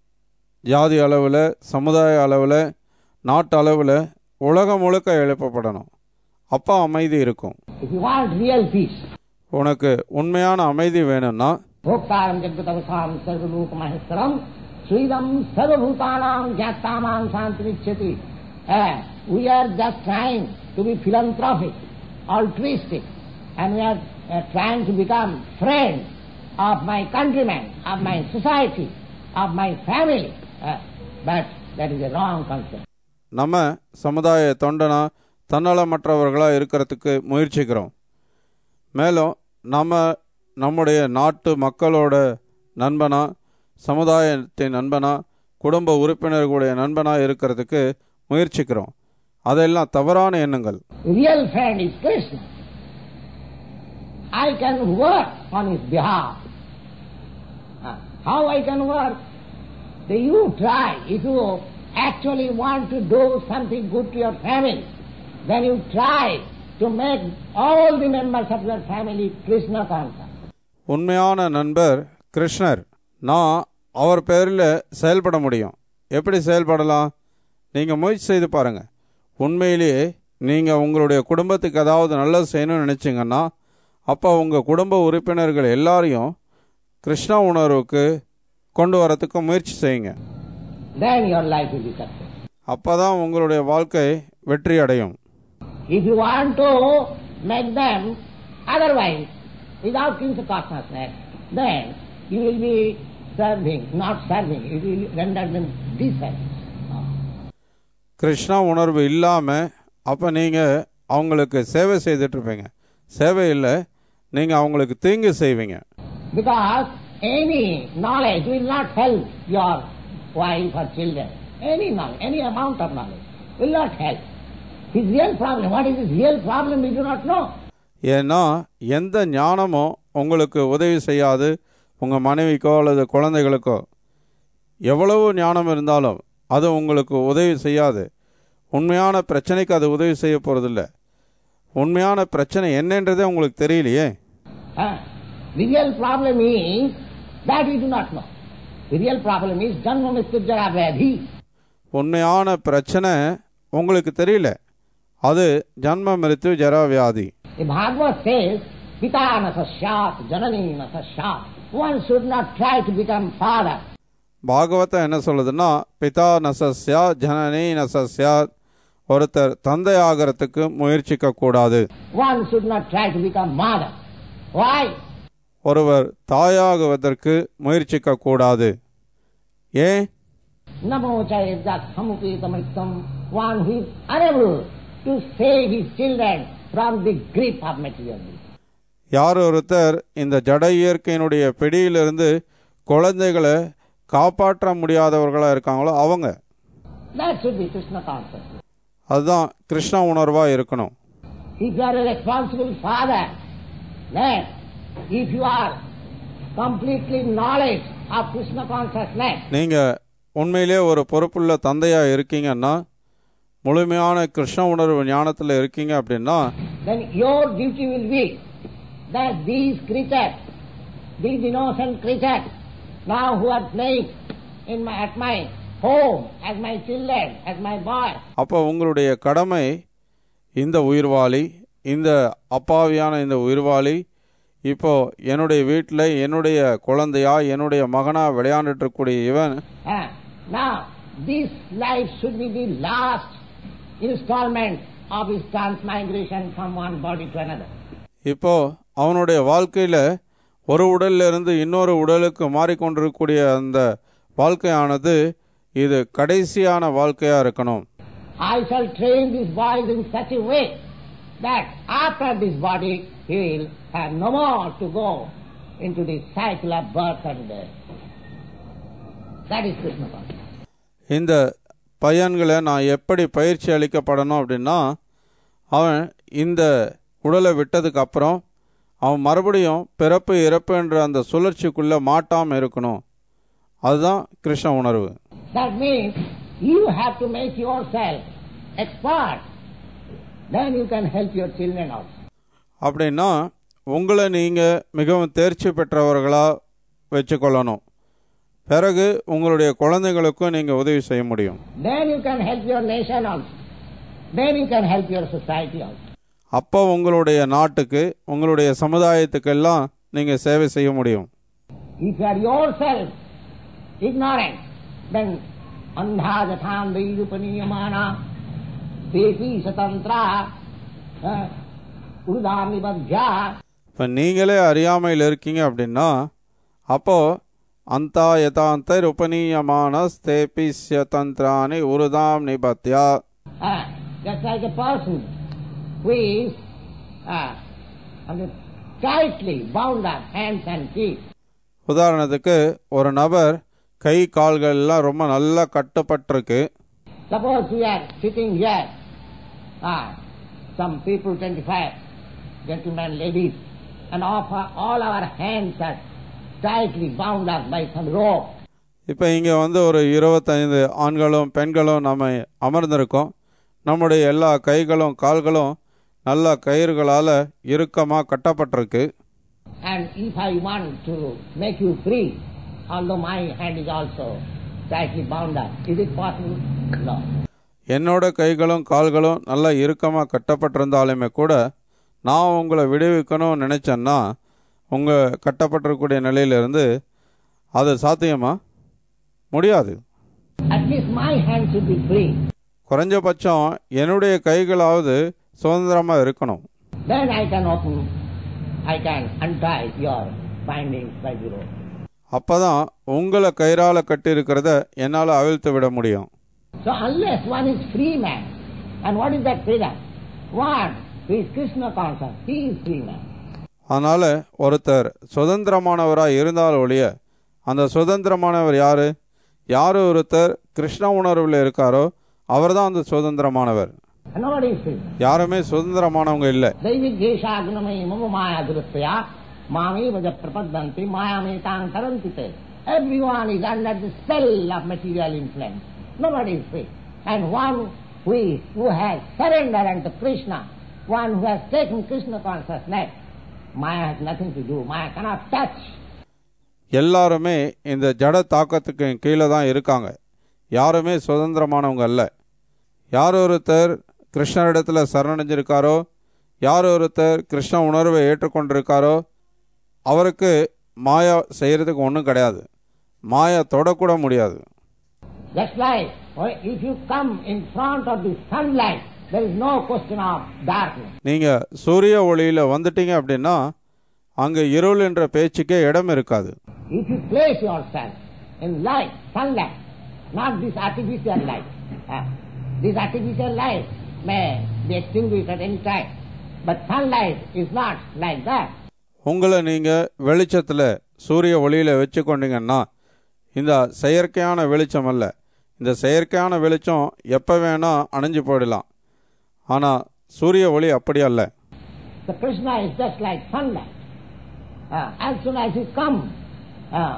ஜாதி அளவில் சமுதாய அளவில் நாட்டு அளவில் உலகம் முழுக்க எழுப்பப்படணும் அப்போ அமைதி இருக்கும் If you want real peace, உனக்கு உண்மையான அமைதி வேணும்னா भोक्तारं जगतवसां सर्वलोकमहेश्वरं श्रीदं सर्वभूतानां ज्ञातानां शान्तिरिच्छति Uh, we are just trying to be philanthropic, altruistic, and we are uh, trying to become friends of my countrymen, of my society, of my family. Uh, but that is a wrong concept. நம்ம சமுதாய தொண்டனா தன்னலமற்றவர்களாக இருக்கிறதுக்கு முயற்சிக்கிறோம் மேலும் நம்ம நம்முடைய நாட்டு மக்களோட நண்பனா சமுதாயத்தின் நண்பனா குடும்ப உறுப்பினர்களுடைய நண்பனா இருக்கிறதுக்கு முயற்சிக்கிறோம் அதெல்லாம் தவறான எண்ணங்கள் Real friend is Krishna. I can work on his behalf. Uh, How I can work? So you try. If you actually want to do something good to your family, then you try to make all the members of your family Krishna conscious. உண்மையான நண்பர் கிருஷ்ணர் நான் அவர் பேரில் செயல்பட முடியும் எப்படி செயல்படலாம் நீங்கள் முயற்சி செய்து பாருங்கள் உண்மையிலேயே நீங்கள் உங்களுடைய குடும்பத்துக்கு ஏதாவது நல்லது செய்யணும்னு நினச்சிங்கன்னா அப்போ உங்கள் குடும்ப உறுப்பினர்கள் எல்லாரையும் கிருஷ்ணா உணர்வுக்கு கொண்டு வரத்துக்கு முயற்சி செய்யுங்க Then your life will be successful. அப்போ தான் உங்களுடைய வாழ்க்கை வெற்றி அடையும் If you want to make them otherwise, without Krishna consciousness, then you will be serving, not serving, you will render them disservice. Krishna உணர்வு இல்லாமல் அப்போ நீங்கள் அவங்களுக்கு சேவை செய்துட்ருப்பீங்க சேவை இல்லை நீங்கள் அவங்களுக்கு தீங்கு செய்வீங்க Because any knowledge will not help your wife or children. Any knowledge, any amount of knowledge will not help. His real problem, what is his real problem, we do not know. ஏன்னா எந்த ஞானமும் உங்களுக்கு உதவி செய்யாது உங்கள் மனைவிக்கோ அல்லது குழந்தைகளுக்கோ எவ்வளவு ஞானம் இருந்தாலும் அது உங்களுக்கு உதவி செய்யாது உண்மையான பிரச்சனைக்கு அது உதவி செய்ய போகிறதில்ல உண்மையான பிரச்சனை என்னன்றதே உங்களுக்கு தெரியலையே Huh? The real problem is that we do not know. The real problem is Janma Mrityu Jara Vyadhi. உண்மையான பிரச்சனை உங்களுக்கு தெரியல அது ஜன்ம மிருத்து ஜரா வியாதி The Bhagavad says, Pita na sasyat, janani na sasyat. One should not try to become father. Bhagavatam என்ன சொல்லுதுன்னா பிதா நசஸ்யா ஜனனி நசஸ்யா ஒருத்தர் தந்தை ஆகிறதுக்கு முயற்சிக்க கூடாது One should not try to become mother. Why? ஒருவர் தாயாகுவதற்கு முயற்சிக்க கூடாது ஏன் Namo chayat samupetamitam. One who is unable to save his children from the grip of materialism. யார் ஒருத்தர் இந்த ஜட இயற்கையினுடைய பிடியிலிருந்து குழந்தைகளை காப்பாற்ற முடியாதவர்களாக இருக்காங்களோ அவங்க That should be Krishna consciousness. அதுதான் கிருஷ்ண உணர்வாக இருக்கணும் If you are a responsible father, then if you are completely knowledge of Krishna consciousness, நீங்கள் உண்மையிலே ஒரு பொறுப்புள்ள தந்தையாக இருக்கீங்கன்னா முழுமையான கிருஷ்ண உணர்வு ஞானத்தில் இருக்கீங்க அப்படின்னா then your duty will be that these creatures, these innocent creatures, now who are playing in my, at my home, as my children, as my boy, அப்போ உங்களுடைய கடமை இந்த உயிர்வாளி இந்த அப்பாவியான இந்த உயிர்வாளி இப்போ என்னுடைய வீட்டில் என்னுடைய குழந்தையா என்னுடைய மகனா விளையாண்டுட்டு இருக்கக்கூடிய இவன் ah, now this life should be the last installment of his transmigration from one body to another. இப்போ அவனுடைய வாழ்க்கையில் ஒரு உடல்ல இருந்து இன்னொரு உடலுக்கு மாறிக்கொண்டிருக்கக்கூடிய அந்த வாழ்க்கையானது இது கடைசியான வாழ்க்கையாக இருக்கணும் I shall train these boys in such a way that after this body he will have no more to go into the cycle of birth and death. That is Krishna consciousness. இந்த பையன்களை நான் எப்படி பயிற்சி அளிக்கப்படணும் அப்படின்னா அவன் இந்த உடலை விட்டதுக்கு அப்புறம் அவன் மறுபடியும் பிறப்பு இறப்பு என்ற அந்த சுழற்சிக்குள்ளே மாட்டாமல் இருக்கணும் அதுதான் கிருஷ்ண உணர்வு That means you have to make yourself expert. Then you can help your children also. அப்படின்னா உங்களை நீங்கள் மிகவும் தேர்ச்சி பெற்றவர்களாக வச்சுக்கொள்ளணும் பிறகு உங்களுடைய குழந்தைகளுக்கும் நீங்கள் உதவி செய்ய முடியும் Then you can help your nation also. Then you can help your society also. அப்போ உங்களுடைய நாட்டுக்கு உங்களுடைய சமுதாயத்துக்கெல்லாம் நீங்கள் சேவை செய்ய முடியும் If you are yourself ignorant, then andha jatham vairupaniyamana devi satantra udamibadhya இப்போ நீங்களே அறியாமையில் இருக்கீங்க அப்படின்னா அப்போது அந்தா யதாந்தர் உபநீயமான ஸ்தேபிஸ்ய தந்திராணி உருதாம் நிபத்யா uh, just like a person who is uh, on the tightly bound up hands and feet. உதாரணத்துக்கு ஒரு நபர் கை கால்கள்லாம் ரொம்ப நல்லா கட்டுப்பட்டிருக்கு Suppose we are sitting here, ah, some people, 25 gentlemen, ladies, and all, all our hands are tightly bound up by some rope. இப்போ இங்கே வந்து ஒரு இருபத்தைந்து ஆண்களும் பெண்களும் நம்ம அமர்ந்திருக்கோம் நம்முடைய எல்லா கைகளும் கால்களும் நல்ல கயிறுகளால் இறுக்கமாக கட்டப்பட்டிருக்கு And if I want to make you free, although my hand is also tightly bound up, is it possible? No. என்னோட கைகளும் கால்களும் நல்லா இறுக்கமாக கட்டப்பட்டிருந்தாலுமே கூட நான் உங்களை விடுவிக்கணும்னு நினச்சேன்னா உங்கள் கட்டப்பட்டிருக்கக்கூடிய நிலையிலிருந்து அது சாத்தியமா முடியாது At least my hand should be free. குறைஞ்சபட்சம் என்னுடைய கைகளாவது சுதந்திரமாக இருக்கணும் Then I can open, I can untie your bindings by the rope. அப்பதான் உங்களை கயிறால கட்டியிருக்கிறத என்னால் அவிழ்த்து விட முடியும் So unless one is free man, and what is that freedom? One who is Krishna conscious, he is free man. அதனால ஒருத்தர் சுதந்திரமானவராக இருந்தால் ஒழிய அந்த சுதந்திரமானவர் யாரு யார் ஒருத்தர் கிருஷ்ண உணர்வில் இருக்காரோ அவர்தான் அந்த சுதந்திரமானவர் And nobody is free. யாருமே சுதந்திரமானவங்க இல்லை दैविद्वेषाग्नमयी मम माया दृष्टया मामेव ज प्रपद्यन्ते मायामेतां तरन्ति ते Everyone is under the spell of material influence. Nobody is free. And one who, is, who has surrendered unto Krishna, one who has taken Krishna consciousness, Maya has nothing to do. Maya cannot touch. எல்லாருமே இந்த ஜட தாக்கத்துக்கு கீழே தான் இருக்காங்க யாருமே சுதந்திரமானவங்க அல்ல யார் ஒருத்தர் கிருஷ்ணரிடத்தில் சரணடைஞ்சிருக்காரோ யார் ஒருத்தர் கிருஷ்ண உணர்வை ஏற்றுக்கொண்டிருக்காரோ அவருக்கு மாயா செய்கிறதுக்கு ஒன்றும் கிடையாது மாயா தொடக்கூட முடியாது Just like well, if you come in front of the sunlight, there is no question of darkness. நீங்கள் சூரிய ஒளியில் வந்துட்டீங்க அப்படின்னா அங்கே இருள் என்ற பேச்சுக்கே இடம் இருக்காது If you place yourself in light, sunlight, not this artificial light. uh, this artificial light may be extinguished at any time. But sunlight is not like that. உங்களை நீங்கள் வெளிச்சத்தில் சூரிய ஒளியில் வச்சு கொண்டீங்கன்னா இந்த செயற்கையான வெளிச்சம் அல்ல இந்த செயற்கையான வெளிச்சம் எப்போ வேணால் அணைஞ்சு போயிடலாம் ஆனால் சூரிய ஒளி அப்படி அல்ல So Krishna is just like sunlight. Uh, as soon as you come uh,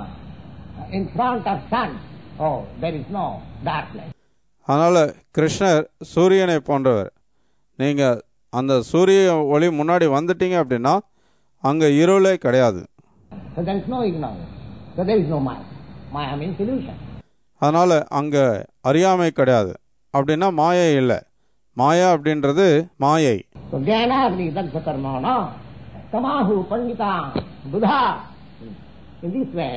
in front of sun, oh, there is no darkness. அதனால் கிருஷ்ணர் சூரியனை போன்றவர் நீங்கள் அந்த சூரிய ஒளி முன்னாடி வந்துட்டீங்க அப்படின்னா அங்கே இருளே கிடையாது So there is no ignorance. So there is no Maya. Maya means illusion. அதனால் அங்கே அறியாமை கிடையாது அப்படின்னா மாயை இல்லை மாயா அப்படின்றது மாயை So Jnanagni Dagdha Karmana Tamahu Pandita Buddha. In this way,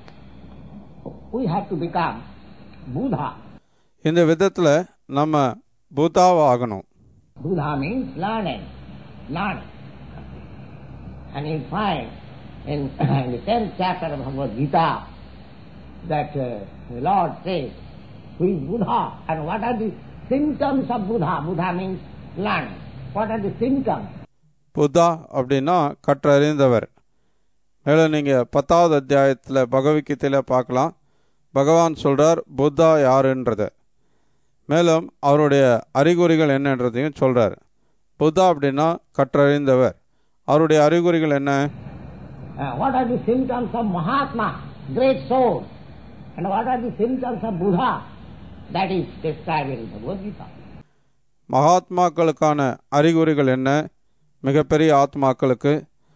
we have to become Buddha. இந்த விதத்தில் நம்ம பூதாவாகணும் Buddha means learning, learning. And you find in, in the tenth chapter of Bhagavad Gita that uh, the Lord says, who is Buddha and what are the symptoms of Buddha? Buddha means learning. What are the symptoms? Buddha அப்படின்னா கற்றறிந்தவர் மேலும் நீங்கள் பத்தாவது அத்தியாயத்தில் பகவத்கீதையில் பார்க்கலாம் பகவான் சொல்கிறார் புத்தா யாருன்றத மேலும் அவருடைய அறிகுறிகள் என்னன்றதையும் சொல்கிறார் புத்தா அப்படின்னா கற்றறிந்தவர் அவருடைய அறிகுறிகள் என்ன Uh, what are the symptoms of Mahatma, great soul? And what are the symptoms of Buddha? That is described in Bhagavad Gita. மகாத்மாக்களுக்கான அறிகுறிகள் என்ன மிகப்பெரிய ஆத்மாக்களுக்கு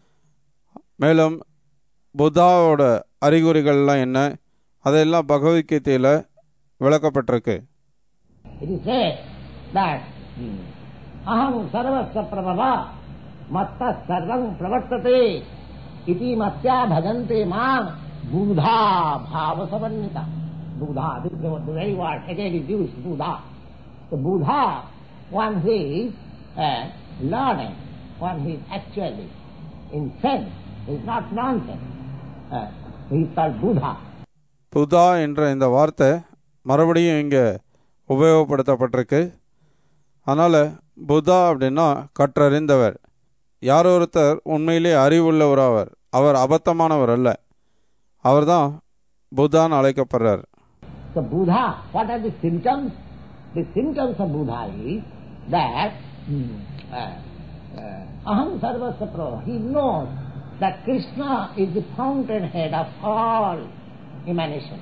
மேலும் புத்தாவோட அறிகுறிகள்லாம் என்ன அதெல்லாம் பகவத்கீதையில் விளக்கப்பட்டிருக்கு It is said that hmm, aham sarvasya prabhava matta sarvam pravartate iti matya bhajante mam buddha bhava samannita. Buddha, this is the very word, again is used, Buddha. So Buddha, one who is uh, learning, one who is actually in sense, is not nonsense. Uh, he is called Buddha. புதா என்ற இந்த வார்த்தை மறுபடியும் இங்கே உபயோகப்படுத்தப்பட்டிருக்கு அதனால் புத்தா அப்படின்னா கற்றறிந்தவர் யார் ஒருத்தர் உண்மையிலே அறிவுள்ளவர் அவர் அவர் அபத்தமானவர் அல்ல அவர்தான் புத்தான்னு அழைக்கப்படுறார் So Buddha, what are the symptoms? The symptoms of Buddha is that hmm, uh, uh, aham sarvasya prabha. He knows that Krishna is the fountainhead of all emanation.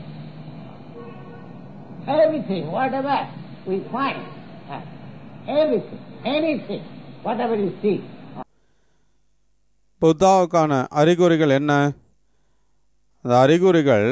Everything, whatever we find, uh, everything, anything, whatever you see, புத்தாவுக்கான அறிகுறிகள் என்ன அந்த அறிகுறிகள்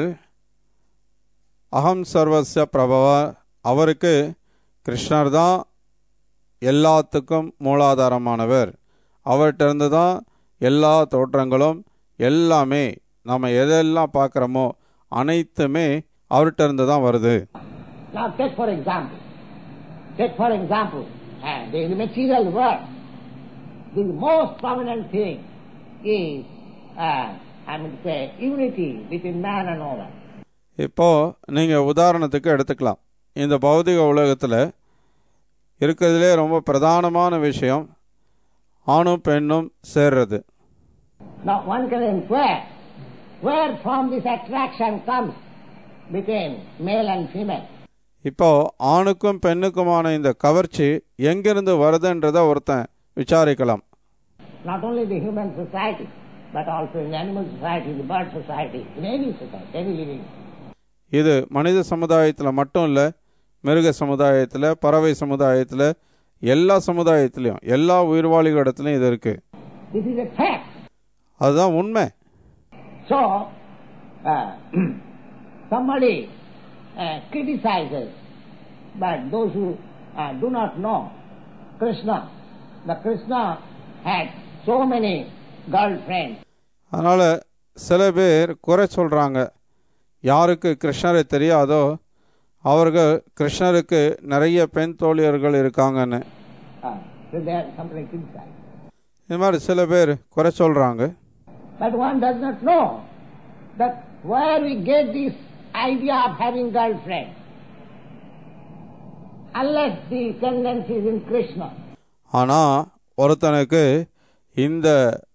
அகம் சர்வஸ்ய பிரபவ அவருக்கு கிருஷ்ணர் தான் எல்லாத்துக்கும் மூலாதாரமானவர் அவர்கிட்ட தான் எல்லா தோற்றங்களும் எல்லாமே நம்ம எதெல்லாம் பார்க்குறோமோ அனைத்துமே அவர்கிட்ட இருந்து தான் வருது Now take for example, take for example, and in the material world, the most prominent thing is uh, I mean, say, unity between man and woman. இப்போ நீங்கள் உதாரணத்துக்கு எடுத்துக்கலாம் இந்த பௌதிக உலகத்தில் இருக்கிறதுலே ரொம்ப பிரதானமான விஷயம் ஆணும் பெண்ணும் சேர்றது Now one can inquire where from this attraction comes between male and female. இப்போ ஆணுக்கும் பெண்ணுக்குமான இந்த கவர்ச்சி எங்கிருந்து வருதுன்றதை ஒருத்தன் விசாரிக்கலாம் Not only the human society, but also in animal society, the bird society, in any society, any living. இது மனித சமுதாயத்தில் மட்டும் இல்லை மிருக சமுதாயத்தில் பறவை சமுதாயத்தில் எல்லா சமுதாயத்திலையும் எல்லா உயிர்வாளிகளிடத்துலையும் இது இருக்குது This is a fact. அதுதான் உண்மை So, uh, somebody uh, criticizes, but those who uh, do not know Krishna, the Krishna had so many girlfriends. அதனால் சில பேர் குறை சொல்கிறாங்க யாருக்கு கிருஷ்ணரை தெரியாதோ அவர்கள் கிருஷ்ணருக்கு நிறைய பெண் தோழியர்கள் இருக்காங்கன்னு Uh, so there somebody criticizes. இது மாதிரி சில பேர் குறை சொல்கிறாங்க But one does not know that where we get this idea of having girlfriend. Unless the tendency is in Krishna. ஆனால் ஒருத்தனுக்கு இந்த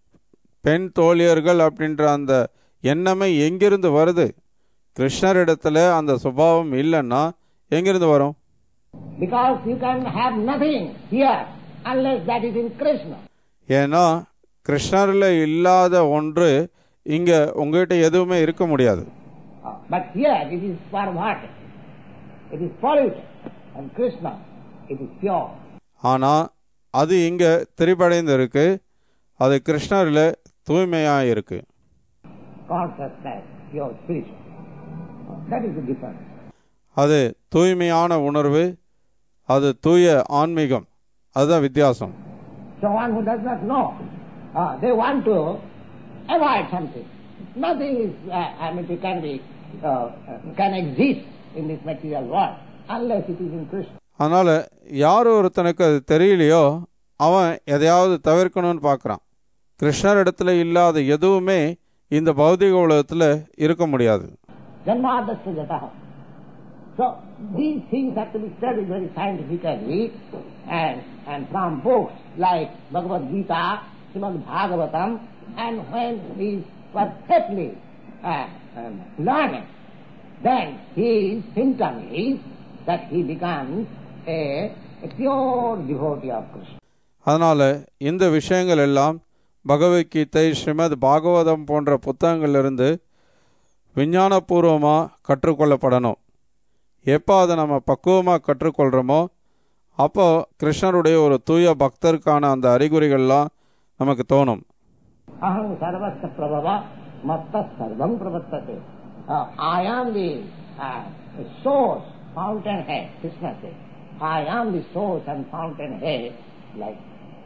பெண் தோழியர்கள் அப்படின்ற அந்த எண்ணமே எங்கிருந்து வருது கிருஷ்ணரிடத்துல அந்த சுபாவம் இல்லைன்னா எங்கிருந்து வரும் Because you can have nothing here unless that is in Krishna. ஏன்னா கிருஷ்ணரில் இல்லாத ஒன்று இங்கே உங்ககிட்ட எதுவுமே இருக்க முடியாது Uh, But here it is perverted. It is polluted. And Krishna, it is pure. ஆனால் அது இங்கே திரிபடைந்து இருக்கு அது கிருஷ்ணரில் தூய்மையாக இருக்கு Consciousness, pure spiritual. Uh, That is the difference. அது தூய்மையான உணர்வு அது தூய ஆன்மீகம் அதுதான் வித்தியாசம் So one who does not know, uh, they want to avoid something. Nothing is, uh, I mean, it can be, uh, uh, can exist in this material world unless it is in Krishna. அதனால் யார் ஒருத்தனுக்கு அது தெரியலையோ அவன் எதையாவது தவிர்க்கணும்னு பார்க்குறான் கிருஷ்ணர் இடத்துல இல்லாத எதுவுமே இந்த பௌதிக உலகத்தில் இருக்க முடியாது Janmadasya jataha. So these things have to be studied very scientifically and, and from books like Bhagavad Gita, Srimad Bhagavatam, and when he is perfectly uh, um, learned, then his symptom is that he becomes a, a pure devotee of Krishna. அதனால் இந்த விஷயங்கள் எல்லாம் பகவத்கீதை ஸ்ரீமத் பாகவதம் போன்ற புத்தகங்களிலிருந்து விஞ்ஞானபூர்வமாக கற்றுக்கொள்ளப்படணும் எப்போ அதை நம்ம பக்குவமாக கற்றுக்கொள்கிறோமோ அப்போ கிருஷ்ணருடைய ஒரு தூய பக்தருக்கான அந்த அறிகுறிகள்லாம் நமக்கு தோணும் Aham sarvasya prabhava matta sarvam pravattate. Uh, I am the uh, source, fountainhead, Krishna says. I am the source and fountainhead, like,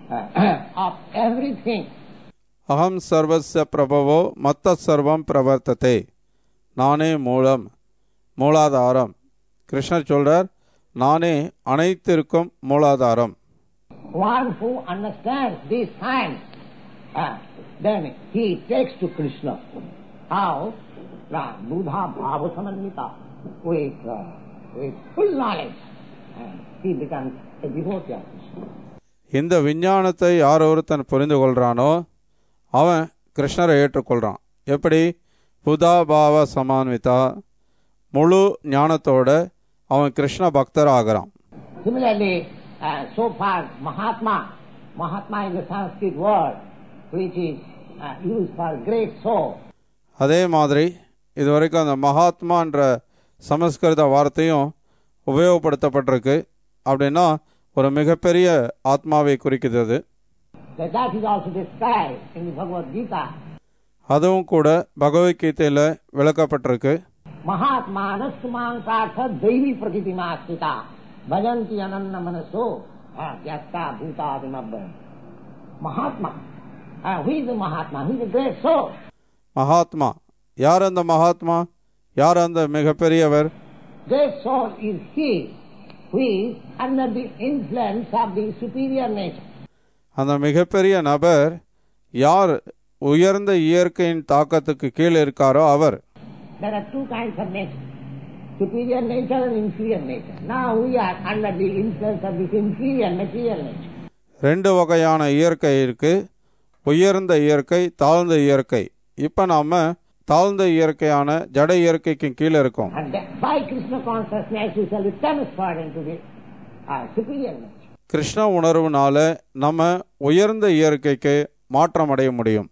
uh, of everything. அகம் சர்வஸ்ய பிரபவோ மத்த சர்வம் பிரவர்த்ததே நானே மூலம் மூலாதாரம் கிருஷ்ணர் சொல்றார் நானே அனைத்திற்கும் மூலாதாரம் One who understands this science, uh, then he takes to Krishna. How? Uh, Buddha Bhava Samanvita, with, uh, with full knowledge. And he becomes a devotee of Krishna. இந்த விஞ்ஞானத்தை யார் ஒருத்தன் புரிந்து கொள்றானோ அவன் கிருஷ்ணரை ஏற்றுக்கொள்றான் எப்படி புதாபாவ சமான்விதா முழு ஞானத்தோட அவன் கிருஷ்ண பக்தர் ஆகிறான் Similarly, uh, so far Mahatma, Mahatma is a Sanskrit word which is uh, used for great soul. அதே மாதிரி இதுவரைக்கும் அந்த மகாத்மான்ற சமஸ்கிருத வார்த்தையும் உபயோகப்படுத்தப்பட்டிருக்கு அப்படின்னா ஒரு மிகப்பெரிய ஆத்மாவை குறிக்குது அது So that is also described in the Bhagavad Gita. அதுவும் கூட பகவத்கீதையில் விளக்கப்பட்டிருக்கு Mahatma anasman partha devi prakriti masita bhajanti ananna manaso yasta bhuta adimabba. Mahatma. Uh, who is the Mahatma? Who is a great soul? Mahatma யார் அந்த மகாத்மா யார் அந்த மிகப்பெரியவர் Great soul is he who is under the influence of the superior nature. அந்த மிகப்பெரிய நபர் யார் உயர்ந்த இயற்கையின் தாக்கத்துக்கு கீழே இருக்காரோ அவர் There are two kinds of nature. Superior nature and inferior nature. Now we are under the influence of this inferior material nature. ரெண்டு வகையான இயற்கை இருக்கு உயர்ந்த இயற்கை தாழ்ந்த இயற்கை இப்போ நாம தாழ்ந்த இயற்கையான ஜட இயற்கைக்கு கீழே இருக்கோம் And that by Krishna consciousness we shall be transferred into the uh, superior nature. Krishna உணர்வுனால நம்ம உயர்ந்த இயற்கைக்கு மாற்றம் அடைய முடியும்